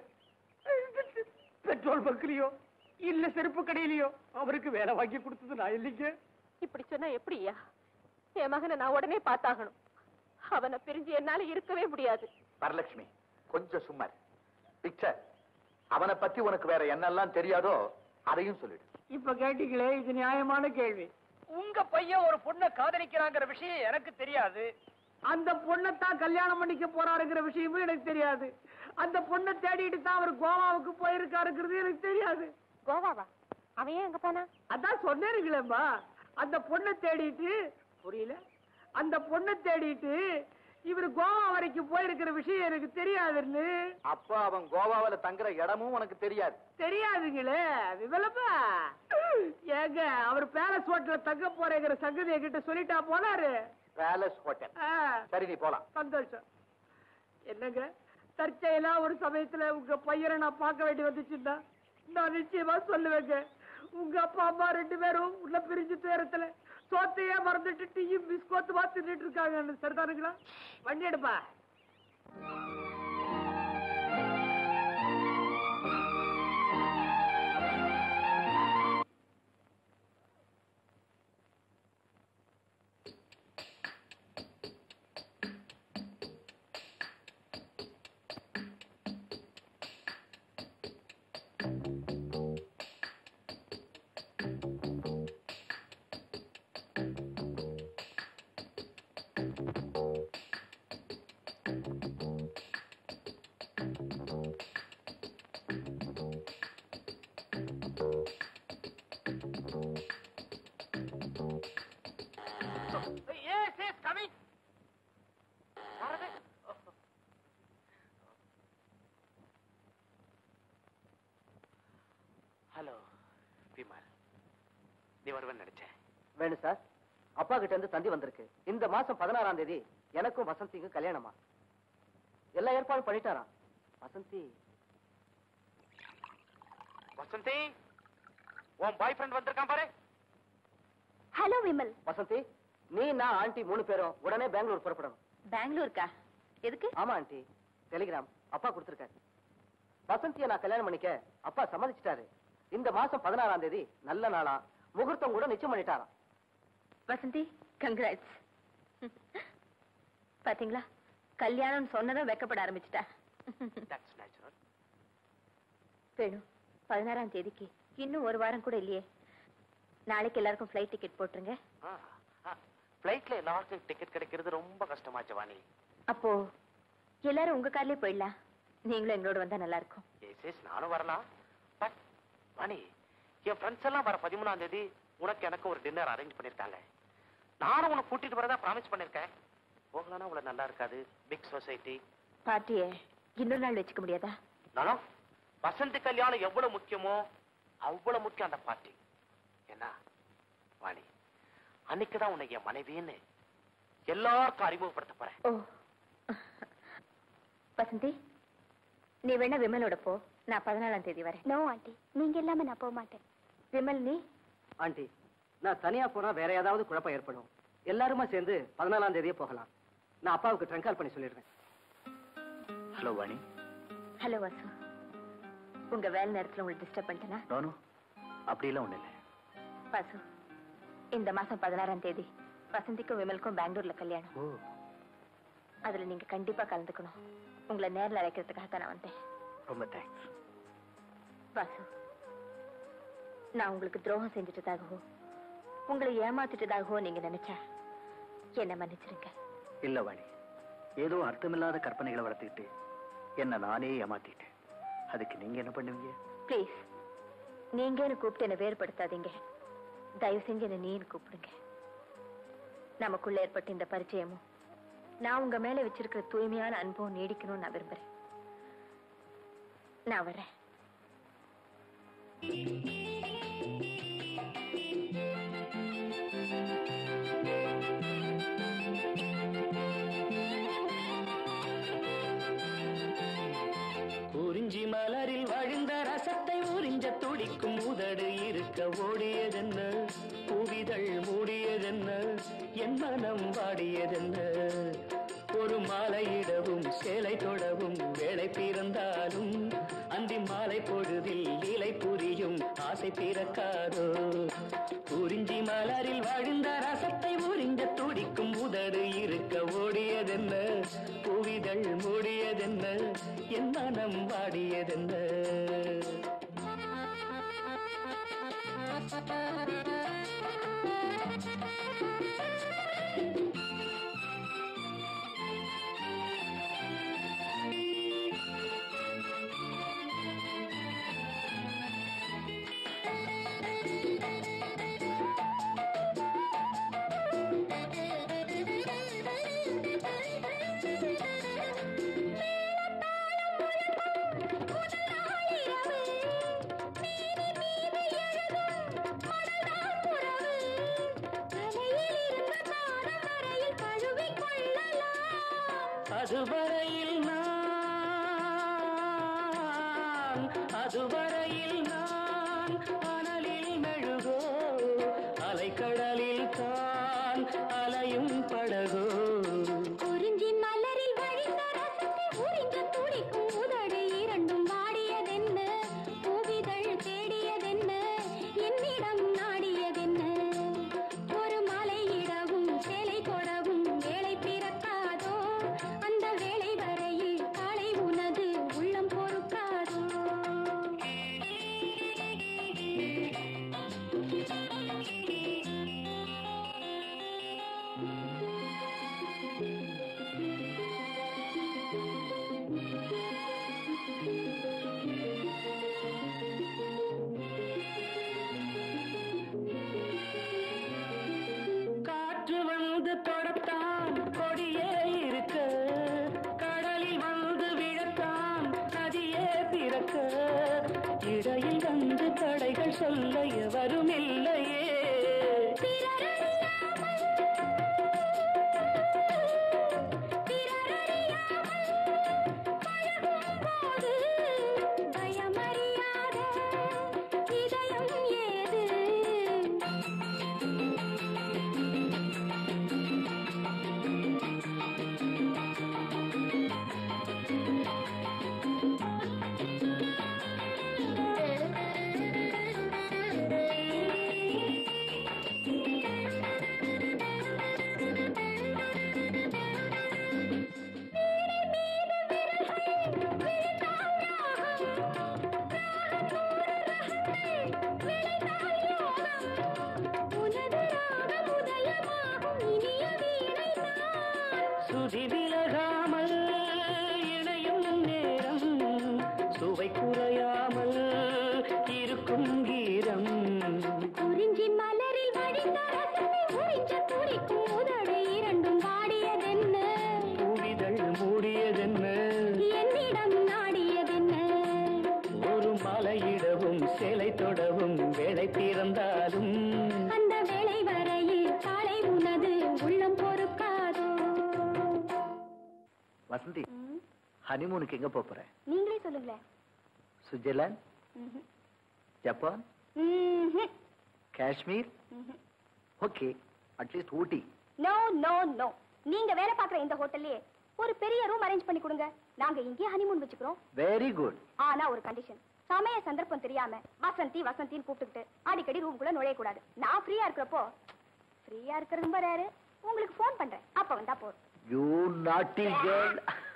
பெட்ரோல் பங்க்லயோ இல்ல செருப்பு கடையிலயோ அவருக்கு வேலை வாங்கி கொடுத்தது நான் இல்லைங்க இப்படி சொன்னா எப்படியா என் மகனை நான் உடனே பார்த்தாகணும் அவனை பிரிஞ்சு என்னால இருக்கவே முடியாது வரலட்சுமி கொஞ்சம் சும்மா இரு. விக்டர் அவனை பத்தி உனக்கு வேற என்னெல்லாம் தெரியாதோ அதையும் சொல்லிடு இப்ப கேட்டீங்களே இது நியாயமான கேள்வி உங்க பையன் ஒரு பொண்ணை காதலிக்கிறாங்கிற விஷயம் எனக்கு தெரியாது அந்த பொண்ணைத்தான் கல்யாணம் பண்ணிக்க போறாருங்கிற விஷயமும் எனக்கு தெரியாது அந்த பொண்ணை தேடிட்டு தான் அவர் கோவாவுக்கு போயிருக்காருங்கிறது எனக்கு தெரியாது கோவாவா அவன் ஏன் எங்க போனா அதான் சொன்னீங்களேம்மா அந்த பொண்ணை தேடிட்டு புரியல அந்த பொண்ணை தேடிட்டு இவர் கோவா வரைக்கும் போயிருக்கிற விஷயம் எனக்கு தெரியாதுன்னு அப்ப அவன் கோவாவில தங்குற இடமும் உனக்கு தெரியாது தெரியாதுங்களே விமலப்பா ஏங்க அவர் பேலஸ் ஹோட்டல்ல தங்க போறேங்கிற சங்கதி என்கிட்ட சொல்லிட்டா போனாரு பேலஸ் ஹோட்டல் ஆ, சரி நீ போலாம் சந்தோஷம் என்னங்க தற்செயலா ஒரு சமயத்துல உங்க பையனை நான் பார்க்க வேண்டி வந்துச்சுன்னா நான் நிச்சயமா சொல்லுவேங்க உங்க அப்பா அம்மா ரெண்டு பேரும் உள்ள பிரிஞ்சு துயரத்துல சோத்தையே மறந்துட்டு டீயும் பிஸ்கோத்துமா தின்னுட்டு இருக்காங்க சரிதானுங்களா வண்டி எடுப்பா Yes, yes, coming. யாரது? ஹலோ விமல் நீ வருவேன்னு நினைச்சேன் வேணும் சார் அப்பா கிட்ட இருந்து தந்தி வந்திருக்கு இந்த மாசம் பதினாறாம் தேதி எனக்கும் வசந்திக்கும் கல்யாணமா எல்லா ஏற்பாடும் பண்ணிட்டாராம் வசந்தி வசந்தி உன் பாய் ஃப்ரெண்ட் வந்திருக்கான் பாரு ஹலோ விமல் வசந்தி நீ நான் ஆண்டி மூணு பேரும் உடனே பெங்களூர் புறப்படணும் பெங்களூருக்கா எதுக்கு ஆமா ஆண்டி டெலிகிராம் அப்பா கொடுத்திருக்காரு வசந்தியை நான் கல்யாணம் பண்ணிக்க அப்பா சம்மதிச்சிட்டாரு இந்த மாசம் பதினாறாம் தேதி நல்ல நாளா முகூர்த்தம் கூட நிச்சயம் பண்ணிட்டாராம் வசந்தி கங்க்ராட்ஸ் பாத்தீங்களா கல்யாணம் சொன்னதும் வெக்கப்பட ஆரம்பிச்சிட்டா தட்ஸ் நேச்சுரல் வேணும் பதினாறாம் தேதிக்கு இன்னும் ஒரு வாரம் கூட இல்லையே நாளைக்கு எல்லாருக்கும் ஃப்ளைட் டிக்கெட் போட்டுருங்க ஃப்ளைட்ல எல்லாருக்கும் டிக்கெட் கிடைக்கிறது ரொம்ப கஷ்டமா ஜவானி அப்போ எல்லாரும் உங்க கார்லயே போயிடலாம் நீங்களும் எங்களோட வந்தா நல்லா இருக்கும் எஸ் எஸ் நானும் வரலாம் பட் வாணி என் ஃப்ரெண்ட்ஸ் எல்லாம் வர பதிமூணாம் தேதி உனக்கு எனக்கு ஒரு டின்னர் அரேஞ்ச் பண்ணிருக்காங்க நானும் உனக்கு கூட்டிட்டு வரதா ப்ராமிஸ் பண்ணிருக்கேன் போகலன்னா உங்களை நல்லா இருக்காது பிக் சொசைட்டி பார்ட்டியை இன்னொரு நாள் வச்சுக்க முடியாதா நானும் வசந்தி கல்யாணம் எவ்வளவு முக்கியமோ அவ்வளவு முக்கியம் அந்த பார்ட்டி என்ன வாணி அன்னைக்குதான் உன்னை என் மனைவின்னு எல்லாருக்கும் அறிமுகப்படுத்த போறேன் ஓ வசந்தி நீ வேணா விமலோட போ நான் பதினாலாம் தேதி வரேன் நோ ஆண்டி நீங்க இல்லாம நான் போக மாட்டேன் விமல் நீ ஆண்டி நான் தனியா போனா வேற ஏதாவது குழப்பம் ஏற்படும் எல்லாருமா சேர்ந்து பதினாலாம் தேதியே போகலாம் நான் அப்பாவுக்கு ட்ரங்க் கால் பண்ணி சொல்லிடுறேன் ஹலோ வாணி ஹலோ வாசு உங்க வேலை நேரத்துல உங்களுக்கு டிஸ்டர்ப் பண்ணிட்டேனா நோனு அப்படியெல்லாம் ஒண்ணும் இல்லை வாசு இந்த மாசம் பதினாறாம் தேதி வசந்திக்கும் விமலுக்கும் பெங்களூர்ல கல்யாணம் ஓ அதுல நீங்க கண்டிப்பா கலந்துக்கணும் உங்களை நேர்ல அழைக்கிறதுக்காக தான் நான் வந்தேன் ரொம்ப தேங்க்ஸ் வாசு நான் உங்களுக்கு துரோகம் செஞ்சுட்டதாகவோ உங்களை ஏமாத்திட்டதாகவோ நீங்க நினைச்சா என்ன மன்னிச்சிருங்க இல்ல வாணி ஏதோ அர்த்தமில்லாத கற்பனைகளை வளர்த்துக்கிட்டு என்ன நானே ஏமாத்திட்டேன் அதுக்கு நீங்க என்ன பண்ணுவீங்க ப்ளீஸ் நீங்கன்னு கூப்பிட்டு என்னை வேறுபடுத்தாதீங்க தயவு செஞ்சு என்ன நீன்னு கூப்பிடுங்க நமக்குள்ள ஏற்பட்ட இந்த பரிச்சயமும் நான் உங்க மேல வச்சிருக்கிற தூய்மையான அனுபவம் நீடிக்கணும்னு நான் விரும்புறேன் நான் வரேன் குறிஞ்சி மலரில் வழிந்த ரசத்தை உறிஞ்ச துடிக்கும் உதடு இருக்க ஓடியதென்ன பூவிதழ் மூடியதென்ன என் மனம் வாடியதென்ன ஒரு மாலையிடவும் சேலை தொடவும் வேலை பிறந்தாலும் அந்தி மாலை பொழுதில் இலை புரியும் ஆசை பிறக்காதோ குறிஞ்சி மலரில் வழிந்த ரசத்தை உறிஞ்ச துடிக்கும் உதடு இருக்க ஓடியதென்ன பூவிதழ் மூடியதென்ன என் மனம் வாடியதென்ன அதுவரையில் நான் அதுவரையில் நான் அனலில் மெழுகோ அலைக்கடலில் தான் அலையும் படகோ குறிஞ்சி மலரில் வழிந்த ரசத்தை உறிஞ்ச துடிக்கும் உதடு இரண்டும் வாடியதென்ன பூவிதழ் தேடியதென்ன என்னிடம் நாடியதென்ன ஒரு மலையிடவும் சேலை கொடவும் வேலை பிறக்காதோ அந்த வேலை வரையில் காலை உனது உள்ளம் பொறுக்காதோ காற்று வந்து தொடத்தான் கொடியே இருக்க கடலில் வந்து விழத்தான் நதியே பிறக்க இடையில் வந்து தடைகள் சொல்ல எவரும் இல்லையே பயமறியாத இதயம் ஏது உனது ராகம் உதயமாகும் இனிய வீணைதான் சுதி விலகாமல் இணையும் நேரம் சுவை குறையாமல் இருக்கும் கீதம் குறிஞ்சி மலரில் வடிந்த ரசத்தை உறிஞ்ச துடிக்கும் உதடு இரண்டும் வாடியதென்ன பூவிதழ் மூடியதென்ன என்னிடம் நாடியதென்ன ஒரு மலையிடவும் சேலை தொடவும் வேலை பிறந்தாலும் அந்த வேளை வரையில் காலை உனது உள்ளம் பொறுக்காதோ வசந்தி ஹனிமூனுக்கு எங்க போப் போற நீங்களே சொல்லுங்களேன் சுவிட்சர்லாந்து ம்ஹும். ஜப்பான் ம்ஹும். காஷ்மீர் ம்ஹும். Okay at least Ooty no no no நீங்க வேலை பார்க்குற இந்த ஹோட்டல்லே ஒரு பெரிய ரூம் அரேஞ்ச் பண்ணி கொடுங்க நாங்க இங்கேயே ஹனிமூன் வச்சுக்கிறோம் வெரி குட் ஆனா ஒரு கண்டிஷன் சமய சந்தர்ப்பம் தெரியாம வசந்தி வசந்தின்னு கூப்பிட்டுக்கிட்டு அடிக்கடி ரூம்குள்ள நுழைய கூடாது நான் ஃப்ரீயா இருக்கிறப்போ ஃப்ரீயா இருக்கிறது ரொம்ப ரேரு உங்களுக்கு ஃபோன் பண்றேன் அப்ப வந்தா போதும் யூ நாட்டி கேர்ள்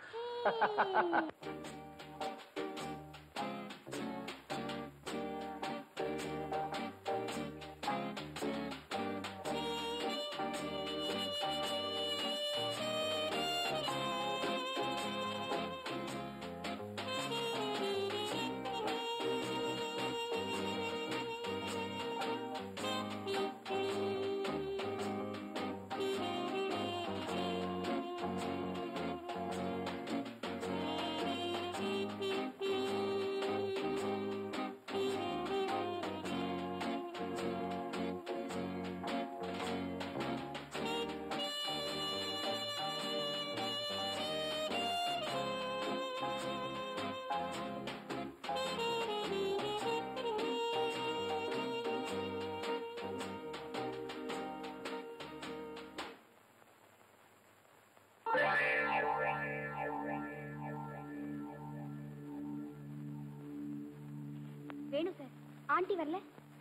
வேணு சார் ஆண்டி வரல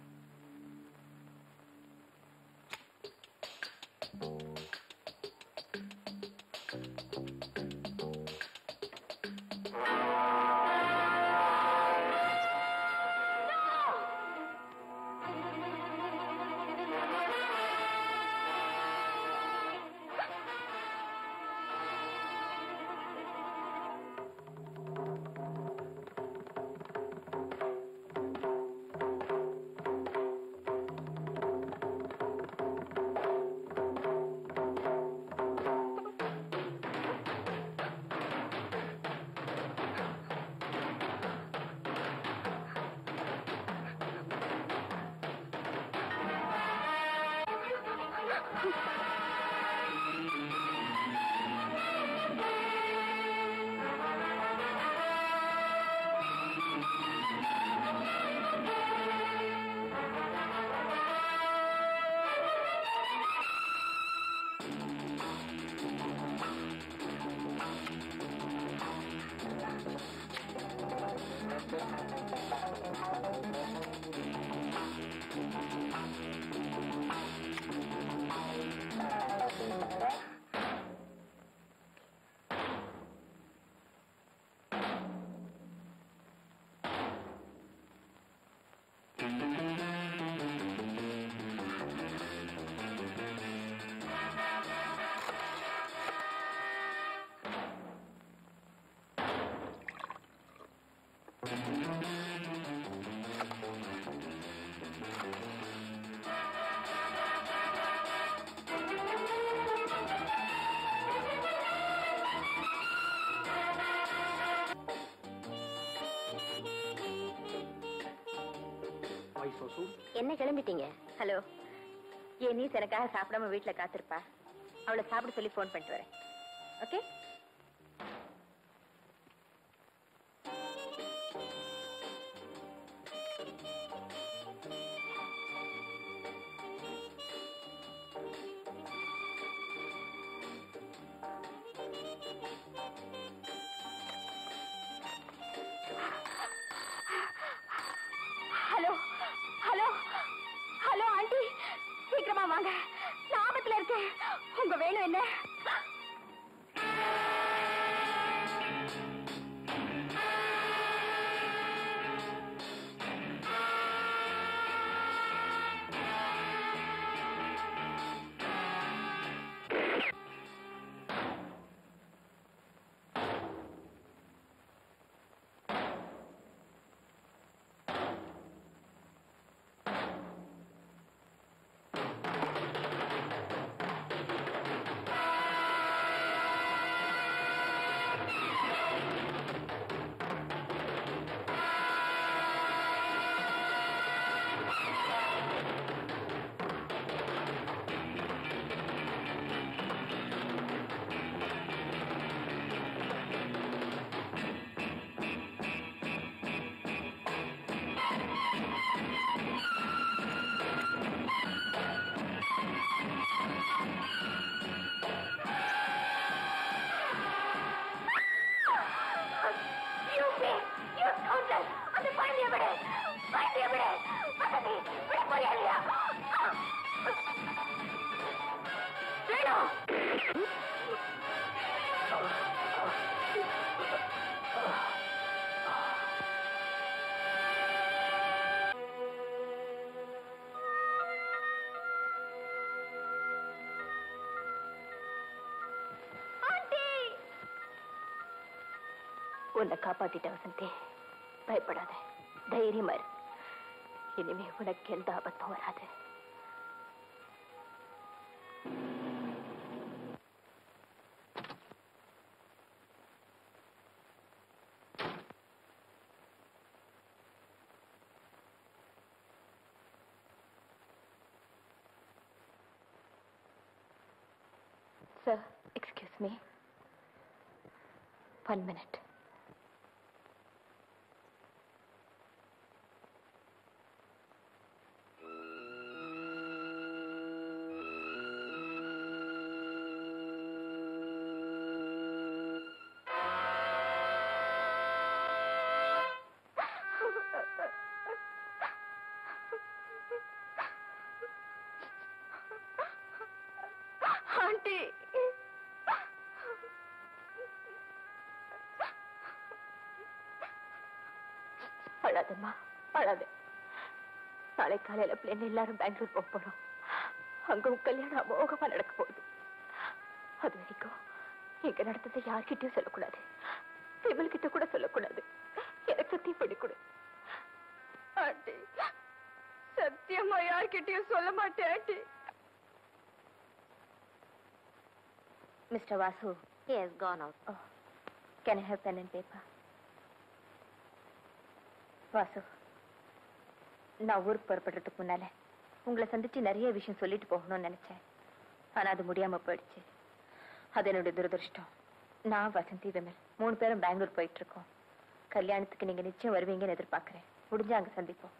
என்ன கிளம்பிட்டீங்க ஹலோ என் நீஸ் எனக்காக சாப்பிடாம வீட்ல காத்திருப்பா அவளை சாப்பிட சொல்லி ஃபோன் பண்ணிட்டு வரேன் okay hello hello hello aunty சீக்கிரமா வாங்க நான் ஆபத்துல இருக்கேன் உங்க வேணும் என்ன ஆ உன்னை காப்பாத்திட்ட வசந்தி பயப்படாத தைரியமா இரு இனிமே உனக்கு எந்த ஆபத்தும் வராது Sir, excuse me. One minute. Aunty அழாதம்மா அழாத நாளை காலையில பிள்ளைங்க எல்லாரும் பெங்களூர் போக போறோம் அங்க உன் கல்யாணம் அமோகமா நடக்க போகுது அது வரைக்கும் இங்க நடந்ததை யார்கிட்டயும் சொல்லக்கூடாது விமல் கிட்ட கூட சொல்லக்கூடாது எனக்கு சத்தியம் பண்ணி கொடு ஆண்டி சத்தியமா யார்கிட்டயும் சொல்ல மாட்டேன் aunty mister Vasu he has gone out oh can i have pen and paper Vasu நான் ஊருக்கு புறப்படுறதுக்கு முன்னால உங்களை சந்திச்சு நிறைய விஷயம் சொல்லிட்டு போகணும்னு நினைச்சேன் ஆனா அது முடியாம போயிடுச்சு அது என்னுடைய துரதிருஷ்டம் நான் வசந்தி விமல் மூணு பேரும் பெங்களூர் போயிட்டு இருக்கோம் கல்யாணத்துக்கு நீங்க நிச்சயம் வருவீங்கன்னு எதிர்பார்க்கிறேன் முடிஞ்சா அங்க சந்திப்போம்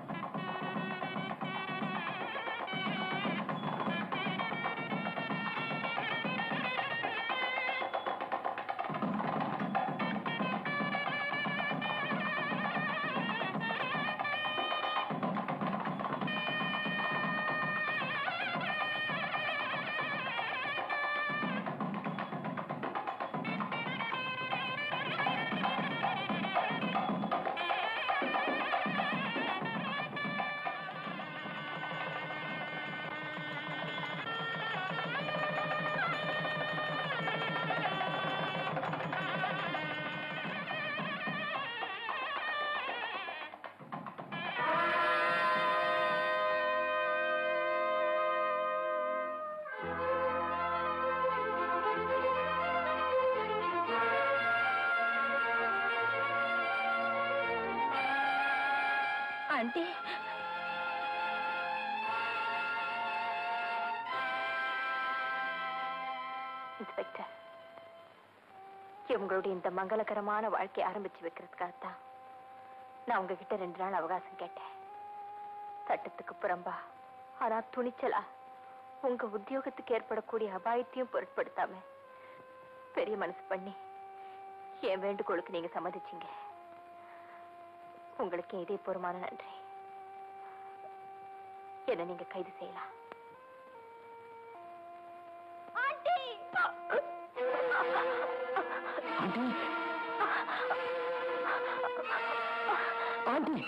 ஆண்டி இன்ஸ்பெக்டர் இவங்களுடைய இந்த மங்களகரமான வாழ்க்கையை ஆரம்பிச்சு வைக்கிறதுக்காகத்தான் நான் உங்ககிட்ட ரெண்டு நாள் அவகாசம் கேட்டேன் சட்டத்துக்கு புறம்பா ஆனா துணிச்சலா உங்க உத்தியோகத்துக்கு ஏற்படக்கூடிய அபாயத்தையும் பொருட்படுத்தாம பெரிய மனசு பண்ணி என் வேண்டுகோளுக்கு நீங்க சம்மதிச்சீங்க உங்களுக்கு இதே பூர்வமான நன்றி என்ன நீங்க கைது செய்யலாம் ஆண்டி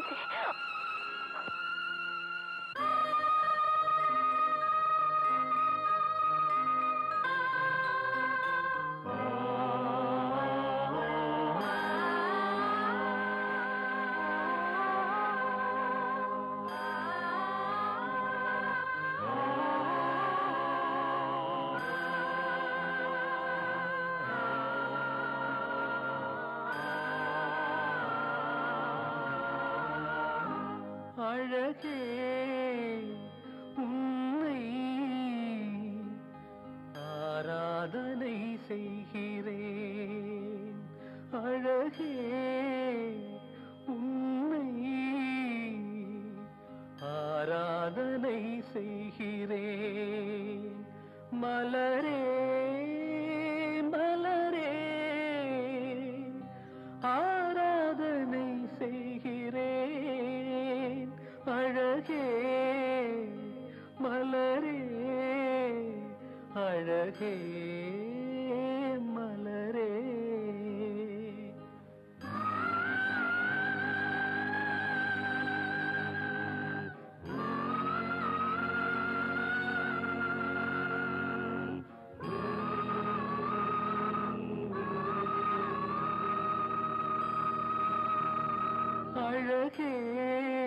அழகே உன்னை ஆராதனை செய்கிறேன் அழகே உன்னை ஆராதனை செய்கிறேன் மலரே மலரே ஆராதனை செய்கிறேன் அழகே மலரே அழகே மலரே அழகே